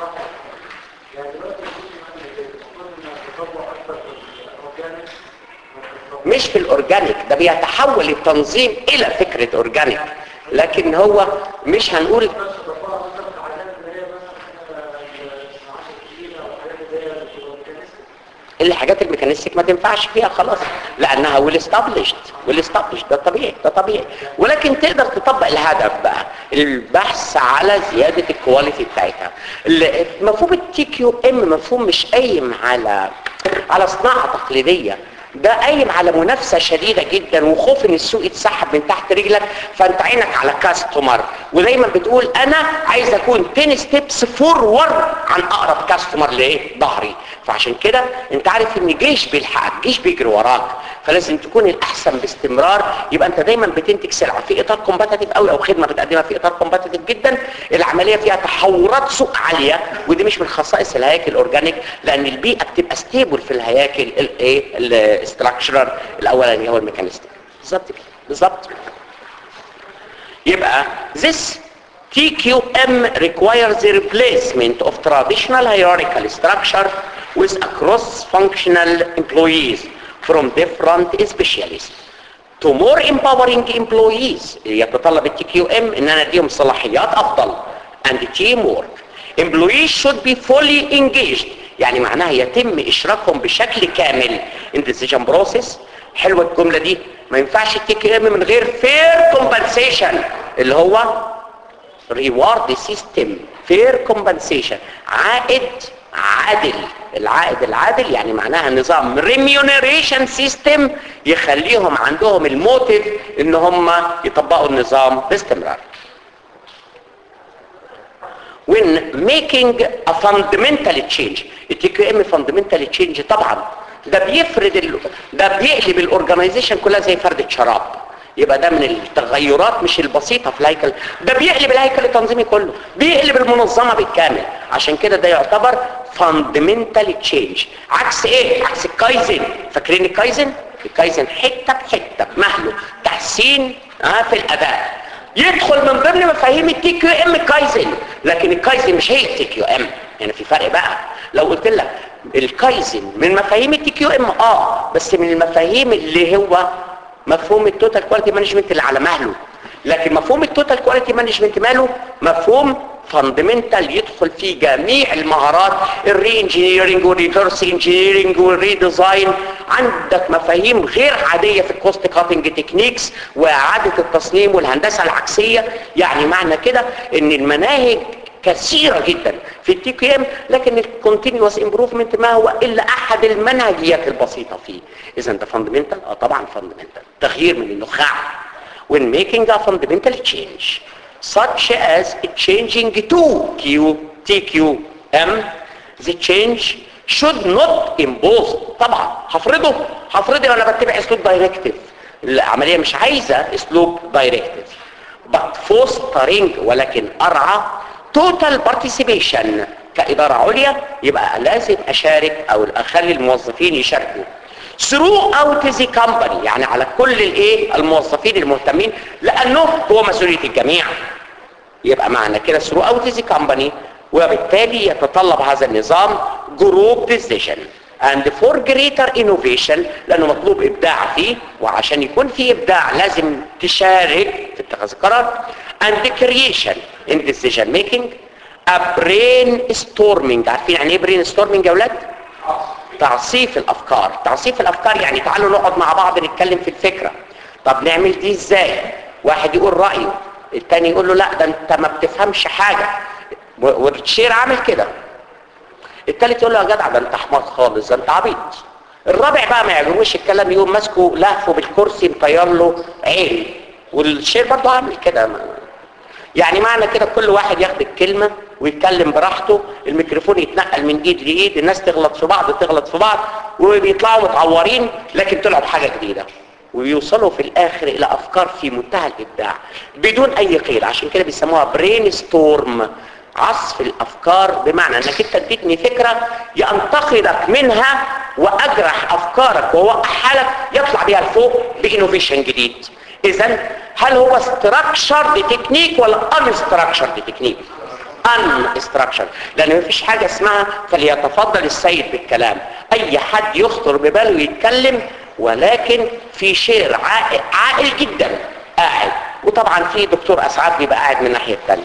مش في الأورجانيك ده بيتحول التنظيم إلى فكرة أورجانيك لكن هو مش هنقول الحاجات الميكانيستيك ما تنفعش فيها خلاص لانها ويل استابليشد ويل استابليشد ده طبيعي ده طبيعي ولكن تقدر تطبق الهدف بقى البحث على زياده الكواليتي بتاعتها ال- مفهوم التي كيو ام مفهوم مش قايم على على صناعه تقليديه ده قايم على منافسة شديدة جدا وخوف ان السوق يتسحب من تحت رجلك فانت عينك على كاستمر ودايما بتقول انا عايز اكون 10 ستيبس فورورد عن اقرب كاستمر لايه ظهري فعشان كده انت عارف ان جيش بيلحقك جيش بيجري وراك فلازم تكون الاحسن باستمرار يبقى انت دايما بتنتج سلعه في اطار كومباتيتيف قوي او خدمه بتقدمها في اطار كومباتيتيف جدا العمليه فيها تحورات سوق عاليه ودي مش من خصائص الهياكل الاورجانيك لان البيئه بتبقى ستيبل في الهياكل الايه الاستراكشرال الاولاني هو الميكانيستيك بالظبط كده بالظبط يبقى this TQM requires the replacement of traditional hierarchical structure with a cross-functional employees from different specialists to more empowering employees يتطلب ال TQM ان انا اديهم صلاحيات افضل and teamwork employees should be fully engaged يعني معناها يتم اشراكهم بشكل كامل in decision process حلوه الجمله دي ما ينفعش التي كيو ام من غير fair compensation اللي هو reward system fair compensation عائد عادل العائد العادل يعني معناها نظام remuneration system يخليهم عندهم الموتيف ان هم يطبقوا النظام باستمرار when making a fundamental change التي كيو ام fundamental change طبعا ده بيفرد ال... ده بيقلب الاورجنايزيشن كلها زي فردة شراب يبقى ده من التغيرات مش البسيطة في الهيكل ده بيقلب الهيكل التنظيمي كله بيقلب المنظمة بالكامل عشان كده ده يعتبر fundamental change عكس ايه عكس الكايزن فاكرين الكايزن الكايزن حتة بحتة بمهله تحسين آه في الاداء يدخل من ضمن مفاهيم التي كيو ام كايزن لكن الكايزن مش هي التي كيو ام يعني في فرق بقى لو قلت لك الكايزن من مفاهيم التي كيو ام اه بس من المفاهيم اللي هو مفهوم التوتال كواليتي مانجمنت اللي على مهله لكن مفهوم التوتال كواليتي مانجمنت ماله مفهوم فاندمنتال يدخل فيه جميع المهارات الري انجينيرنج والريفرس انجينيرنج والريديزاين عندك مفاهيم غير عاديه في الكوست كاتنج تكنيكس واعاده التصميم والهندسه العكسيه يعني معنى كده ان المناهج كثيرة جدا في التي كي ام لكن الكونتينوس امبروفمنت ما هو الا احد المنهجيات البسيطة فيه اذا ده فاندمنتال اه طبعا فاندمنتال تغيير من النخاع when making a fundamental change such as changing to Q, TQM the change should not impose طبعا هفرضه هفرضه وانا بتبع اسلوب دايركتيف العملية مش عايزة اسلوب دايركتيف but fostering ولكن ارعى total participation كإدارة عليا يبقى لازم أشارك أو أخلي الموظفين يشاركوا throughout the company يعني على كل الايه الموظفين المهتمين لأنه هو مسؤولية الجميع يبقى معنى كده throughout the company وبالتالي يتطلب هذا النظام group decision and for greater innovation لأنه مطلوب إبداع فيه وعشان يكون في إبداع لازم تشارك في اتخاذ القرار and creation in decision making a brainstorming عارفين يعني ايه brainstorming يا ولاد؟ تعصيف الافكار تعصيف الافكار يعني تعالوا نقعد مع بعض نتكلم في الفكرة طب نعمل دي ازاي واحد يقول رأيه التاني يقول له لا ده انت ما بتفهمش حاجة والشير عامل كده التالت يقول له يا جدع ده انت حمار خالص ده انت عبيط الرابع بقى ما يعجبوش الكلام يقوم ماسكه لهفه بالكرسي مطير له عين والشير برضه عامل كده يعني معنى كده كل واحد ياخد الكلمة ويتكلم براحته الميكروفون يتنقل من ايد لايد الناس تغلط في بعض تغلط في بعض وبيطلعوا متعورين لكن طلعوا بحاجة جديدة ويوصلوا في الاخر الى افكار في منتهى الابداع بدون اي قيل عشان كده بيسموها برين ستورم عصف الافكار بمعنى انك انت اديتني فكرة ينتقدك منها واجرح افكارك ووقع حالك يطلع بيها لفوق بانوفيشن جديد اذا هل هو structured تكنيك ولا unstructured تكنيك unstructured لان مفيش حاجة اسمها فليتفضل السيد بالكلام اي حد يخطر بباله يتكلم ولكن في شير عاقل, عاقل جدا قاعد وطبعا في دكتور اسعاد بيبقى قاعد من الناحية الثانية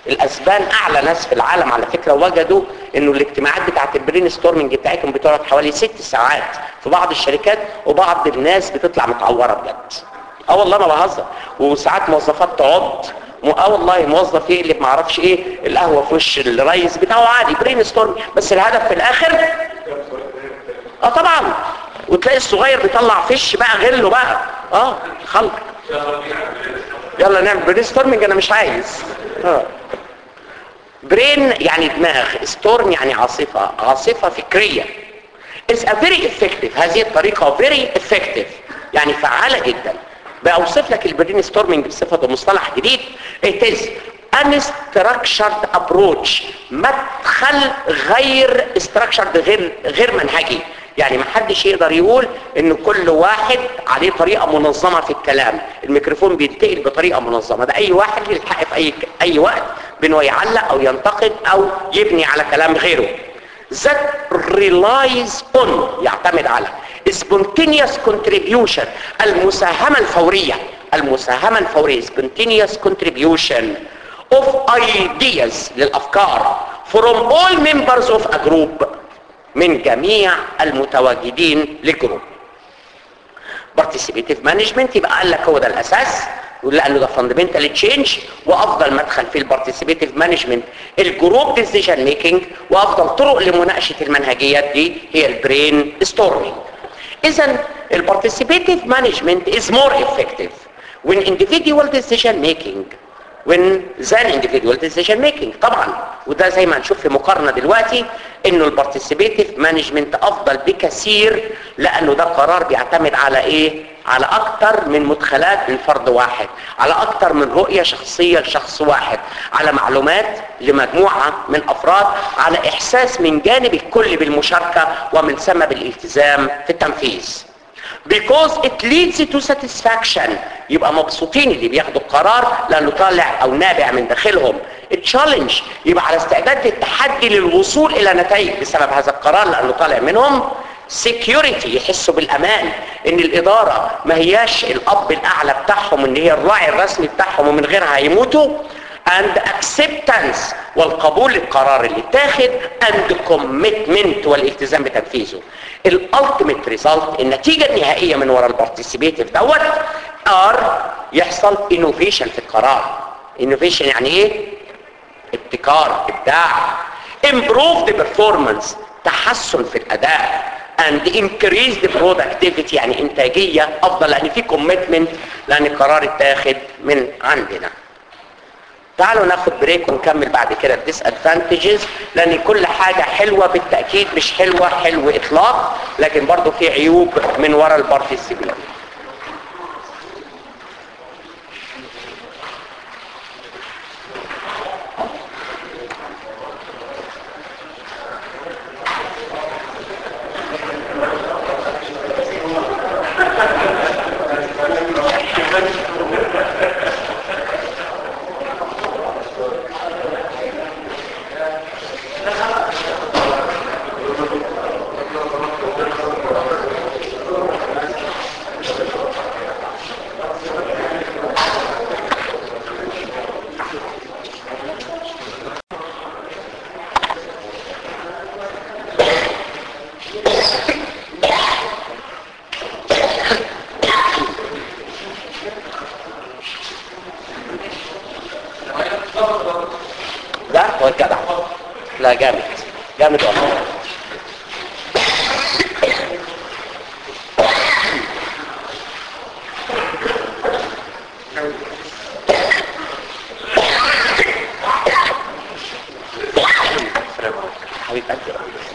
الاسبان اعلى ناس في العالم على فكره وجدوا انه الاجتماعات بتاعت البرين ستورمنج بتاعتهم بتقعد حوالي ست ساعات في بعض الشركات وبعض الناس بتطلع متعوره بجد اه والله ما بهزر وساعات موظفات تقعد م- اه والله موظف يقلب ما اعرفش ايه القهوه في وش الرئيس بتاعه عادي برين ستورم بس الهدف في الاخر اه طبعا وتلاقي الصغير بيطلع فش بقى غله بقى اه خلق يلا نعمل برين ستورمنج انا مش عايز اه برين يعني دماغ ستورم يعني عاصفة عاصفة فكرية is a very effective هذه الطريقة very effective يعني فعالة جدا بأوصف لك البرين ستورمنج بصفة مصطلح جديد it is unstructured approach مدخل غير structured غير غير منهجي يعني ما حدش يقدر يقول ان كل واحد عليه طريقة منظمة في الكلام الميكروفون بينتقل بطريقة منظمة ده اي واحد يلحق في اي اي وقت بانه يعلق او ينتقد او يبني على كلام غيره that relies on يعتمد على spontaneous contribution المساهمة الفورية المساهمة الفورية spontaneous contribution of ideas للأفكار from all members of a group من جميع المتواجدين للجروب participative management يبقى قال لك هو ده الاساس لانه ده fundamental تشينج وافضل مدخل في البارتيسيبيتيف مانجمنت الجروب ديسيجن ميكنج وافضل طرق لمناقشه المنهجيات دي هي البرين ستورمينج اذا البارتيسيبيتيف مانجمنت is more effective when individual decision making when than individual decision making طبعا وده زي ما هنشوف في مقارنه دلوقتي انه البارتيسيبيتيف مانجمنت افضل بكثير لانه ده قرار بيعتمد على ايه على اكتر من مدخلات من فرد واحد على اكتر من رؤيه شخصيه لشخص واحد على معلومات لمجموعه من افراد على احساس من جانب الكل بالمشاركه ومن ثم بالالتزام في التنفيذ because it leads to satisfaction يبقى مبسوطين اللي بياخدوا القرار لانه طالع او نابع من داخلهم التشالنج يبقى على استعداد للتحدي للوصول الى نتائج بسبب هذا القرار لانه طالع منهم security يحسوا بالامان ان الاداره ما هياش الاب الاعلى بتاعهم ان هي الراعي الرسمي بتاعهم ومن غيرها هيموتوا and acceptance والقبول للقرار اللي اتاخد and commitment والالتزام بتنفيذه الالتيميت ريزلت النتيجه النهائيه من وراء البارتيسيبيتيف دوت ار يحصل انوفيشن في القرار انوفيشن يعني ايه ابتكار ابداع improved performance تحسن في الاداء and increased productivity يعني انتاجيه افضل لان في commitment لان القرار اتاخد من عندنا تعالوا ناخد بريك ونكمل بعد كده الديس ادفانتجز لان كل حاجة حلوة بالتأكيد مش حلوة حلو اطلاق لكن برضو في عيوب من وراء البارتيسيبيلتي ده هو الجدع لا جامد جامد والله حبيب قلبي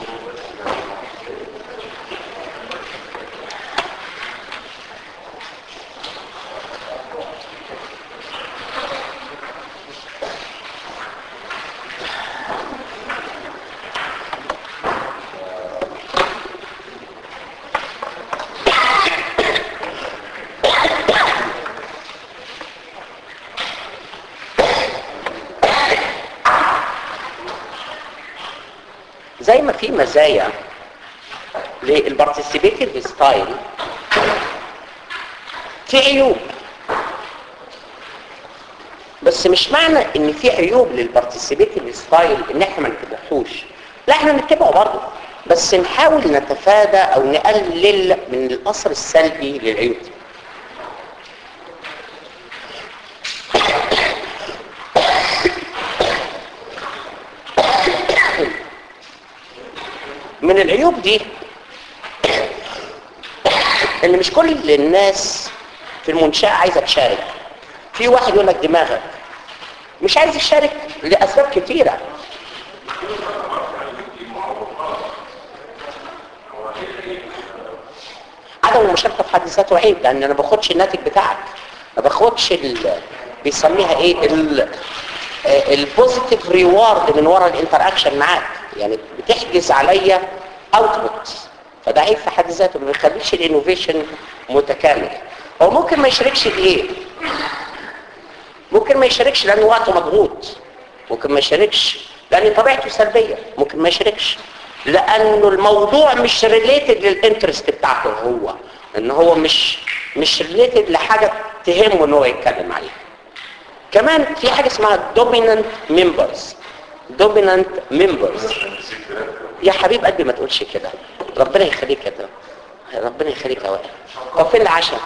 زي ما في مزايا للبارتيسيبيتيف ستايل في عيوب بس مش معنى ان في عيوب للبارتيسيبيتيف ستايل ان احنا ما نتبعوش لا احنا نتبعه برضه بس نحاول نتفادى او نقلل من الاثر السلبي للعيوب دي من العيوب دي ان مش كل الناس في المنشأة عايزة تشارك في واحد يقول لك دماغك مش عايز يشارك لأسباب كتيرة عدم المشاركة في حد ذاته عيب لأن أنا ما باخدش الناتج بتاعك ما باخدش ال... بيسميها ايه ال... البوزيتيف ريوارد من ورا الانتراكشن معاك يعني بتحجز عليا اوتبوت فده عيب في حد ذاته ما بيخليش الانوفيشن متكامل هو ممكن ما يشاركش بايه ممكن ما يشاركش لانه وقته مضغوط ممكن ما يشاركش لان طبيعته سلبيه ممكن ما يشاركش لانه الموضوع مش ريليتد للانترست بتاعته هو ان هو مش مش ريليتد لحاجه تهمه ان هو يتكلم عليها كمان في حاجه اسمها dominant members dominant members يا حبيب قلبي ما تقولش كده ربنا يخليك يا ده ربنا يخليك يا وائل هو فين العشاء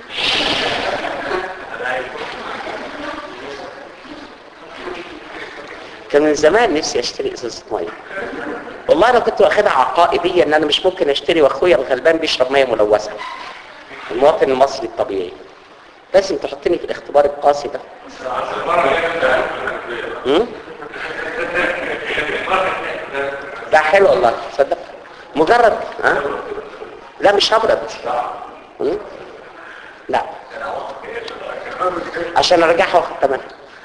كان من زمان نفسي اشتري ازازه ميه والله انا كنت واخدها عقائديه ان انا مش ممكن اشتري واخويا الغلبان بيشرب ميه ملوثه المواطن المصري الطبيعي لازم تحطني في الاختبار القاسي ده م? ده حلو والله تصدق مجرد ها لا مش هبرد م? لا عشان ارجعها واخد ثمنها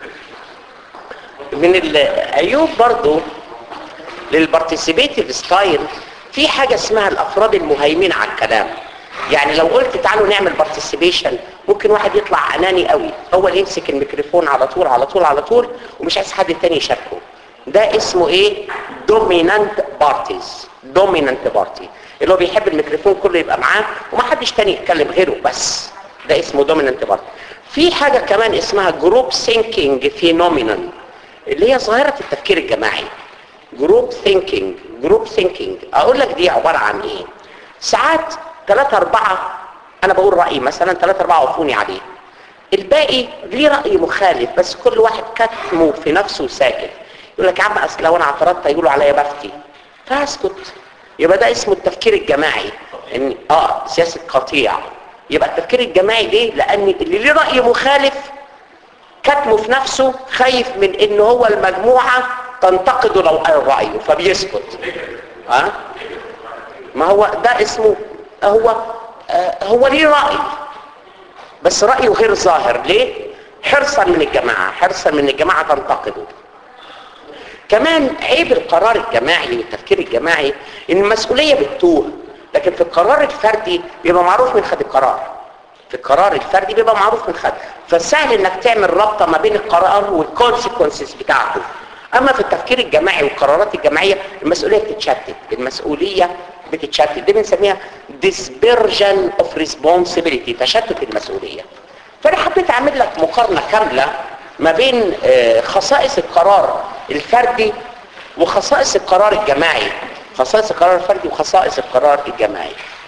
من العيوب برضو للبارتيسيبيتيف ستايل في حاجة اسمها الافراد المهيمين على الكلام يعني لو قلت تعالوا نعمل بارتيسيبيشن ممكن واحد يطلع اناني قوي هو اللي يمسك الميكروفون على طول على طول على طول ومش عايز حد تاني يشاركه ده اسمه ايه دومينانت بارتيز دومينانت بارتي اللي هو بيحب الميكروفون كله يبقى معاه ومحدش تاني يتكلم غيره بس ده اسمه دومينانت بارتي في حاجة كمان اسمها جروب ثينكينج فينومينال اللي هي ظاهرة التفكير الجماعي جروب ثينكينج جروب ثينكينج اقول لك دي عبارة عن ايه ساعات ثلاثة أربعة أنا بقول رأيي مثلا ثلاثة أربعة وقفوني عليه الباقي ليه رأي مخالف بس كل واحد كتمه في نفسه ساكت يقول لك يا عم أصل لو أنا اعترضت هيقولوا عليا بفتي فاسكت يبقى ده اسمه التفكير الجماعي إن آه سياسة قطيع يبقى التفكير الجماعي ليه؟ لأن اللي ليه رأي مخالف كتمه في نفسه خايف من إن هو المجموعة تنتقده لو قال رأيه فبيسكت ها؟ ما هو ده اسمه هو آه هو ليه رأي بس رأيه غير ظاهر ليه حرصا من الجماعة حرصا من الجماعة تنتقده كمان عيب القرار الجماعي والتفكير الجماعي ان المسؤولية بتتوه لكن في القرار الفردي بيبقى معروف من خد القرار في القرار الفردي بيبقى معروف من خد فسهل انك تعمل رابطة ما بين القرار والكونسيكونسز بتاعته اما في التفكير الجماعي والقرارات الجماعية المسؤولية بتتشتت المسؤولية بتتشتت دي بنسميها dispersion of responsibility تشتت المسؤولية فانا حبيت اعمل لك مقارنة كاملة ما بين خصائص القرار الفردي وخصائص القرار الجماعي خصائص القرار الفردي وخصائص القرار الجماعي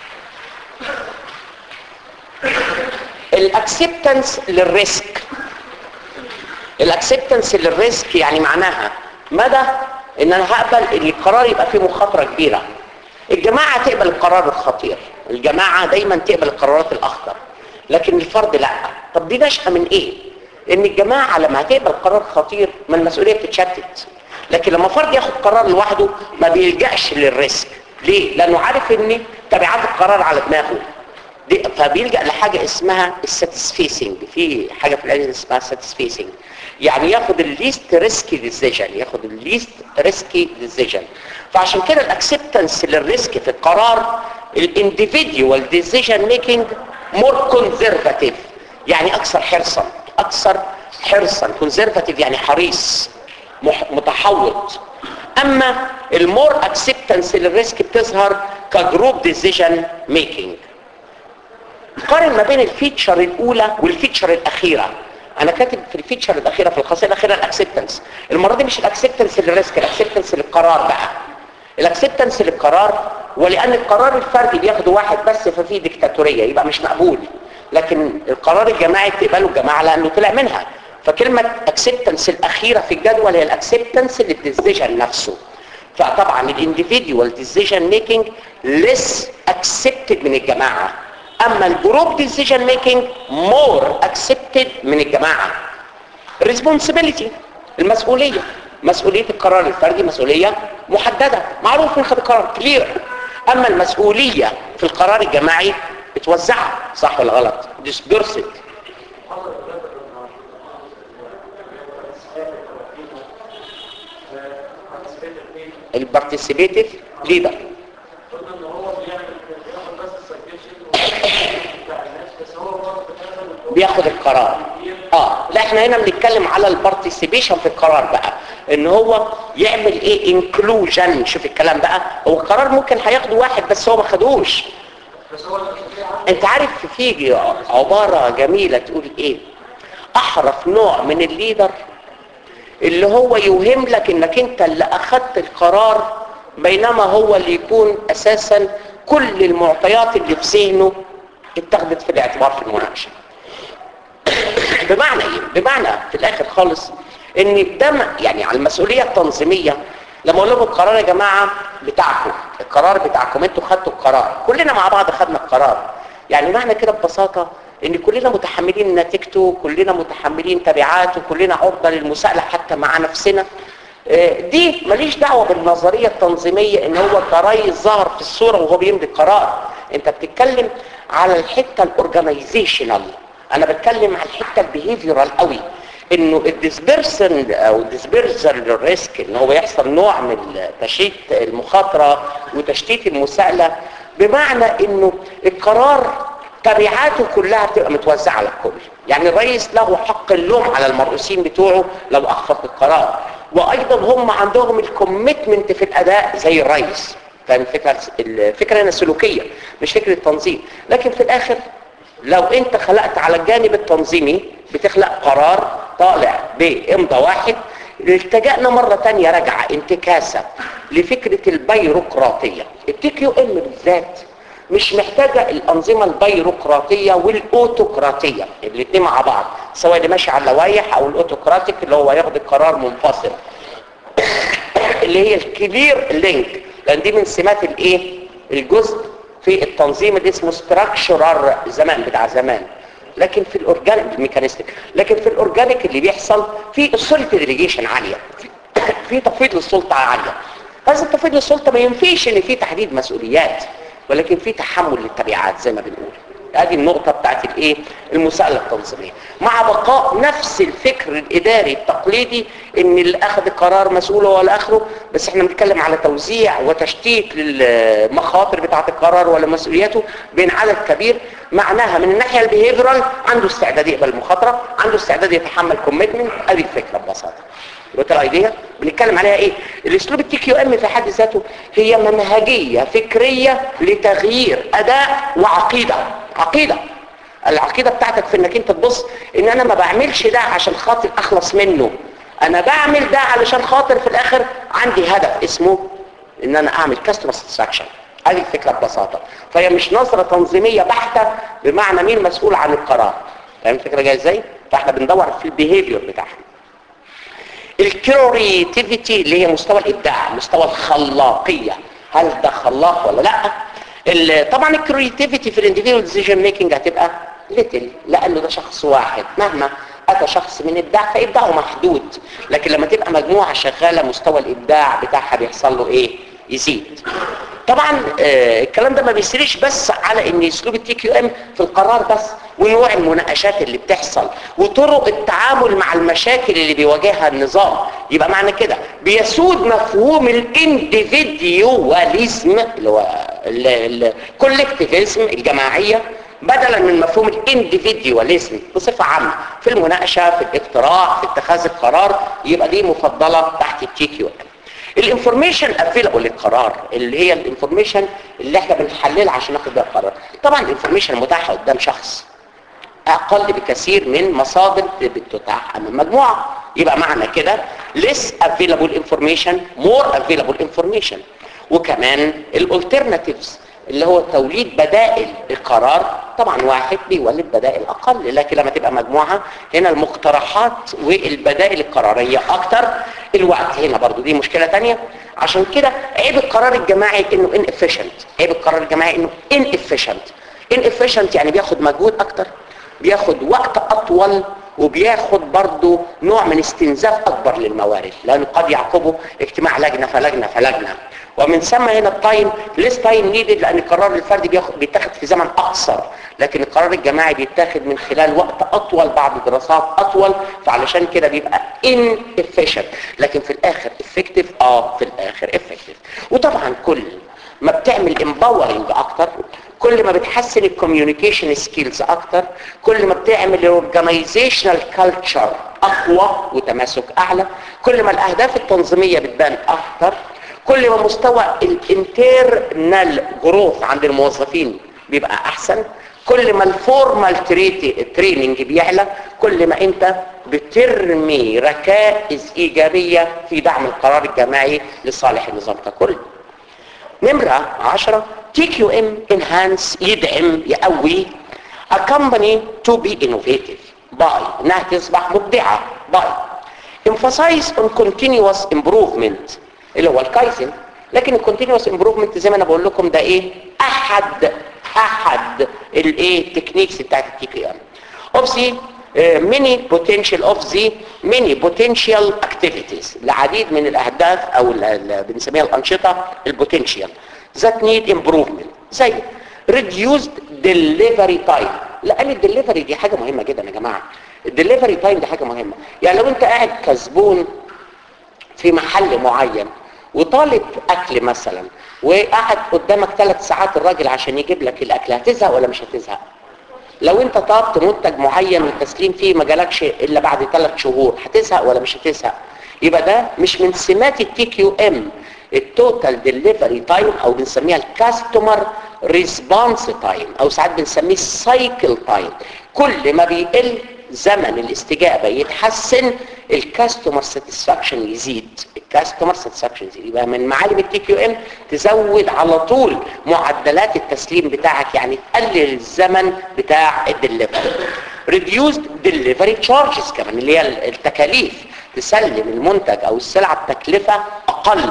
الاكسبتنس للريسك الاكسبتنس للريسك يعني معناها مدى ان انا هقبل ان القرار يبقى فيه مخاطره كبيره الجماعه تقبل القرار الخطير الجماعه دايما تقبل القرارات الاخطر لكن الفرد لا طب دي نشأة من ايه ان الجماعه لما هتقبل قرار خطير ما المسؤوليه بتتشتت لكن لما فرد ياخد قرار لوحده ما بيلجأش للريسك ليه لانه عارف ان تبعات القرار على دماغه دي فبيلجأ لحاجة اسمها الساتسفيسنج في حاجة في العلم اسمها ساتسفيسنج يعني ياخد الليست ريسكي ديسيجن ياخد الليست ريسكي ديسيجن فعشان كده الاكسبتنس للريسك في القرار الانديفيديوال ديسيجن ميكينج مور كونزرفاتيف يعني اكثر حرصا اكثر حرصا كونزرفاتيف يعني حريص متحوط اما المور اكسبتنس للريسك بتظهر كجروب ديسيجن ميكينج قارن ما بين الفيتشر الاولى والفيتشر الاخيره انا كاتب في الفيتشر الاخيره في الخاصيه الاخيره الاكسبتنس المره دي مش الاكسبتنس للريسك الاكسبتنس للقرار بقى الاكسبتنس للقرار ولان القرار الفردي بياخده واحد بس ففي ديكتاتوريه يبقى مش مقبول لكن القرار الجماعي بتقبله الجماعه لانه طلع منها فكلمه اكسبتنس الاخيره في الجدول هي الاكسبتنس للديسيجن نفسه فطبعا الانديفيديوال ديسيجن ميكنج ليس اكسبتد من الجماعه اما الجروب ديسيجن ميكنج مور اكسبتد من الجماعه responsibility المسؤوليه مسؤوليه القرار الفردي مسؤوليه محدده معروف من خد القرار كلير اما المسؤوليه في القرار الجماعي بتوزعها صح ولا غلط dispersed البارتيسيبيتيف ليدر قلنا ان هو بيعمل بياخد بس السجلشن بتاع الناس بس هو برضه بيعمل بياخد القرار اه لا احنا هنا بنتكلم على البارتيسيبيشن في القرار بقى ان هو يعمل ايه انكلوجن شوف الكلام بقى هو القرار ممكن هياخده واحد بس هو ما خدوش بس هو المسؤولية عنه انت عارف في عبارة جميلة تقول ايه احرف نوع من الليدر اللي هو يوهم لك انك انت اللي اخدت القرار بينما هو اللي يكون اساسا كل المعطيات اللي في ذهنه اتخذت في الاعتبار في المناقشه بمعنى ايه بمعنى في الاخر خالص ان ده م- يعني على المسؤوليه التنظيميه لما اقول لكم القرار يا جماعه بتاعكم القرار بتاعكم انتوا خدتوا القرار كلنا مع بعض خدنا القرار يعني معنى كده ببساطه ان كلنا متحملين نتيجته كلنا متحملين تبعاته كلنا عرضه للمساءله حتى مع نفسنا آه، دي ماليش دعوه بالنظريه التنظيميه ان هو الرئيس ظهر في الصوره وهو بيمضي القرار انت بتتكلم على الحته الاورجنايزيشنال انا بتكلم على الحته البيهيفيورال قوي انه الديسبيرسن او الديسبيرسل ريسك ان هو يحصل نوع من تشتيت المخاطره وتشتيت المساءله بمعنى انه القرار تبعاته كلها بتبقى متوزعه على الكل يعني الرئيس له حق اللوم على المرؤوسين بتوعه لو اخفق القرار وايضا هم عندهم الكوميتمنت في الاداء زي الرئيس فاهم الفكره الفكره هنا سلوكيه مش فكره تنظيم لكن في الاخر لو انت خلقت على الجانب التنظيمي بتخلق قرار طالع بامضى واحد التجأنا مرة تانية رجع انتكاسة لفكرة البيروقراطية التي كيو ام بالذات مش محتاجة الأنظمة البيروقراطية والأوتوقراطية الاثنين مع بعض سواء اللي ماشي على اللوائح أو الأوتوقراطيك اللي هو ياخد القرار منفصل اللي هي الكلير لينك لأن دي من سمات الإيه؟ الجزء في التنظيم اللي اسمه ستراكشرال زمان بتاع زمان لكن في الاورجانيك الميكانيستيك لكن في الاورجانيك اللي بيحصل في السلطه ديليجيشن عاليه في- في تفويض للسلطه عاليه هذا التفويض للسلطه ما ينفيش ان في تحديد مسؤوليات ولكن في تحمل للتبعات زي ما بنقول هذه النقطة بتاعت الايه المساءلة التنظيمية مع بقاء نفس الفكر الاداري التقليدي ان اللي اخذ القرار مسؤول هو ولا اخره بس احنا بنتكلم على توزيع وتشتيت للمخاطر بتاعت القرار ولا مسؤولياته بين عدد كبير معناها من الناحية البيهيفرال عنده استعداد يقبل المخاطرة عنده استعداد يتحمل كوميتمنت ادي الفكرة ببساطة يبقى الايديا بنتكلم عليها ايه الاسلوب التي كيو ام في حد ذاته هي منهجيه فكريه لتغيير اداء وعقيده عقيده العقيده بتاعتك في انك انت تبص ان انا ما بعملش ده عشان خاطر اخلص منه انا بعمل ده علشان خاطر في الاخر عندي هدف اسمه ان انا اعمل كاستمر ساتسفاكشن هذه الفكره ببساطه فهي مش نظره تنظيميه بحته بمعنى مين مسؤول عن القرار فاهم الفكره جايه ازاي فاحنا بندور في البيهيفير بتاعها الكرياتيفيتي اللي هي مستوى الابداع مستوى الخلاقيه هل ده خلاق ولا لا ال- طبعا الكرياتيفيتي في الانديفيدوال ديسيجن ميكنج هتبقى ليتل لانه ده شخص واحد مهما اتى شخص من ابداع فابداعه محدود لكن لما تبقى مجموعه شغاله مستوى الابداع بتاعها بيحصل له ايه يزيد طبعا آه الكلام ده ما بيسريش بس على ان اسلوب التي كيو ام في القرار بس ونوع المناقشات اللي بتحصل وطرق التعامل مع المشاكل اللي بيواجهها النظام يبقى معنى كده بيسود مفهوم الانديفيديواليزم اللي هو الكولكتيفيزم الجماعيه بدلا من مفهوم الانديفيديواليزم بصفه عامه في المناقشه في الاقتراح في اتخاذ القرار يبقى دي مفضله تحت التي كيو ام الانفورميشن افيلابل للقرار اللي هي الانفورميشن اللي احنا بنحللها عشان ناخد بيها القرار طبعا الانفورميشن متاحه قدام شخص اقل بكثير من مصادر بتتاح امام مجموعه يبقى معنى كده less available information more available information وكمان الالترناتيفز اللي هو توليد بدائل القرار طبعا واحد بيولد بدائل اقل لكن لما تبقى مجموعه هنا المقترحات والبدائل القراريه اكتر الوقت هنا برضو دي مشكله تانية عشان كده عيب القرار الجماعي انه inefficient عيب القرار الجماعي انه inefficient inefficient يعني بياخد مجهود اكتر بياخد وقت اطول وبياخد برضه نوع من استنزاف اكبر للموارد لانه قد يعقبه اجتماع لجنه فلجنه فلجنه ومن ثم هنا التايم ليس تايم نيدد لان القرار الفردي بياخد بيتاخد في زمن اقصر لكن القرار الجماعي بيتاخد من خلال وقت اطول بعد دراسات اطول فعلشان كده بيبقى inefficient لكن في الاخر effective اه في الاخر effective وطبعا كل ما بتعمل empowering اكتر كل ما بتحسن الكوميونيكيشن سكيلز اكتر كل ما بتعمل الاورجنايزيشنال كلتشر اقوى وتماسك اعلى كل ما الاهداف التنظيميه بتبان اكتر كل ما مستوى الانترنال جروث عند الموظفين بيبقى احسن كل ما الفورمال تريننج بيعلى كل ما انت بترمي ركائز ايجابيه في دعم القرار الجماعي لصالح النظام ككل نمرة عشرة TQM enhance يدعم يقوي a company to be innovative by انها تصبح مبدعة by emphasize on continuous improvement اللي هو الكايزن لكن الكونتينوس امبروفمنت زي ما انا بقول لكم ده ايه احد احد الايه تكنيكس بتاعت التي كي ام اوف سي many potential of the many potential activities العديد من الاهداف او ال- ال- بنسميها الانشطه البوتنشال that need improvement زي reduced delivery time لان الدليفري دي حاجه مهمه جدا يا جماعه الدليفري تايم دي حاجه مهمه يعني لو انت قاعد كسبون في محل معين وطالب اكل مثلا وقعد قدامك ثلاث ساعات الراجل عشان يجيب لك الاكل هتزهق ولا مش هتزهق لو انت طلبت منتج معين والتسليم فيه ما جالكش الا بعد ثلاث شهور هتزهق ولا مش هتزهق يبقى ده مش من سمات التي كيو ام التوتال ديليفري تايم او بنسميها الكاستمر ريسبونس تايم او ساعات بنسميه السايكل تايم كل ما بيقل زمن الاستجابه يتحسن الكاستمر ساتسفاكشن يزيد الكاستمر ساتسفاكشن يزيد يبقى من معالم التي كيو ام تزود على طول معدلات التسليم بتاعك يعني تقلل الزمن بتاع الدليفري ريديوزد ديليفري تشارجز كمان اللي هي التكاليف تسلم المنتج او السلعه بتكلفه اقل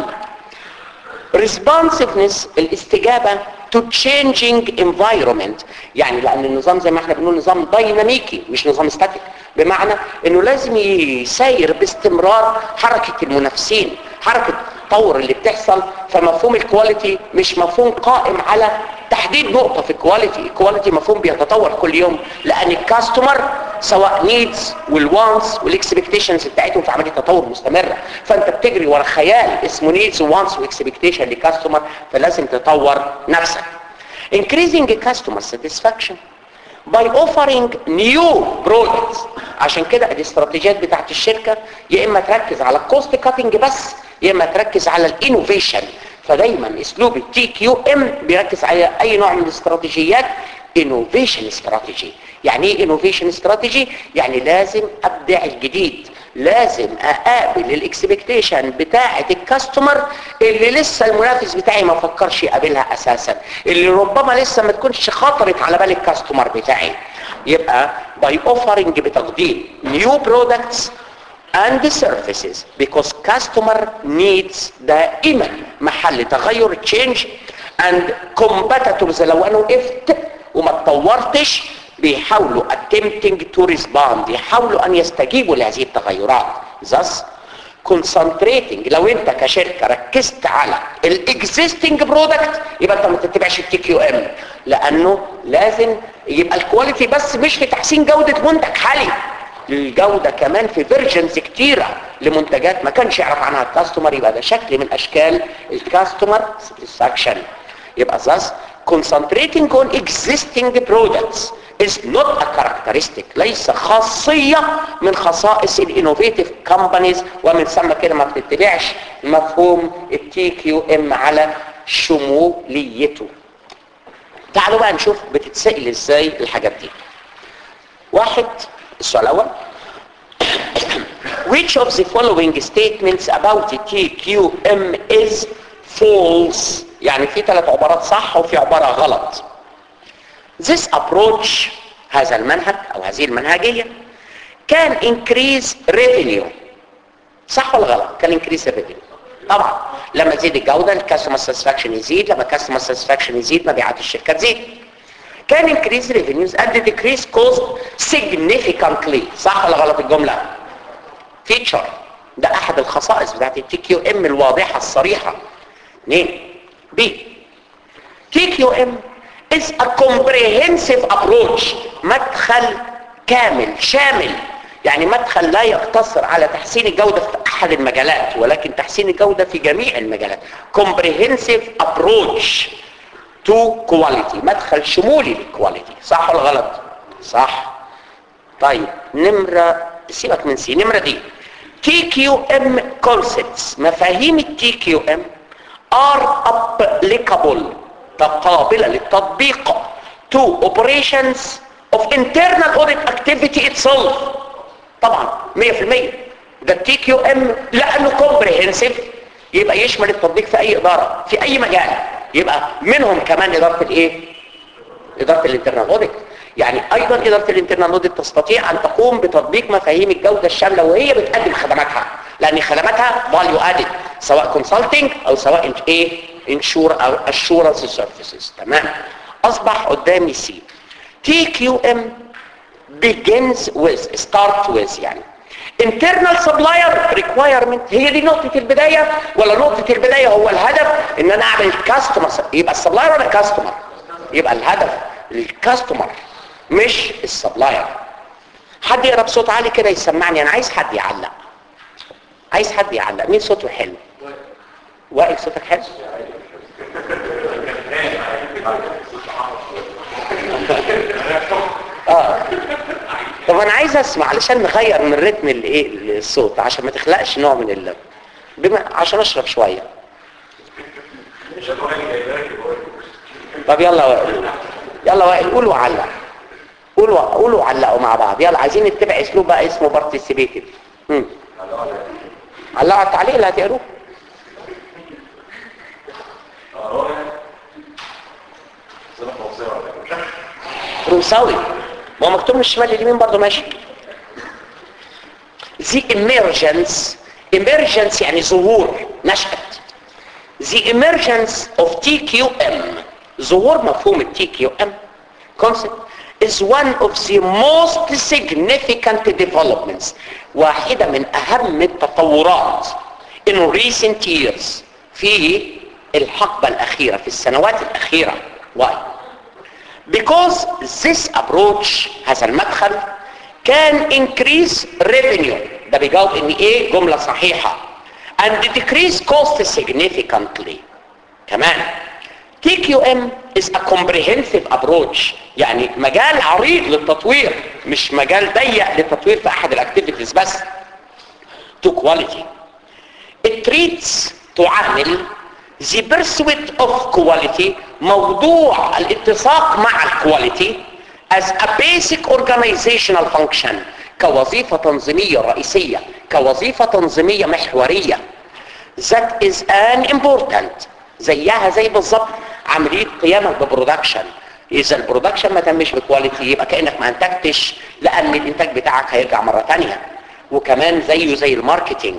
responsiveness الاستجابة to changing environment يعني لأن النظام زي ما احنا بنقول نظام ديناميكي مش نظام ستاتيك بمعنى انه لازم يساير باستمرار حركة المنافسين حركة التطور اللي بتحصل فمفهوم الكواليتي مش مفهوم قائم على تحديد نقطة في الكواليتي الكواليتي مفهوم بيتطور كل يوم لأن الكاستمر سواء نيدز والوانس والاكسبكتيشنز بتاعتهم في عملية تطور مستمرة فانت بتجري ورا خيال اسمه نيدز وانس واكسبكتيشن لكاستمر فلازم تطور نفسك increasing customer satisfaction by offering new products عشان كده الاستراتيجيات بتاعت الشركة يا اما تركز على الكوست كاتنج بس يا اما تركز على الانوفيشن فدايما اسلوب التي كيو ام بيركز على اي نوع من الاستراتيجيات انوفيشن استراتيجي يعني ايه انوفيشن استراتيجي يعني لازم ابدع الجديد لازم اقابل الاكسبكتيشن بتاعه الكاستمر اللي لسه المنافس بتاعي ما فكرش يقابلها اساسا اللي ربما لسه ما تكونش خطرت على بال الكاستمر بتاعي يبقى باي اوفرنج بتقديم نيو برودكتس and services because customer needs دائما محل تغير change and competitors لو انا وقفت وما اتطورتش بيحاولوا attempting to respond يحاولوا ان يستجيبوا لهذه التغيرات thus concentrating لو انت كشركة ركزت على الاكزيستنج برودكت يبقى انت ما تتبعش التي كيو ام لانه لازم يبقى الكواليتي بس مش في تحسين جودة منتج حالي الجودة كمان في فيرجنز كتيرة لمنتجات ما كانش يعرف عنها الكاستمر يبقى ده شكل من اشكال الكاستمر ساتسفاكشن يبقى thus concentrating on existing products is not a characteristic ليس خاصية من خصائص الانوفيتيف كومبانيز ومن ثم كده ما بتتبعش مفهوم التي كيو ام على شموليته تعالوا بقى نشوف بتتسأل ازاي الحاجات دي واحد السؤال الاول which of the following statements about the TQM is false يعني في ثلاث عبارات صح وفي عبارة غلط this approach هذا المنهج او هذه المنهجية can increase revenue صح ولا غلط كان increase revenue طبعا لما تزيد الجودة الكاستمر ساتسفاكشن يزيد لما الكاستمر ساتسفاكشن يزيد مبيعات الشركة تزيد can increase revenues and decrease cost significantly صح ولا غلط الجملة feature ده احد الخصائص بتاعت التي كيو ام الواضحة الصريحة اثنين بي تي كيو ام is a comprehensive approach مدخل كامل شامل يعني مدخل لا يقتصر على تحسين الجودة في احد المجالات ولكن تحسين الجودة في جميع المجالات comprehensive approach to quality مدخل شمولي للكواليتي صح ولا غلط صح طيب نمرة سيبك من سي نمرة دي تي كيو ام concepts مفاهيم التي كيو ام are applicable قابلة للتطبيق to operations of internal audit activity itself طبعا 100% ده التي كيو ام لانه comprehensive يبقى يشمل التطبيق في اي ادارة في اي مجال يبقى منهم كمان ادارة الايه ادارة الانترنال اوديت يعني ايضا ادارة الانترنال اوديت تستطيع ان تقوم بتطبيق مفاهيم الجودة الشاملة وهي بتقدم خدماتها لان خدماتها فاليو ادد سواء كونسلتنج او سواء ايه انشور او اشورنس سيرفيسز تمام اصبح قدامي سي تي كيو ام begins with start with يعني internal supplier requirement هي دي نقطة البداية ولا نقطة البداية هو الهدف ان انا اعمل كاستمر يبقى السبلاير ولا كاستمر يبقى الهدف الكاستمر مش السبلاير حد يقرا بصوت عالي كده يسمعني انا عايز حد يعلق عايز حد يعلق مين صوته حلو وائل صوتك حلو اه طب انا عايز اسمع علشان نغير من رتم الايه الصوت عشان ما تخلقش نوع من ال بما عشان اشرب شويه طب يلا وائل يلا وائل قولوا علق قولوا قولوا علقوا مع بعض يلا عايزين نتبع اسلوب بقى اسمه بارتيسيبيتيف علقوا على التعليق اللي هتقروه روساوي ما هو مكتوب من الشمال لليمين برضه ماشي the emergence emergence يعني ظهور نشأة the emergence of TQM ظهور مفهوم ال TQM concept is one of the most significant developments واحدة من أهم التطورات in recent years في الحقبة الأخيرة في السنوات الأخيرة why? because this approach هذا المدخل can increase revenue ده بيجاوب ان ايه جملة صحيحة and decrease cost significantly كمان TQM is a comprehensive approach يعني مجال عريض للتطوير مش مجال ضيق للتطوير في احد الاكتيفيتيز بس to quality it treats تعامل the pursuit of quality موضوع الاتساق مع الكواليتي as a basic organizational function كوظيفة تنظيمية رئيسية كوظيفة تنظيمية محورية that is an important زيها زي بالظبط عملية قيامك ببرودكشن اذا البرودكشن ما تمش بكواليتي يبقى كأنك ما انتجتش لان الانتاج بتاعك هيرجع مرة تانية وكمان زيه زي الماركتينج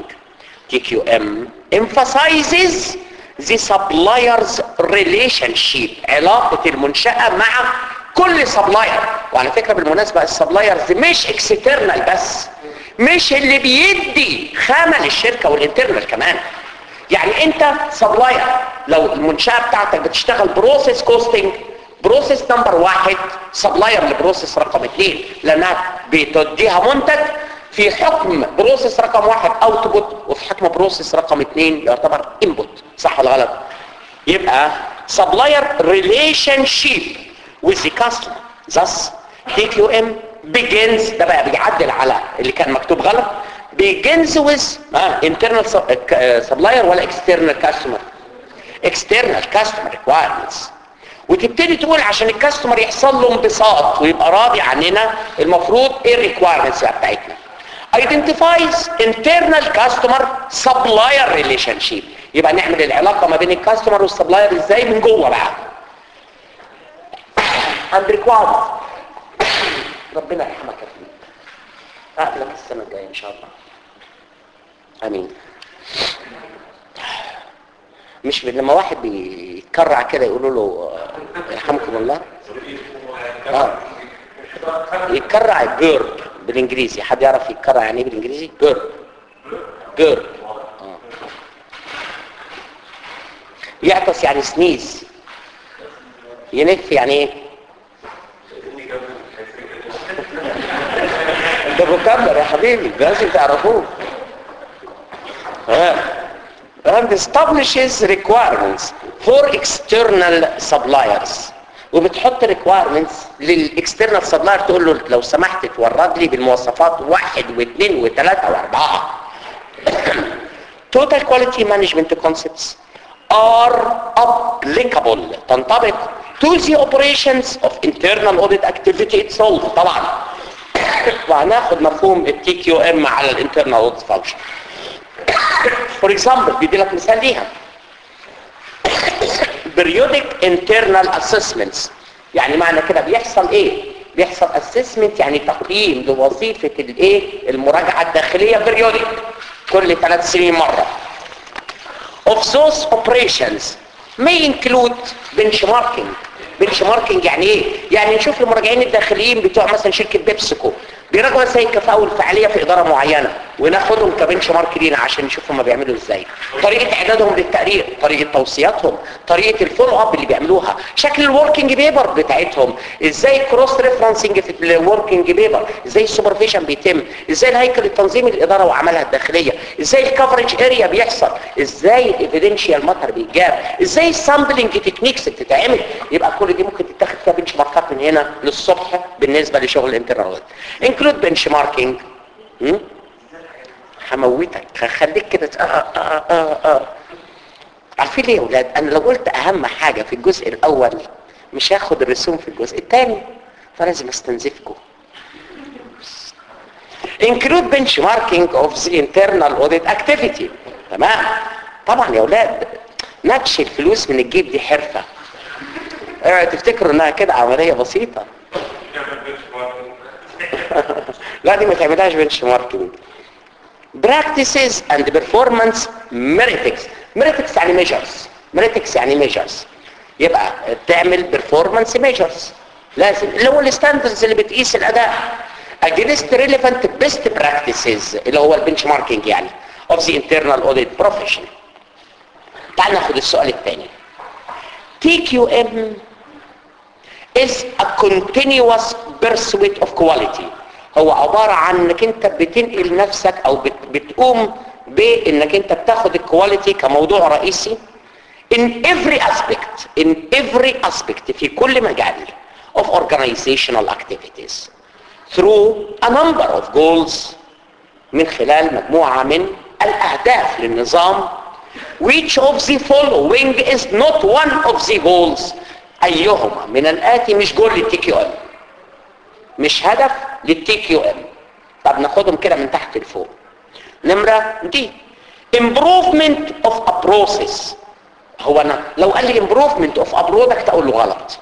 TQM emphasizes the supplier's relationship علاقة المنشأة مع كل سبلاير وعلى فكرة بالمناسبة السبلايرز مش اكسترنال بس مش اللي بيدي خامة للشركة والانترنال كمان يعني انت سبلاير لو المنشأة بتاعتك بتشتغل بروسيس كوستنج بروسيس نمبر واحد سبلاير لبروسيس رقم اثنين لانها بتديها منتج في حكم بروسيس رقم واحد اوتبوت وفي حكم بروسيس رقم اثنين يعتبر انبوت صح ولا غلط يبقى supplier relationship with the customer thus TQM begins ده بقى بيعدل على اللي كان مكتوب غلط begins with آه internal supplier ولا external customer external customer requirements وتبتدي تقول عشان الكاستمر يحصل له انبساط ويبقى راضي عننا المفروض ايه الريكوايرمنتس بتاعتنا identifies internal customer supplier relationship يبقى نعمل العلاقة ما بين الكاستمر والسبلاير ازاي من جوه بقى and requires ربنا يرحمك يا فندم اقلك السنة الجاية ان شاء الله امين مش لما واحد بيتكرع كده يقولوا له آه، يرحمكم الله اه يتكرع الجيرب بالانجليزي حد يعرف يتكرع يعني ايه بالانجليزي جيرب جيرب آه. يعطس يعني سنيز ينف يعني ايه ده فوكابلر يا حبيبي لازم تعرفوه ها and establishes requirements for external suppliers وبتحط requirements للاكسترنال سبلاير تقول له لو سمحت تورد لي بالمواصفات واحد واثنين وثلاثة واربعة total quality management concepts are applicable تنطبق to the operations of internal audit activity itself طبعا وهناخد مفهوم التي كيو ام على الانترنال اوديت فانكشن فور اكزامبل بيدي لك مثال ليها periodic internal assessments يعني معنى كده بيحصل ايه بيحصل assessment يعني تقييم لوظيفة الايه المراجعة الداخلية periodic كل ثلاث سنين مرة of those operations may include benchmarking benchmarking يعني ايه يعني نشوف المراجعين الداخليين بتوع مثلا شركة بيبسكو بيراجعوا ازاي الكفاءة والفعالية في إدارة معينة وناخدهم كبنش مارك لينا عشان نشوف هم بيعملوا ازاي طريقة اعدادهم للتقرير طريقة توصياتهم طريقة الفولو اب اللي بيعملوها شكل الوركينج بيبر بتاعتهم ازاي الكروس ريفرنسنج في الوركينج بيبر ازاي السوبرفيشن بيتم ازاي الهيكل التنظيمي للإدارة وعملها الداخلية ازاي الكفرج اريا بيحصل ازاي الايفيدنشال ماتر بيتجاب ازاي السامبلنج تكنيكس بتتعمل يبقى كل دي ممكن تتاخد فيها بنش ماركات من هنا للصبح بالنسبة لشغل الانترنت انكلود بنش ماركينج هموتك هخليك كده ت- آه آه آه آه. عارفين ليه يا ولاد انا لو قلت اهم حاجة في الجزء الاول مش هاخد الرسوم في الجزء الثاني فلازم استنزفكم include benchmarking of the internal audit activity تمام طبعا يا ولاد نكش الفلوس من الجيب دي حرفة اوعوا تفتكروا انها كده عملية بسيطة لا دي ما تعملهاش بنش ماركينج practices and performance meritics meritics يعني measures meritics يعني measures يبقى تعمل performance measures لازم اللي هو الستاندرز اللي بتقيس الاداء against relevant best practices اللي هو البنش ماركينج يعني of the internal audit profession تعال ناخد السؤال الثاني TQM is a continuous pursuit of quality هو عبارة عن انك انت بتنقل نفسك او بت بتقوم بانك انت بتاخد الكواليتي كموضوع رئيسي in every aspect in every aspect في كل مجال of organizational activities through a number of goals من خلال مجموعة من الأهداف للنظام which of the following is not one of the goals أيهما من الآتي مش جول للتي كيو ام مش هدف للتي كيو ام طب ناخدهم كده من تحت لفوق نمرة دي improvement of a process هو انا لو قال لي improvement of a product اقول له غلط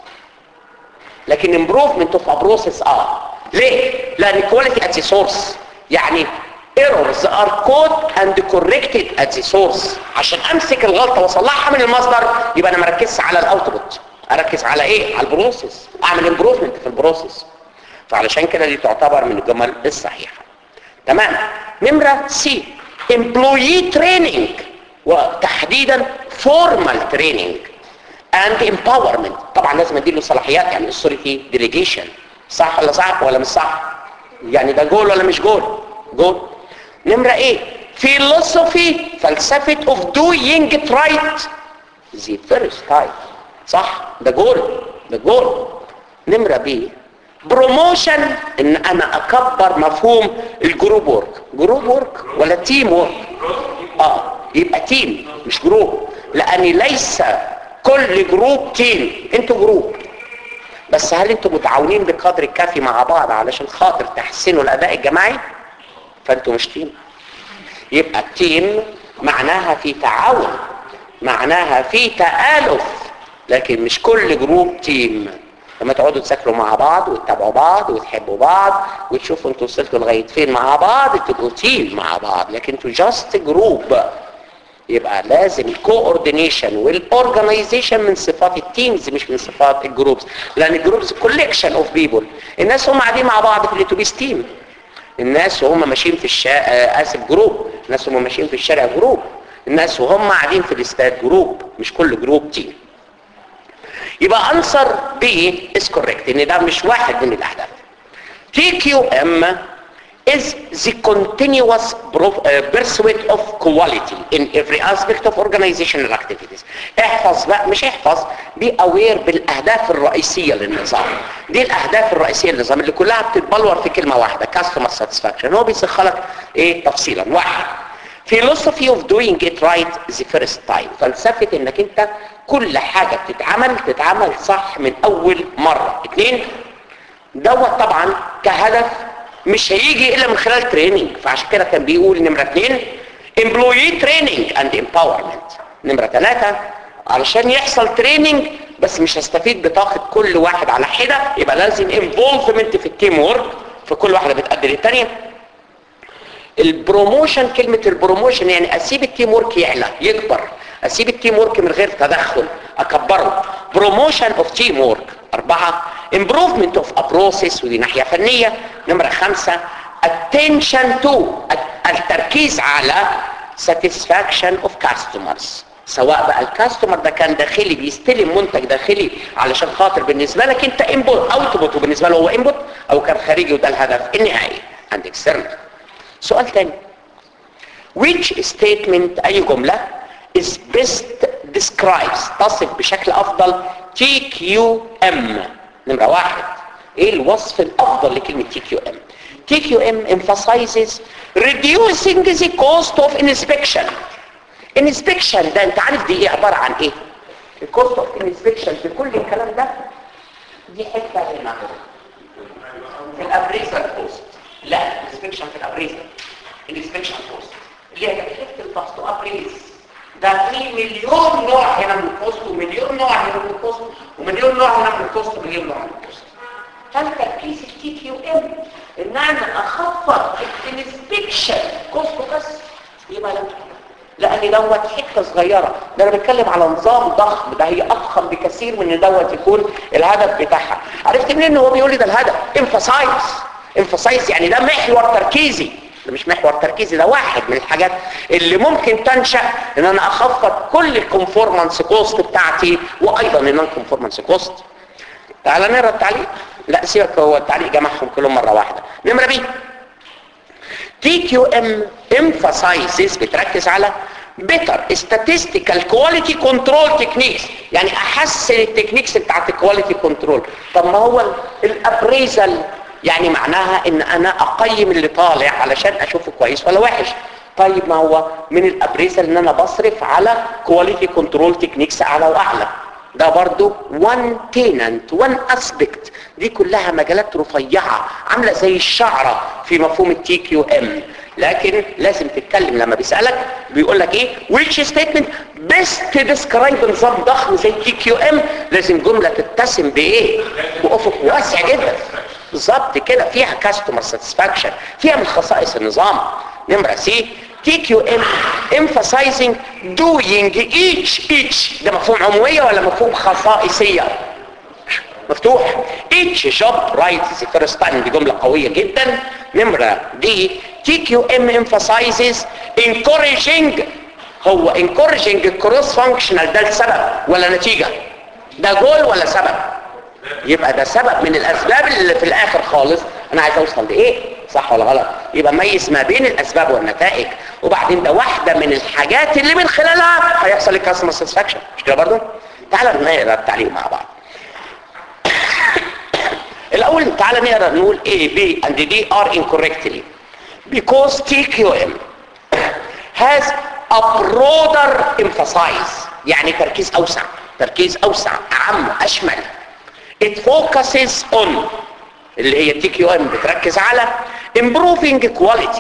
لكن improvement of a process اه ليه؟ لان quality at the source يعني errors are caught and corrected at the source عشان امسك الغلطة واصلحها من المصدر يبقى انا مركزش على الاوتبوت اركز على ايه؟ على البروسيس اعمل امبروفمنت في البروسيس فعلشان كده دي تعتبر من الجمل الصحيحة تمام نمرة سي employee training وتحديدا formal training and empowerment طبعا لازم اديله صلاحيات يعني authority delegation صح ولا صح ولا مش صح يعني ده جول ولا مش جول جول نمرة ايه philosophy فلسفة of doing it right the first time صح ده جول ده جول نمرة بي بروموشن ان انا اكبر مفهوم الجروب وورك جروب وورك ولا تيم وورك اه يبقى تيم مش جروب لاني ليس كل جروب تيم انتوا جروب بس هل انتوا متعاونين بقدر الكافي مع بعض علشان خاطر تحسنوا الاداء الجماعي فانتوا مش تيم يبقى التيم معناها في تعاون معناها في تآلف لكن مش كل جروب تيم لما تقعدوا تذاكروا مع بعض وتتابعوا بعض وتحبوا بعض وتشوفوا انتوا وصلتوا لغايه فين مع بعض تبقوا تيم مع بعض لكن انتوا جاست جروب يبقى لازم الكوردينيشن والاورجنايزيشن من صفات التيمز مش من صفات الجروبز لان الجروبز كوليكشن اوف بيبل الناس هم قاعدين مع بعض في الاتوبيس تيم الناس وهم ماشيين في الشارع اسف جروب الناس وهم ماشيين في الشارع جروب الناس وهم قاعدين في الاستاد جروب مش كل جروب تيم يبقى انسر بي از كوريكت ان ده مش واحد من الاهداف تي كيو ام is the continuous pro- uh, pursuit of quality in every aspect of organizational activities احفظ بقى مش احفظ be aware بالاهداف الرئيسية للنظام دي الاهداف الرئيسية للنظام اللي كلها بتتبلور في كلمة واحدة customer satisfaction هو بيسخلك ايه تفصيلا واحد philosophy of doing it right the first time فلسفة انك انت كل حاجة بتتعمل تتعمل صح من اول مرة اتنين دوت طبعا كهدف مش هيجي الا من خلال تريننج فعشان كده كان بيقول نمرة اتنين employee training and empowerment نمرة ثلاثة علشان يحصل تريننج بس مش هستفيد بطاقة كل واحد على حدة يبقى لازم involvement في التيم وورك فكل واحدة بتأدي للتانية البروموشن كلمة البروموشن يعني اسيب التيم ورك يعلى يكبر اسيب التيم ورك من غير تدخل اكبره بروموشن اوف تيم ورك اربعة improvement of a process ودي ناحية فنية نمرة خمسة attention to التركيز على satisfaction of customers سواء بقى الكاستمر ده كان داخلي بيستلم منتج داخلي علشان خاطر بالنسبة لك انت انبوت اوتبوت وبالنسبة له هو انبوت او كان خارجي وده الهدف النهائي عند external سؤال تاني which statement اي جملة is best describes تصف بشكل افضل TQM نمرة واحد ايه الوصف الافضل لكلمة TQM TQM emphasizes reducing the cost of inspection inspection ده انت عارف دي ايه عبارة عن ايه الكوست اوف inspection في كل الكلام ده دي حتة هنا في الابريزال كوست لا الانسبكشن في الابريزال الانسبكشن كوست اللي هي تكلفه الفحص ابريز ده في مليون نوع هنا من الكوست ومليون نوع هنا من الكوست ومليون نوع هنا من الكوست ومليون نوع من الكوست هل تركيز التي كيو ام ان انا اخفض الانسبكشن كوست بس يبقى لا لان دوت حته صغيره ده انا بتكلم على نظام ضخم ده هي اضخم بكثير من ان دوت يكون الهدف بتاعها عرفت منين ان هو بيقول لي ده الهدف امفاسايز امفاسايز يعني ده محور تركيزي ده مش محور تركيزي ده واحد من الحاجات اللي ممكن تنشأ ان انا اخفض كل الكونفورمانس كوست بتاعتي وايضا النون كونفورمانس كوست تعال نقرا التعليق لا سيبك هو التعليق جمعهم كلهم مره واحده نمره بي TQM emphasizes بتركز على better statistical quality control techniques يعني احسن التكنيكس بتاعت الكواليتي كنترول طب ما هو الابريزل يعني معناها ان انا اقيم اللي طالع علشان اشوفه كويس ولا وحش طيب ما هو من الابريزل ان انا بصرف على كواليتي كنترول تكنيكس اعلى واعلى ده برضو one tenant one aspect دي كلها مجالات رفيعة عاملة زي الشعرة في مفهوم التي كيو ام لكن لازم تتكلم لما بيسألك بيقول لك ايه which statement best describe نظام ضخم زي تي كيو ام لازم جملة تتسم بايه بأفق واسع جدا بالظبط كده فيها كاستمر ساتسفاكشن فيها من خصائص النظام نمرة سي TQM emphasizing doing each each ده مفهوم عمومية ولا مفهوم خصائصية مفتوح each job right the first time دي جملة قوية جدا نمرة دي TQM emphasizes encouraging هو encouraging cross functional ده السبب ولا نتيجة ده جول ولا سبب يبقى ده سبب من الاسباب اللي في الاخر خالص انا عايز اوصل لايه صح ولا غلط يبقى ميز ما بين الاسباب والنتائج وبعدين ده واحده من الحاجات اللي من خلالها هيحصل الكاستمر ساتسفاكشن مش كده برضه تعالى نقرا التعليق مع بعض الاول تعالى نقرا نقول A B and D are incorrectly because TQM has a broader emphasize يعني تركيز اوسع تركيز اوسع اعم اشمل it focuses on اللي هي تي كيو ام بتركز على improving quality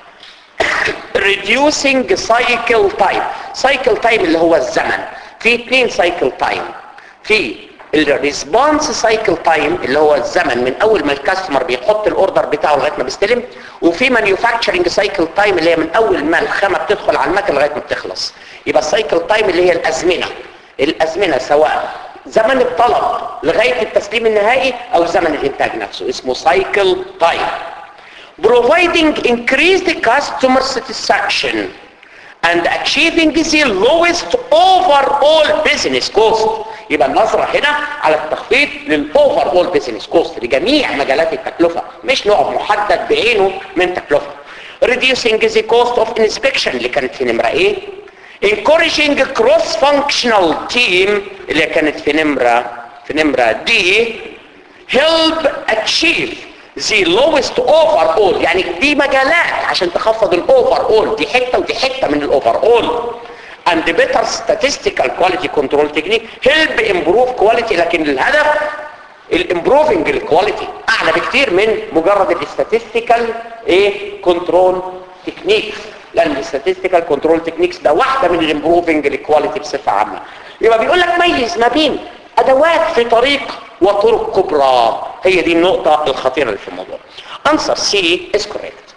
reducing cycle time cycle time اللي هو الزمن في اثنين cycle time في الريسبونس سايكل تايم اللي هو الزمن من اول ما الكاستمر بيحط الاوردر بتاعه لغايه ما بيستلم وفي مانيفاكتشرنج سايكل تايم اللي هي من اول ما الخامه بتدخل على المكن لغايه ما بتخلص يبقى السايكل تايم اللي هي الازمنه الازمنه سواء زمن الطلب لغايه التسليم النهائي او زمن الانتاج نفسه اسمه سايكل تايم providing increased customer satisfaction and achieving the lowest overall business cost يبقى النظرة هنا على التخفيض للأوفر أول بيزنس كوست لجميع مجالات التكلفة مش نوع محدد بعينه من تكلفة reducing the cost of inspection اللي كانت في نمرة ايه encouraging cross functional team اللي كانت في نمرة في نمرة دي help achieve the lowest overall يعني دي مجالات عشان تخفض الاوفر اول دي حته ودي حته من الاوفر اول and better statistical quality control technique help improve quality لكن الهدف الامبروفنج الكواليتي اعلى بكتير من مجرد الاستاتستيكال ايه كنترول تكنيكس لان الاستاتستيكال كنترول تكنيكس ده واحده من الامبروفنج الكواليتي بصفه عامه يبقى بيقول لك ميز ما بين ادوات في طريق وطرق كبرى هي دي النقطه الخطيره اللي في الموضوع answer C is correct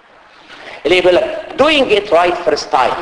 اللي بيقول لك doing it right first time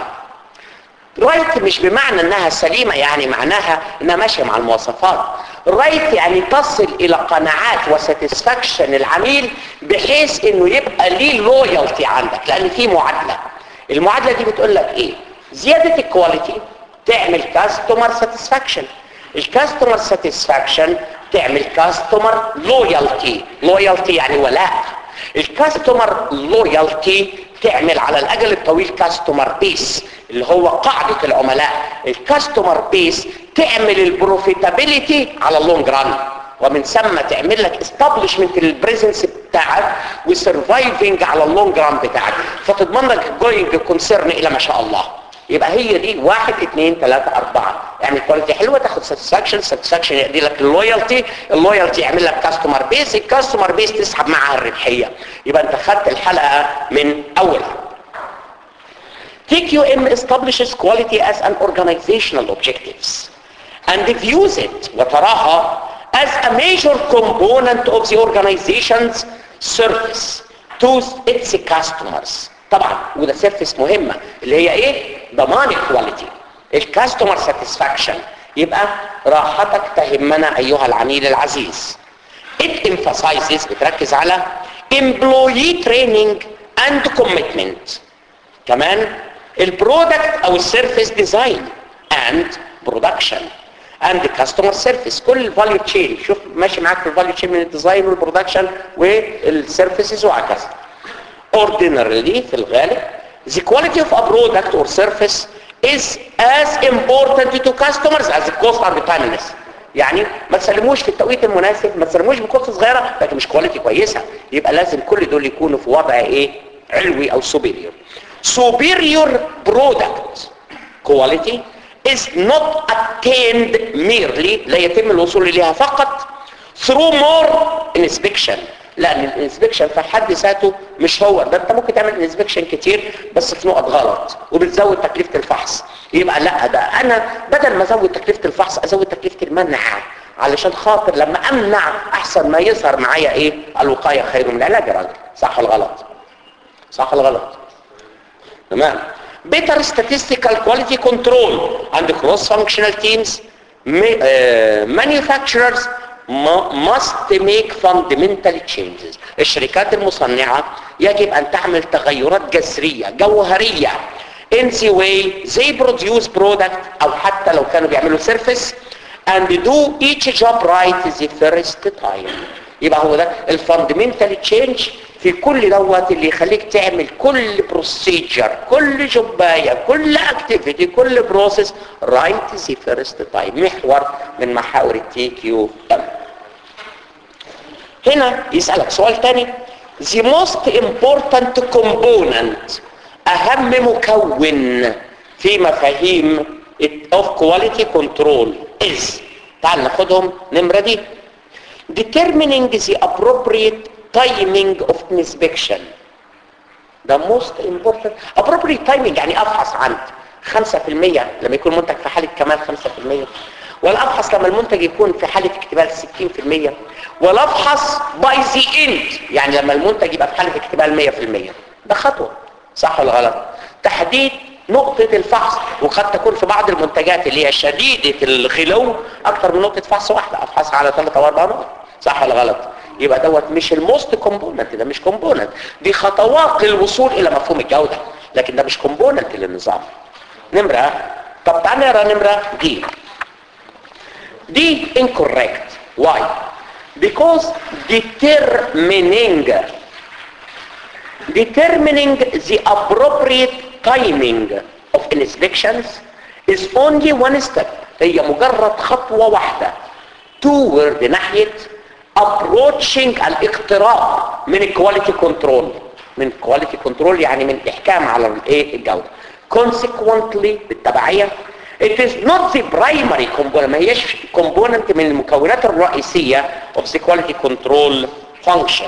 رايت مش بمعنى انها سليمة يعني معناها انها ماشية مع المواصفات رايت يعني تصل الى قناعات وساتسفاكشن العميل بحيث انه يبقى ليه لويالتي عندك لان في معادلة المعادلة دي بتقول لك ايه زيادة الكواليتي تعمل كاستمر ساتسفاكشن الكاستمر ساتسفاكشن تعمل كاستمر لويالتي لويالتي يعني ولاء الكاستمر لويالتي تعمل على الاجل الطويل كاستمر بيس اللي هو قاعدة العملاء الكاستمر بيس تعمل البروفيتابيليتي على اللونج ران ومن ثم تعمل لك استابلشمنت للبريزنس بتاعك وسرفايفنج على اللونج ران بتاعك فتضمن لك الجوينج كونسيرن الى ما شاء الله يبقى هي دي واحد اثنين ثلاثة اربعة يعني كواليتي حلوة تاخد ساتسفاكشن ساتسفاكشن يدي لك اللويالتي اللويالتي يعمل لك كاستمر بيس الكاستمر بيس تسحب معها الربحية يبقى انت خدت الحلقة من اولها TQM establishes quality as an organizational objectives and views it وتراها as a major component of the organization's service to its customers طبعا وده سيرفيس مهمة اللي هي ايه ضمان الكواليتي الكاستمر ساتسفاكشن يبقى راحتك تهمنا ايها العميل العزيز it emphasizes بتركز على employee training and commitment كمان البرودكت او السيرفيس ديزاين اند برودكشن اند كاستمر سيرفيس كل الفاليو تشين شوف ماشي معاك في الفاليو تشين من الديزاين والبرودكشن والسيرفيسز وهكذا ordinarily في الغالب the quality of a product or service is as important to customers as the cost and the timeliness يعني ما تسلموش في التوقيت المناسب ما تسلموش بكوست صغيره لكن مش كواليتي كويسه يبقى لازم كل دول يكونوا في وضع ايه علوي او سوبيريور superior product quality is not attained merely لا يتم الوصول إليها فقط through more inspection لأن الانسبكشن في حد ذاته مش هو ده انت ممكن تعمل انسبكشن كتير بس في نقط غلط وبتزود تكلفة الفحص يبقى لا ده انا بدل ما ازود تكلفة الفحص ازود تكلفة المنع علشان خاطر لما امنع احسن ما يظهر معايا ايه الوقاية خير من العلاج يا راجل صح ولا غلط صح ولا غلط تمام better statistical quality control and cross functional teams ma- uh, manufacturers must make fundamental changes الشركات المصنعة يجب أن تعمل تغيرات جذرية جوهرية in the way they produce product أو حتى لو كانوا بيعملوا service and do each job right the first time يبقى هو ده الفاندمنتال تشينج في كل دوت اللي يخليك تعمل كل بروسيجر كل جبايه كل اكتيفيتي كل بروسيس رايت ذا فيرست تايم محور من محاور التي كيو ام هنا يسالك سؤال تاني the most important component اهم مكون في مفاهيم of quality control is تعال ناخدهم نمرة دي determining the appropriate timing of inspection ده most important appropriate timing يعني افحص عند 5% لما يكون منتج في حالة كمال 5% ولا ابحث لما المنتج يكون في حالة اكتمال 60% ولا ابحث by the end يعني لما المنتج يبقى في حالة اكتمال 100% ده خطوة صح ولا غلط تحديد نقطة الفحص وقد تكون في بعض المنتجات اللي هي شديدة الغلو اكتر من نقطة فحص واحدة افحصها على ثلاثة او اربع نقط صح ولا غلط يبقى دوت مش الموست كومبوننت ده مش كومبوننت دي خطوات للوصول الى مفهوم الجودة لكن ده مش كومبوننت للنظام نمرة طب تعال نقرا نمرة دي دي incorrect why because determining determining the appropriate timing of inspections is only one step هي مجرد خطوة واحدة toward ناحية approaching الاقتراب من الكواليتي كنترول من كواليتي كنترول يعني من الاحكام على الايه الجودة consequently بالتبعية it is not the primary component ما هيش component من المكونات الرئيسية of the quality control function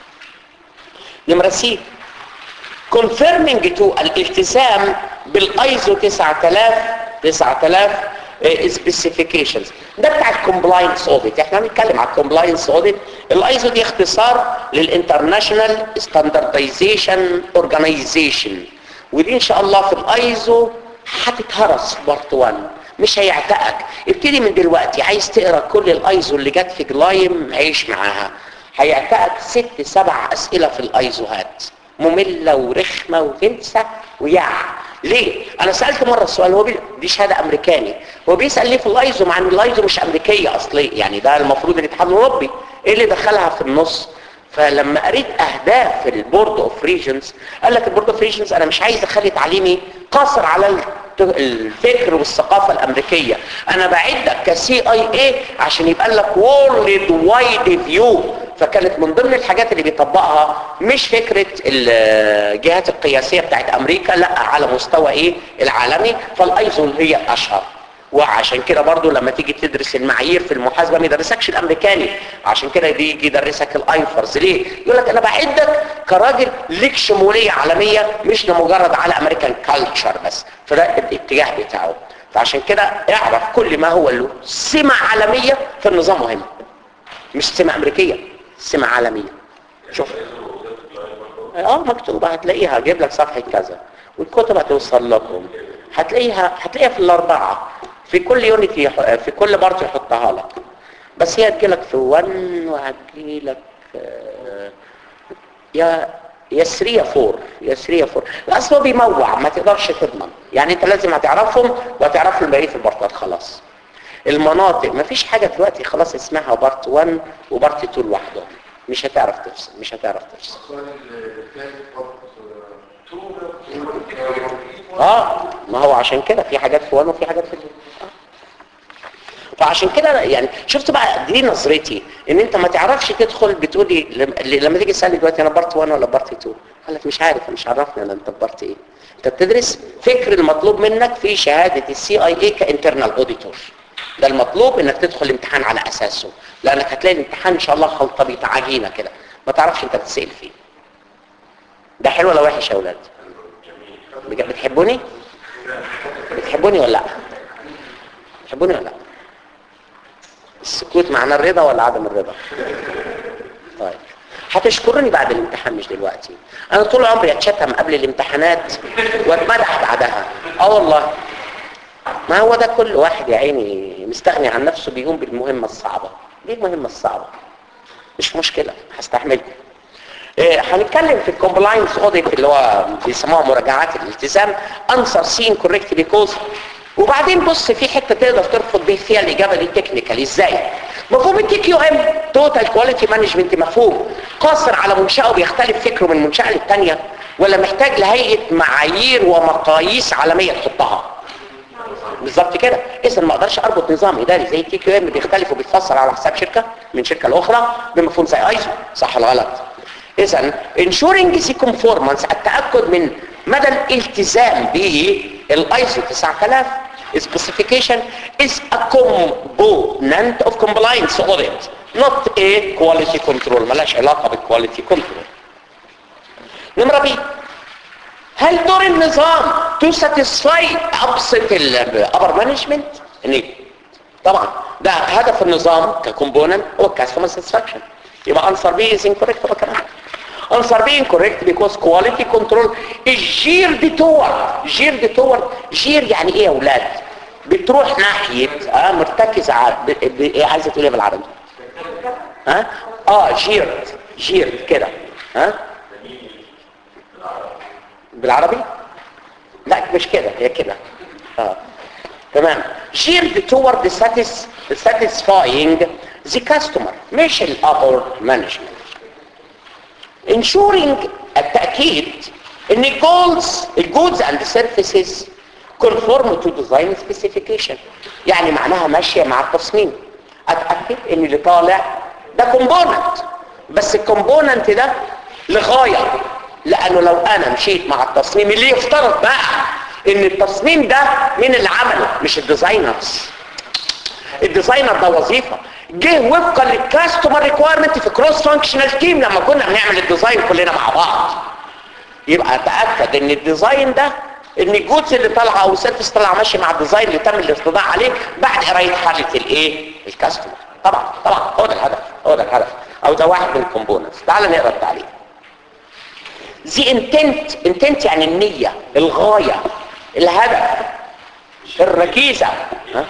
نمرة سي confirming to الالتزام بالايزو 9000 9000 specifications ده بتاع الكومبلاينس اوديت احنا هنتكلم على الكومبلاينس اوديت الايزو دي اختصار للانترناشونال ستاندردايزيشن اورجانيزيشن ودي ان شاء الله في الايزو هتتهرس بارت 1 مش هيعتقك ابتدي من دلوقتي عايز تقرا كل الايزو اللي جت في جلايم عيش معاها هيعتقك ست سبع اسئله في الايزوهات ممله ورخمه وغلسه ويع ليه انا سالت مره السؤال هو بي... دي شهاده امريكاني هو بيسال ليه في الايزو مع ان الايزو مش امريكيه اصليه يعني ده المفروض الاتحاد الاوروبي ايه اللي دخلها في النص فلما قريت اهداف البورد اوف ريجنز قال لك البورد اوف ريجنز انا مش عايز اخلي تعليمي قاصر على الفكر والثقافة الامريكية انا بعدك كسي اي اي عشان يبقى لك وورلد وايد فيو فكانت من ضمن الحاجات اللي بيطبقها مش فكرة الجهات القياسية بتاعت امريكا لا على مستوى ايه العالمي فالايزو هي الاشهر وعشان كده برضو لما تيجي تدرس المعايير في المحاسبه ما يدرسكش الامريكاني عشان كده يجي يدرسك الايفرز ليه يقول لك انا بعدك كراجل ليك شموليه عالميه مش لمجرد على امريكان كلتشر بس فده الاتجاه بتاعه فعشان كده اعرف كل ما هو له سمة عالمية في النظام مهم مش سمة امريكية سمة عالمية شوف اه مكتوبة هتلاقيها جيب لك صفحة كذا والكتب هتوصل لكم هتلاقيها هتلاقيها في الاربعة في كل يونت في كل بارت يحطها لك بس هي هتجيلك في 1 وهتجيلك آه يا يا 3 4 يا 3 4 اصل هو بيموع ما تقدرش تضمن يعني انت لازم هتعرفهم وهتعرف بقيه البارتات خلاص المناطق ما فيش حاجه دلوقتي خلاص اسمها بارت 1 وبارت 2 لوحدهم مش هتعرف تفصل مش هتعرف تفصل اه ما هو عشان كده في حاجات في 1 وفي حاجات في 2 فعشان كده يعني شفت بقى دي نظرتي ان انت ما تعرفش تدخل بتقولي لما تيجي تسالني دلوقتي انا بارت 1 ولا بارت 2 قال لك مش عارف مش عرفني انا انت بارت ايه انت بتدرس فكر المطلوب منك في شهاده السي اي اي كانترنال اوديتور ده المطلوب انك تدخل الامتحان على اساسه لانك هتلاقي الامتحان ان شاء الله خلطه بيت عجينه كده ما تعرفش انت بتسال فيه ده حلو ولا وحش يا اولاد بتحبوني بتحبوني ولا لا بتحبوني ولا لا السكوت معناه الرضا ولا عدم الرضا طيب هتشكرني بعد الامتحان مش دلوقتي انا طول عمري اتشتم قبل الامتحانات واتمدح بعدها اه والله ما هو ده كل واحد يا عيني مستغني عن نفسه بيقوم بالمهمة الصعبة دي المهمة الصعبة مش مشكلة هستحملكم إيه هنتكلم في الكومبلاينس اوديت اللي هو بيسموها مراجعات الالتزام انسر سين كوريكت بيكوز وبعدين بص في حته تقدر ترفض به فيها الاجابه دي تكنيكال ازاي مفهوم التي كيو ام توتال كواليتي مانجمنت مفهوم قاصر على منشاه بيختلف فكره من منشاه للثانيه ولا محتاج لهيئه معايير ومقاييس عالميه تحطها بالظبط كده اذا ما اقدرش اربط نظام اداري زي التي كيو ام بيختلف وبيتفسر على حساب شركه من شركه لاخرى بمفهوم زي ايزو صح ولا غلط اذا ensuring the conformance التاكد من مدى الالتزام بالايزو 9000 specification is a component of compliance audit not a quality control ملاش علاقة بالquality control نمرة بي هل دور النظام to satisfy أبسط الأبر مانجمنت؟ إيه؟ طبعا ده هدف النظام ككومبوننت هو الكاستمر ساتسفاكشن يبقى answer B is incorrect هو كمان answer B incorrect because quality control is geared toward geared toward gear يعني ايه يا اولاد بتروح ناحية اه مرتكزة على ب... ب... ايه عايزة تقول ايه بالعربي ها اه جيرد جيرد كده ها بالعربي لا مش كده هي كده اه تمام geared toward satis satisfying the customer مش الابر مانجمنت ensuring التأكيد ان الجولز الجودز اند سيرفيسز conform to design specification يعني معناها ماشية مع التصميم اتأكد ان اللي طالع ده كومبوننت بس الكومبوننت ده لغاية لانه لو انا مشيت مع التصميم اللي يفترض بقى ان التصميم ده مين اللي عمله مش الديزاينرز الديزاينر ده وظيفة جه وفقا للكاستمر ريكويرمنت في كروس فانكشنال تيم لما كنا بنعمل الديزاين كلنا مع بعض يبقى اتاكد ان الديزاين ده ان الجودز اللي طالعه او السيرفيس طالعه ماشي مع الديزاين اللي تم الاصطداع عليه بعد قرايه حاله الايه الكاستمر طبعا طبعا هو ده الهدف هو ده الهدف او ده واحد من الكومبوننتس تعال نقرا التعليق زي انتنت انتنت يعني النيه الغايه الهدف الركيزه ها؟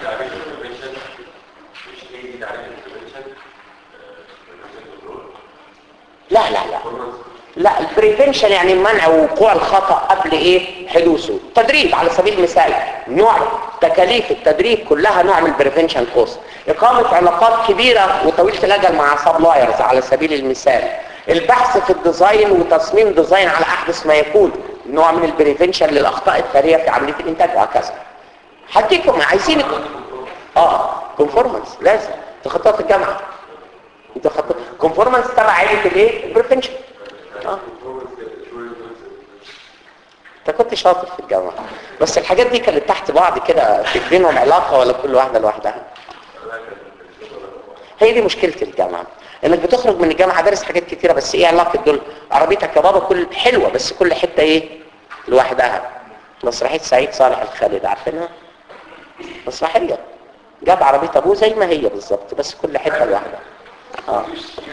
لا لا لا لا البريفنشن يعني منع وقوع الخطأ قبل ايه حدوثه تدريب على سبيل المثال نوع تكاليف التدريب كلها نوع من البريفنشن كوست اقامة علاقات كبيرة وطويلة الاجل مع سبلايرز على سبيل المثال البحث في الديزاين وتصميم ديزاين على احدث ما يكون نوع من البريفنشن للاخطاء الثريه في عمليه الانتاج وهكذا هديكم عايزين اه كونفورمانس لازم تخطوها في الجامعه انت خطوه كونفورمانس تبع عيله الايه البريفنشن اه انت كنت شاطر في الجامعه بس الحاجات دي كانت تحت بعض كده في بينهم علاقه ولا كل واحده لوحدها هي دي مشكله الجامعه انك بتخرج من الجامعه دارس حاجات كتيره بس ايه علاقه دول عربيتك يا بابا كل حلوه بس كل حته ايه لوحدها مسرحيه سعيد صالح الخالد عارفينها مسرحيه جاب عربيه ابوه زي ما هي بالظبط بس كل حته لوحدها اه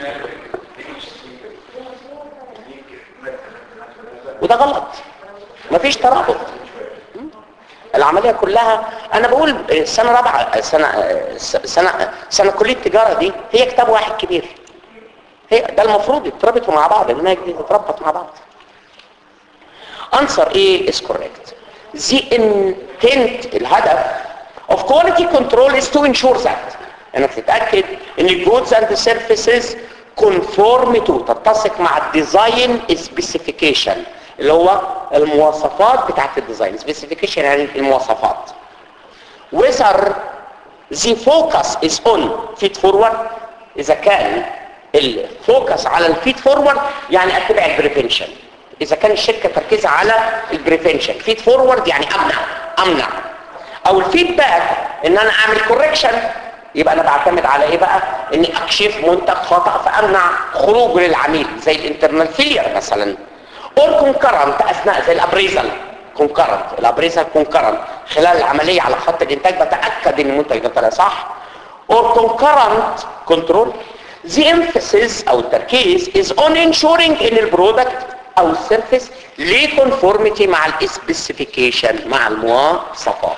وده غلط مفيش ترابط العملية كلها انا بقول سنة رابعة سنة سنة سنة كلية التجارة دي هي كتاب واحد كبير هي ده المفروض يتربطوا مع بعض المناهج دي تتربط مع بعض answer A is correct the intent الهدف of quality control is to ensure that انك تتأكد ان الجودز and the services conform to تتسق مع الديزاين specification اللي هو المواصفات بتاعت الديزاين specification يعني المواصفات whether the focus is on feed forward اذا كان الفوكس على الفيد فورورد يعني اتبع البريفنشن اذا كان الشركه تركيزها على البريفنشن فيد فورورد يعني امنع امنع او الفيدباك ان انا اعمل كوركشن يبقى انا بعتمد على ايه بقى اني اكشف منتج خطا فامنع خروجه للعميل زي الانترنال فيلير مثلا اور كونكرنت اثناء زي الابريزل كونكرنت الابريزل كونكرنت خلال العمليه على خط الانتاج بتاكد ان المنتج ده طلع صح اور كونكرنت كنترول the emphasis او التركيز is on ensuring ان البرودكت او السيرفيس ليه conformity مع الاسبيسيفيكيشن مع المواصفات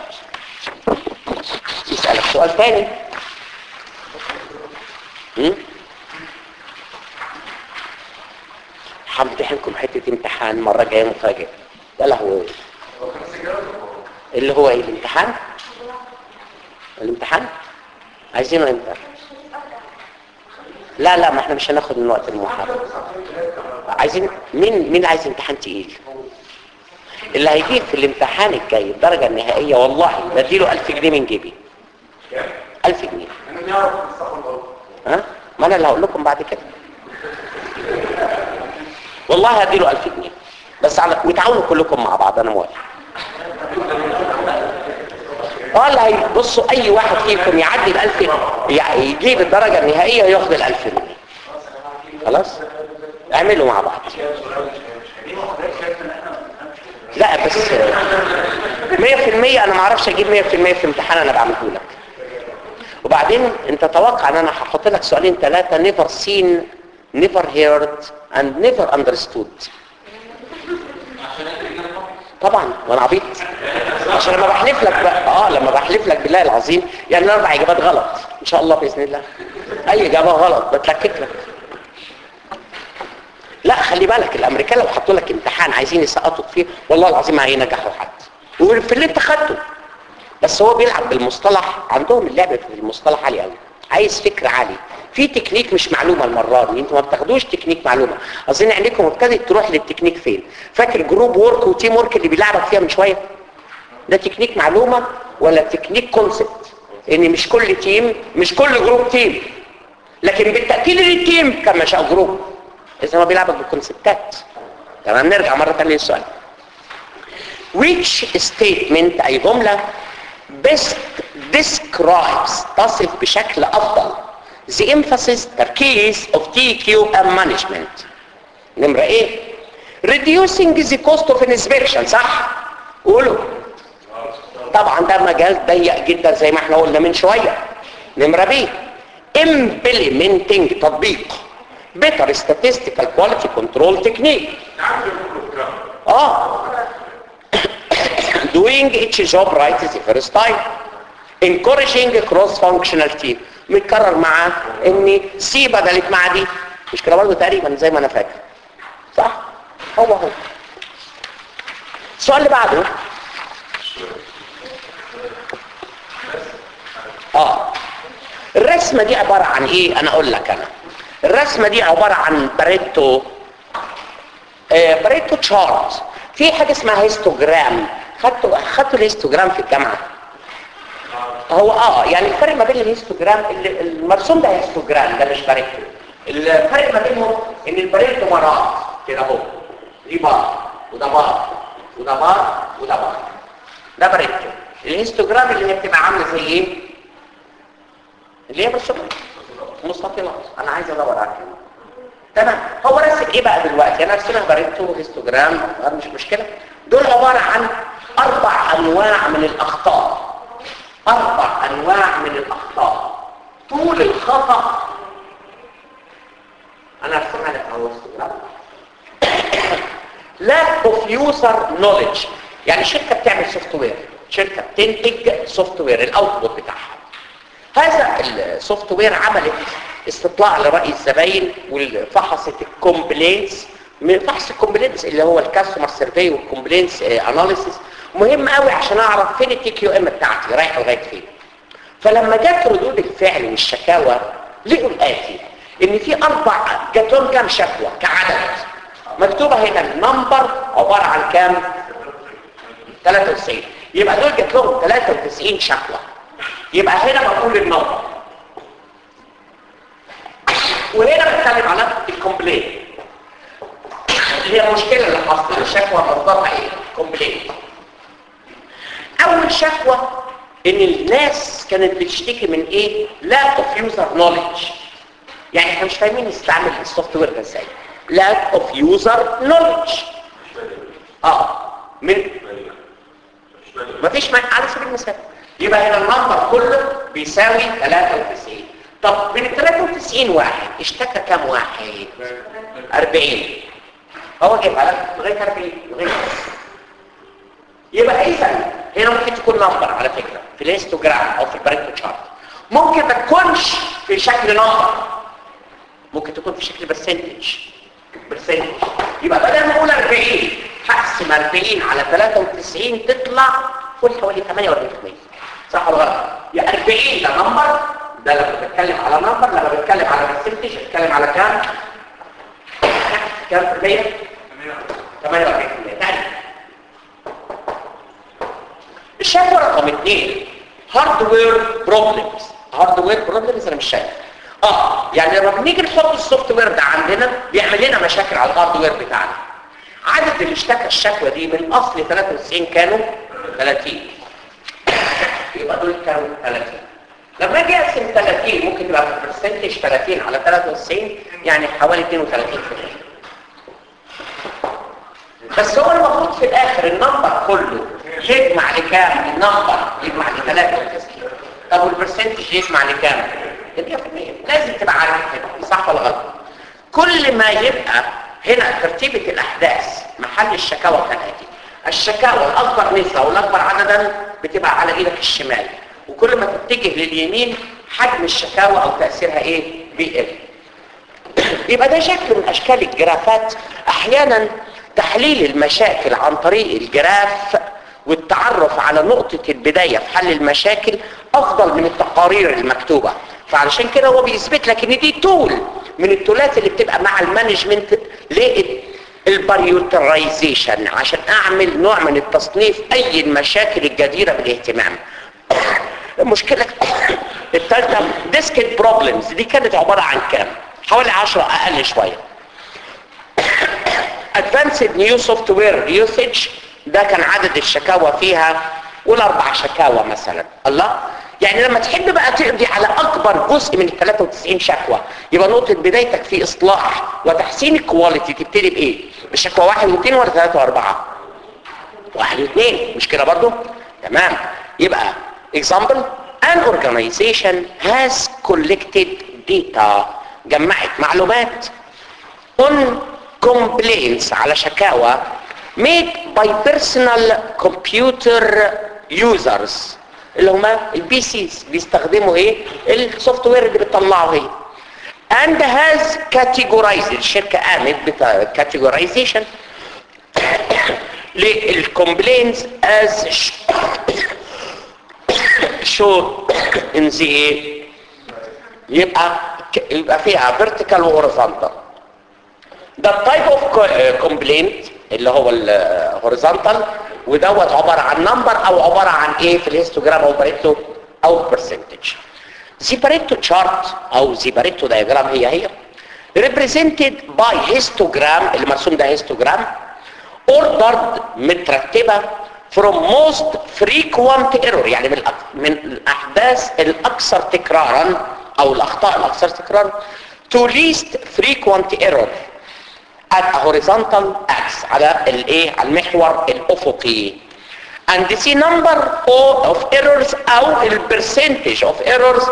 يسألك سؤال تاني هم؟ همتحنكم حتة امتحان مرة جاية مفاجئ ده اللي هو ايه اللي هو ايه الامتحان الامتحان عايزينه امتى لا لا ما احنا مش هناخد من وقت المحاضرة عايزين مين مين عايز امتحان تقيل اللي هيجيب في الامتحان الجاي الدرجة النهائية والله بديله 1000 جنيه من جيبي 1000 جنيه ها ما انا اللي هقول لكم بعد كده والله هديله 1000 جنيه بس على وتعاونوا كلكم مع بعض انا موافق اه اللي هي- بصوا اي واحد فيكم يعدي ال 1000 يعني يجيب الدرجه النهائيه ياخد ال 1000 جنيه خلاص اعملوا مع بعض لا بس 100% انا ما اعرفش اجيب 100% في امتحان انا بعمله لك وبعدين انت توقع ان انا هحط لك سؤالين ثلاثه never seen never heard and never understood طبعا وانا عبيط عشان لما بحلف لك بقى اه لما بحلف لك بالله العظيم يعني الاربع اجابات غلط ان شاء الله باذن الله اي اجابه غلط بتلكك لك لا خلي بالك الامريكان لو حطوا لك امتحان عايزين يسقطوا فيه والله العظيم ما هينجحوا حد وفي اللي انت خدته بس هو بيلعب بالمصطلح عندهم اللعب في المصطلح عالي قوي عايز فكر عالي في تكنيك مش معلومه المره دي انتوا ما بتاخدوش تكنيك معلومه اظن عينيكم ابتدت تروح للتكنيك فين فاكر جروب وورك وتيم وورك اللي بيلعبك فيها من شويه ده تكنيك معلومه ولا تكنيك كونسبت ان مش كل تيم مش كل جروب تيم لكن بالتاكيد التيم كما شاء جروب اذا هو بيلعبك بالكونسبتات تمام نرجع مره ثانيه للسؤال which statement اي جمله best describes تصف بشكل افضل the emphasis تركيز of TQM management نمرة ايه reducing the cost of inspection صح قولوا طبعا ده مجال ضيق جدا زي ما احنا قلنا من شوية نمرة بي implementing تطبيق better statistical quality control technique عارف الكلام اه doing each job right the first time encouraging cross functional team متكرر معاه ان سي بدلت مع دي مش كده برضه تقريبا زي ما انا فاكر صح هو هو السؤال اللي بعده اه الرسمه دي عباره عن ايه انا اقول لك انا الرسمه دي عباره عن بريتو آه، بريتو تشارت في حاجه اسمها هيستوجرام خدتوا خدتوا الهيستوجرام في الجامعه هو اه يعني الفرق ما بين الهيستوجرام ال- المرسوم ده هيستوجرام ده مش بريتو الفرق ما بينهم ان البريتو مرات كده اهو دي بار وده بار وده بار وده بار ده بريتو الهيستوجرام اللي هي بتبقى عامله زي ايه اللي هي مرسومه مستطيلات انا عايز ادور على الكلمه تمام هو رسم ايه بقى دلوقتي انا رسمها بريتو هيستوجرام مش مشكله دول عباره عن اربع انواع من الاخطاء اربع انواع من الاخطاء طول الخطا انا ارسمها لك اهو هيستوجرام lack of user knowledge يعني شركه بتعمل سوفت وير شركه بتنتج سوفت وير الاوتبوت بتاعها هذا السوفت وير عملت استطلاع لرأي الزباين وفحصت الكومبلينس من فحص الكومبلينس اللي هو الكاستمر سيرفي والكومبلينس اناليسيس مهم قوي عشان اعرف فين التي كيو ام بتاعتي رايحه لغايه فين فلما جت ردود الفعل والشكاوى لقوا الاتي ان في اربع جات لهم كام شكوى كعدد مكتوبه هنا النمبر عباره عن كام 93 يبقى دول جات لهم 93 شكوى يبقى هنا بقول النمبر وهنا بتكلم على الكومبلين اللي هي المشكله اللي حصلت الشكوى مصدرها ايه كومبلين اول شكوى ان الناس كانت بتشتكي من ايه lack of user knowledge يعني احنا مش فاهمين نستعمل السوفت وير ده ازاي lack of user knowledge اه من مفيش مانع على سبيل المثال يبقى هنا النمبر كله بيساوي 93 طب من ال 93 واحد اشتكى كام واحد 40 هو جايبها لك لغايه 40 لغايه يبقى اذا هنا ممكن تكون نمبر على فكره في الهيستوجرام او في البريتو تشارت ممكن ما تكونش في شكل نمبر ممكن تكون في شكل برسنتج برسنتج يبقى بدل ما اقول 40 هقسم 40 على 93 تطلع فوق حوالي 48% صح ولا غلط؟ يا 40 ده نمبر ده لما بتكلم على نمبر لما بتكلم على برسنتج بتكلم على كام؟ كام في المية؟ 48% تاني الشكوى رقم اثنين هاردوير بروبلمز هاردوير بروبلمز انا مش شايف اه يعني لما بنيجي نحط السوفت وير ده عندنا بيعمل لنا مشاكل على الهاردوير بتاعنا عدد اللي اشتكى الشكوى دي من اصل 93 كانوا 30 يبقى دول كانوا 30 لما اجي اقسم 30 ممكن تبقى في برسنتج 30 على 93 يعني حوالي 32% بس هو المفروض في الاخر النمبر كله يجمع لكام النمبر يجمع ل 93 طب والبرسنتج يجمع لكام 100% لازم تبقى عارف كده صح ولا غلط كل ما يبقى هنا ترتيبة الأحداث محل الشكاوى كالآتي الشكاوى الأكبر نسبة والأكبر عددا بتبقى على إيدك الشمال وكل ما تتجه لليمين حجم الشكاوى أو تأثيرها إيه بيقل يبقى ده شكل من أشكال الجرافات أحيانا تحليل المشاكل عن طريق الجراف والتعرف على نقطة البداية في حل المشاكل أفضل من التقارير المكتوبة فعلشان كده هو بيثبت لك ان دي تول من التولات اللي بتبقى مع المانجمنت للبريوترايزيشن عشان اعمل نوع من التصنيف اي المشاكل الجديرة بالاهتمام المشكلة الثالثة ديسكت بروبلمز دي كانت عبارة عن كام حوالي 10 اقل شوية advanced new software usage ده كان عدد الشكاوى فيها والاربع شكاوى مثلا الله يعني لما تحب بقى تقضي على اكبر جزء من ال 93 شكوى يبقى نقطة بدايتك في اصلاح وتحسين الكواليتي تبتدي بايه بشكوى واحد واثنين ولا ثلاثة واربعة واحد واثنين مش كده برضو تمام يبقى example an organization has collected data جمعت معلومات on complaints على شكاوى made by personal computer users اللي هما البي سيز بيستخدموا ايه السوفت وير اللي بتطلعه هي and has categorized الشركة قامت بكاتيجورايزيشن للكومبلينز as shown in the ايه يبقى يبقى فيها vertical و horizontal ده التايب اوف كومبلينت اللي هو الهوريزونتال ودوت عبارة عن نمبر او عبارة عن ايه في الهيستوجرام او باريتو او برسنتج زيباريتو تشارت او زيباريتو دايجرام هي هي represented by histogram اللي مرسوم ده هيستوجرام ordered مترتبة from most frequent error يعني من الأك... من الاحداث الاكثر تكرارا او الاخطاء الاكثر تكرارا to least frequent error at a horizontal axis على الايه على المحور الافقي and the number of errors او ال percentage of errors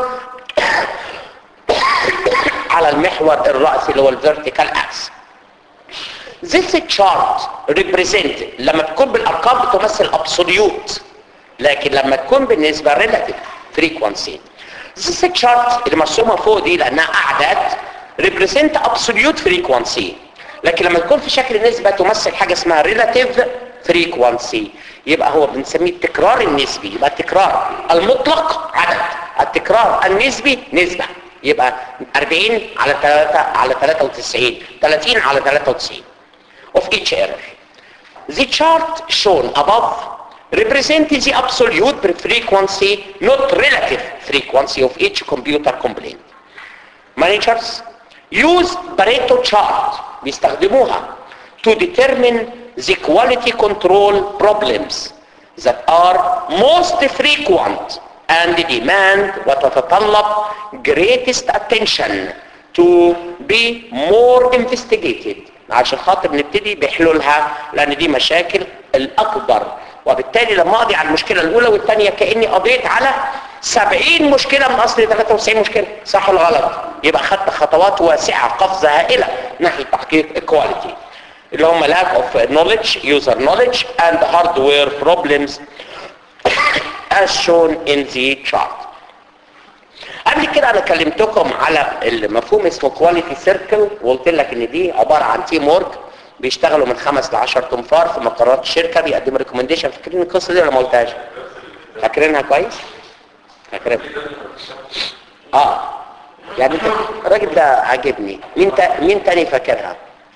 على المحور الرأسي اللي هو الفيرتيكال axis This chart represent لما تكون بالارقام بتمثل absolute لكن لما تكون بالنسبة relative frequency This chart اللي مرسومة فوق دي لانها اعداد represent absolute frequency لكن لما تكون في شكل نسبة تمثل حاجة اسمها relative frequency يبقى هو بنسميه التكرار النسبي يبقى التكرار المطلق عدد التكرار النسبي نسبة يبقى 40 على 3 على 93 30 على 93 of each error the chart shown above represents the absolute frequency not relative frequency of each computer complaint managers use Pareto chart بيستخدموها to determine the quality control problems that are most frequent and demand وتتطلب greatest attention to be more investigated عشان خاطر نبتدي بحلولها لان دي مشاكل الاكبر وبالتالي لما اقضي على المشكله الاولى والثانيه كاني قضيت على 70 مشكله من اصل 93 مشكله صح ولا غلط يبقى خدت خطوات واسعه قفزه هائله ناحيه تحقيق equality اللي هم lack of knowledge user knowledge and hardware problems as shown in the chart قبل كده انا كلمتكم على المفهوم اسمه كواليتي سيركل وقلت لك ان دي عباره عن تيم وورك بيشتغلوا من خمس ل 10 تنفار في مقرات الشركه بيقدموا ريكومنديشن فاكرين القصه دي ولا ما قلتهاش؟ فاكرينها كويس؟ فاكرينها اه يعني انت الراجل ده عاجبني مين تا... مين تاني فاكرها؟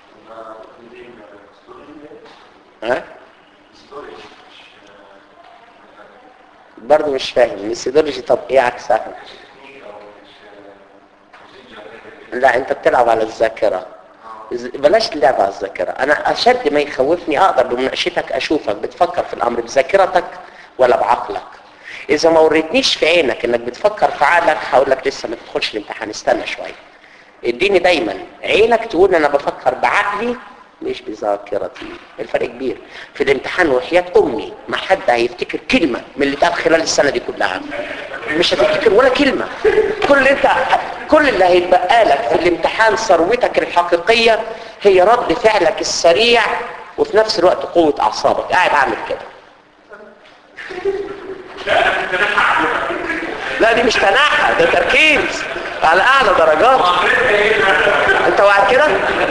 ها؟ برضه مش فاهم الميثودولوجي طب ايه عكسها؟ لا انت بتلعب على الذاكره بلاش اللعب على الذاكره انا اشد ما يخوفني اقدر بمناقشتك اشوفك بتفكر في الامر بذاكرتك ولا بعقلك اذا ما وريتنيش في عينك انك بتفكر في عقلك هقول لك لسه ما تدخلش الامتحان استنى شويه اديني دايما عينك تقول انا بفكر بعقلي مش بذاكرتي الفرق كبير في الامتحان وحياة امي ما حد هيفتكر كلمة من اللي اتقال خلال السنة دي كلها مش هتفتكر ولا كلمة كل اللي انت كل اللي هيتبقى لك في الامتحان ثروتك الحقيقية هي رد فعلك السريع وفي نفس الوقت قوة اعصابك قاعد عامل كده لا دي مش تناحة ده تركيز على اعلى درجات انت واعي كده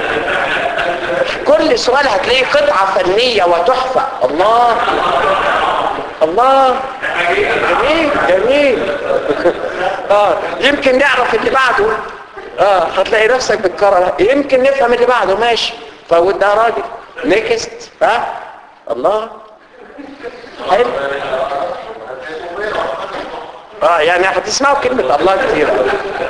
كل سؤال هتلاقيه قطعة فنية وتحفة الله الله جميل جميل اه يمكن نعرف اللي بعده اه هتلاقي نفسك بتكرر يمكن نفهم اللي بعده ماشي فوت ده راجل نيكست ها الله حلو اه يعني هتسمعوا كلمة الله كتير أوي.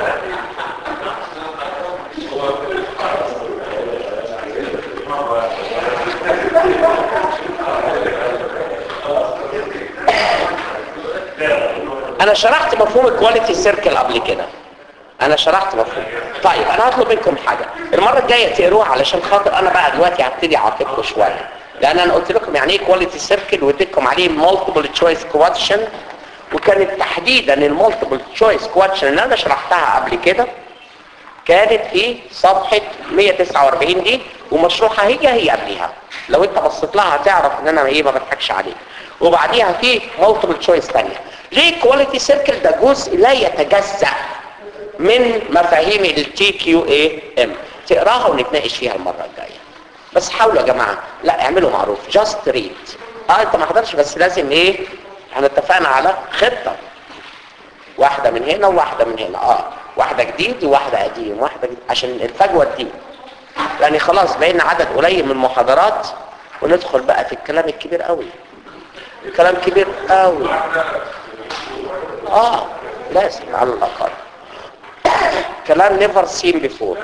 انا شرحت مفهوم الكواليتي سيركل قبل كده انا شرحت مفهوم طيب انا هطلب منكم حاجة المرة الجاية تقروها علشان خاطر انا بقى دلوقتي هبتدي اعاقبكم شوية لان انا قلت لكم يعني ايه كواليتي سيركل واديتكم عليه مالتيبل تشويس كواتشن وكانت تحديدا المالتيبل تشويس كواتشن اللي انا شرحتها قبل كده كانت في صفحة 149 دي ومشروحة هي هي قبلها لو انت بصيت لها هتعرف ان انا ايه ما بضحكش عليك وبعديها في مالتيبل تشويس ثانيه ليه كواليتي سيركل ده جزء لا يتجزأ من مفاهيم التي كيو اي ام تقراها ونتناقش فيها المرة الجاية بس حاولوا يا جماعة لا اعملوا معروف جاست ريد اه انت ما حضرش بس لازم ايه احنا اتفقنا على خطة واحدة من هنا وواحدة من هنا اه واحدة جديد وواحدة قديم واحدة جديد عشان الفجوة دي يعني خلاص بقينا عدد قليل من المحاضرات وندخل بقى في الكلام الكبير قوي الكلام كبير قوي اه لازم على الاقل كلام never seen before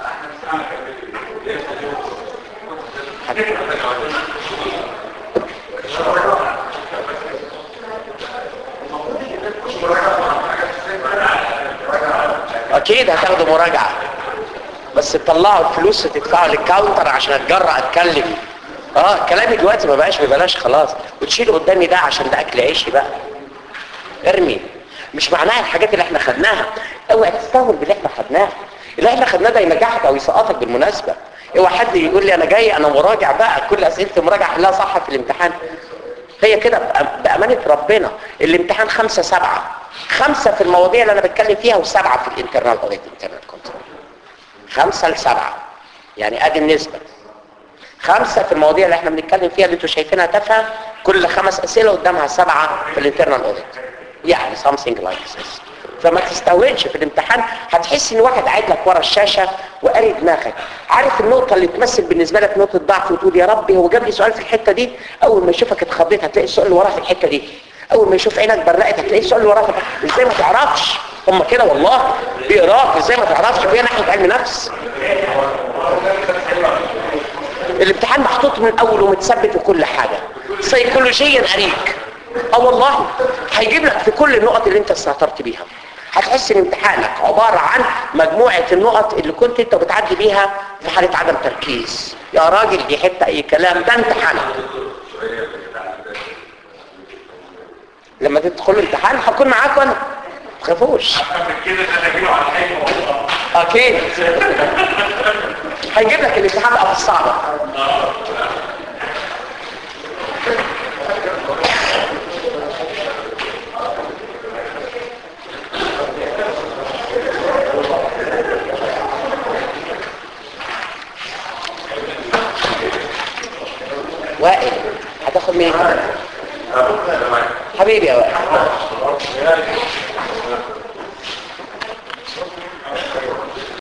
اكيد هتاخدوا مراجعة بس تطلعوا الفلوس وتدفعوا للكاونتر عشان اتجرأ اتكلم اه كلامي دلوقتي ما بقاش ببلاش خلاص وتشيل قدامي ده عشان ده اكل عيشي بقى ارمي مش معناها الحاجات اللي احنا خدناها اوعى تستهون باللي احنا خدناه اللي احنا خدناه ده ينجحك او يسقطك بالمناسبة اوعى حد يقول لي انا جاي انا مراجع بقى كل اسئله المراجعه احلها صح في الامتحان هي كده بأ- بامانه ربنا الامتحان خمسة سبعة خمسة في المواضيع اللي انا بتكلم فيها وسبعة في الانترنال اوديت انترنال كنترول خمسة لسبعة يعني ادي النسبة خمسة في المواضيع اللي احنا بنتكلم فيها اللي انتوا شايفينها تافهه كل خمس اسئله قدامها سبعة في الانترنال اوديت يعني something like this فما تستهونش في الامتحان هتحس ان واحد قاعد لك ورا الشاشه وقاري دماغك عارف النقطه اللي تمثل بالنسبه لك نقطه ضعف وتقول يا ربي هو جاب لي سؤال في الحته دي اول ما يشوفك اتخضيت هتلاقي السؤال اللي وراه في الحته دي اول ما يشوف عينك برقت هتلاقي السؤال اللي وراه في الحتة. ازاي ما تعرفش هم كده والله بيقراك ازاي ما تعرفش وهي ناحيه علم نفس الامتحان محطوط من اول ومتثبت وكل حاجة سيكولوجيا اريك اه والله هيجيب لك في كل النقط اللي انت استهترت بيها هتحس ان امتحانك عبارة عن مجموعة النقط اللي كنت انت بتعدي بيها في حالة عدم تركيز يا راجل دي حتة اي كلام ده امتحانك لما تدخل الامتحان هكون معاك وانا ما تخافوش كده انا اجيله على الحين والله اكيد هيجيب لك الامتحان بقى في الصعبة وائل هتاخد مني كمان حبيبي يا وائل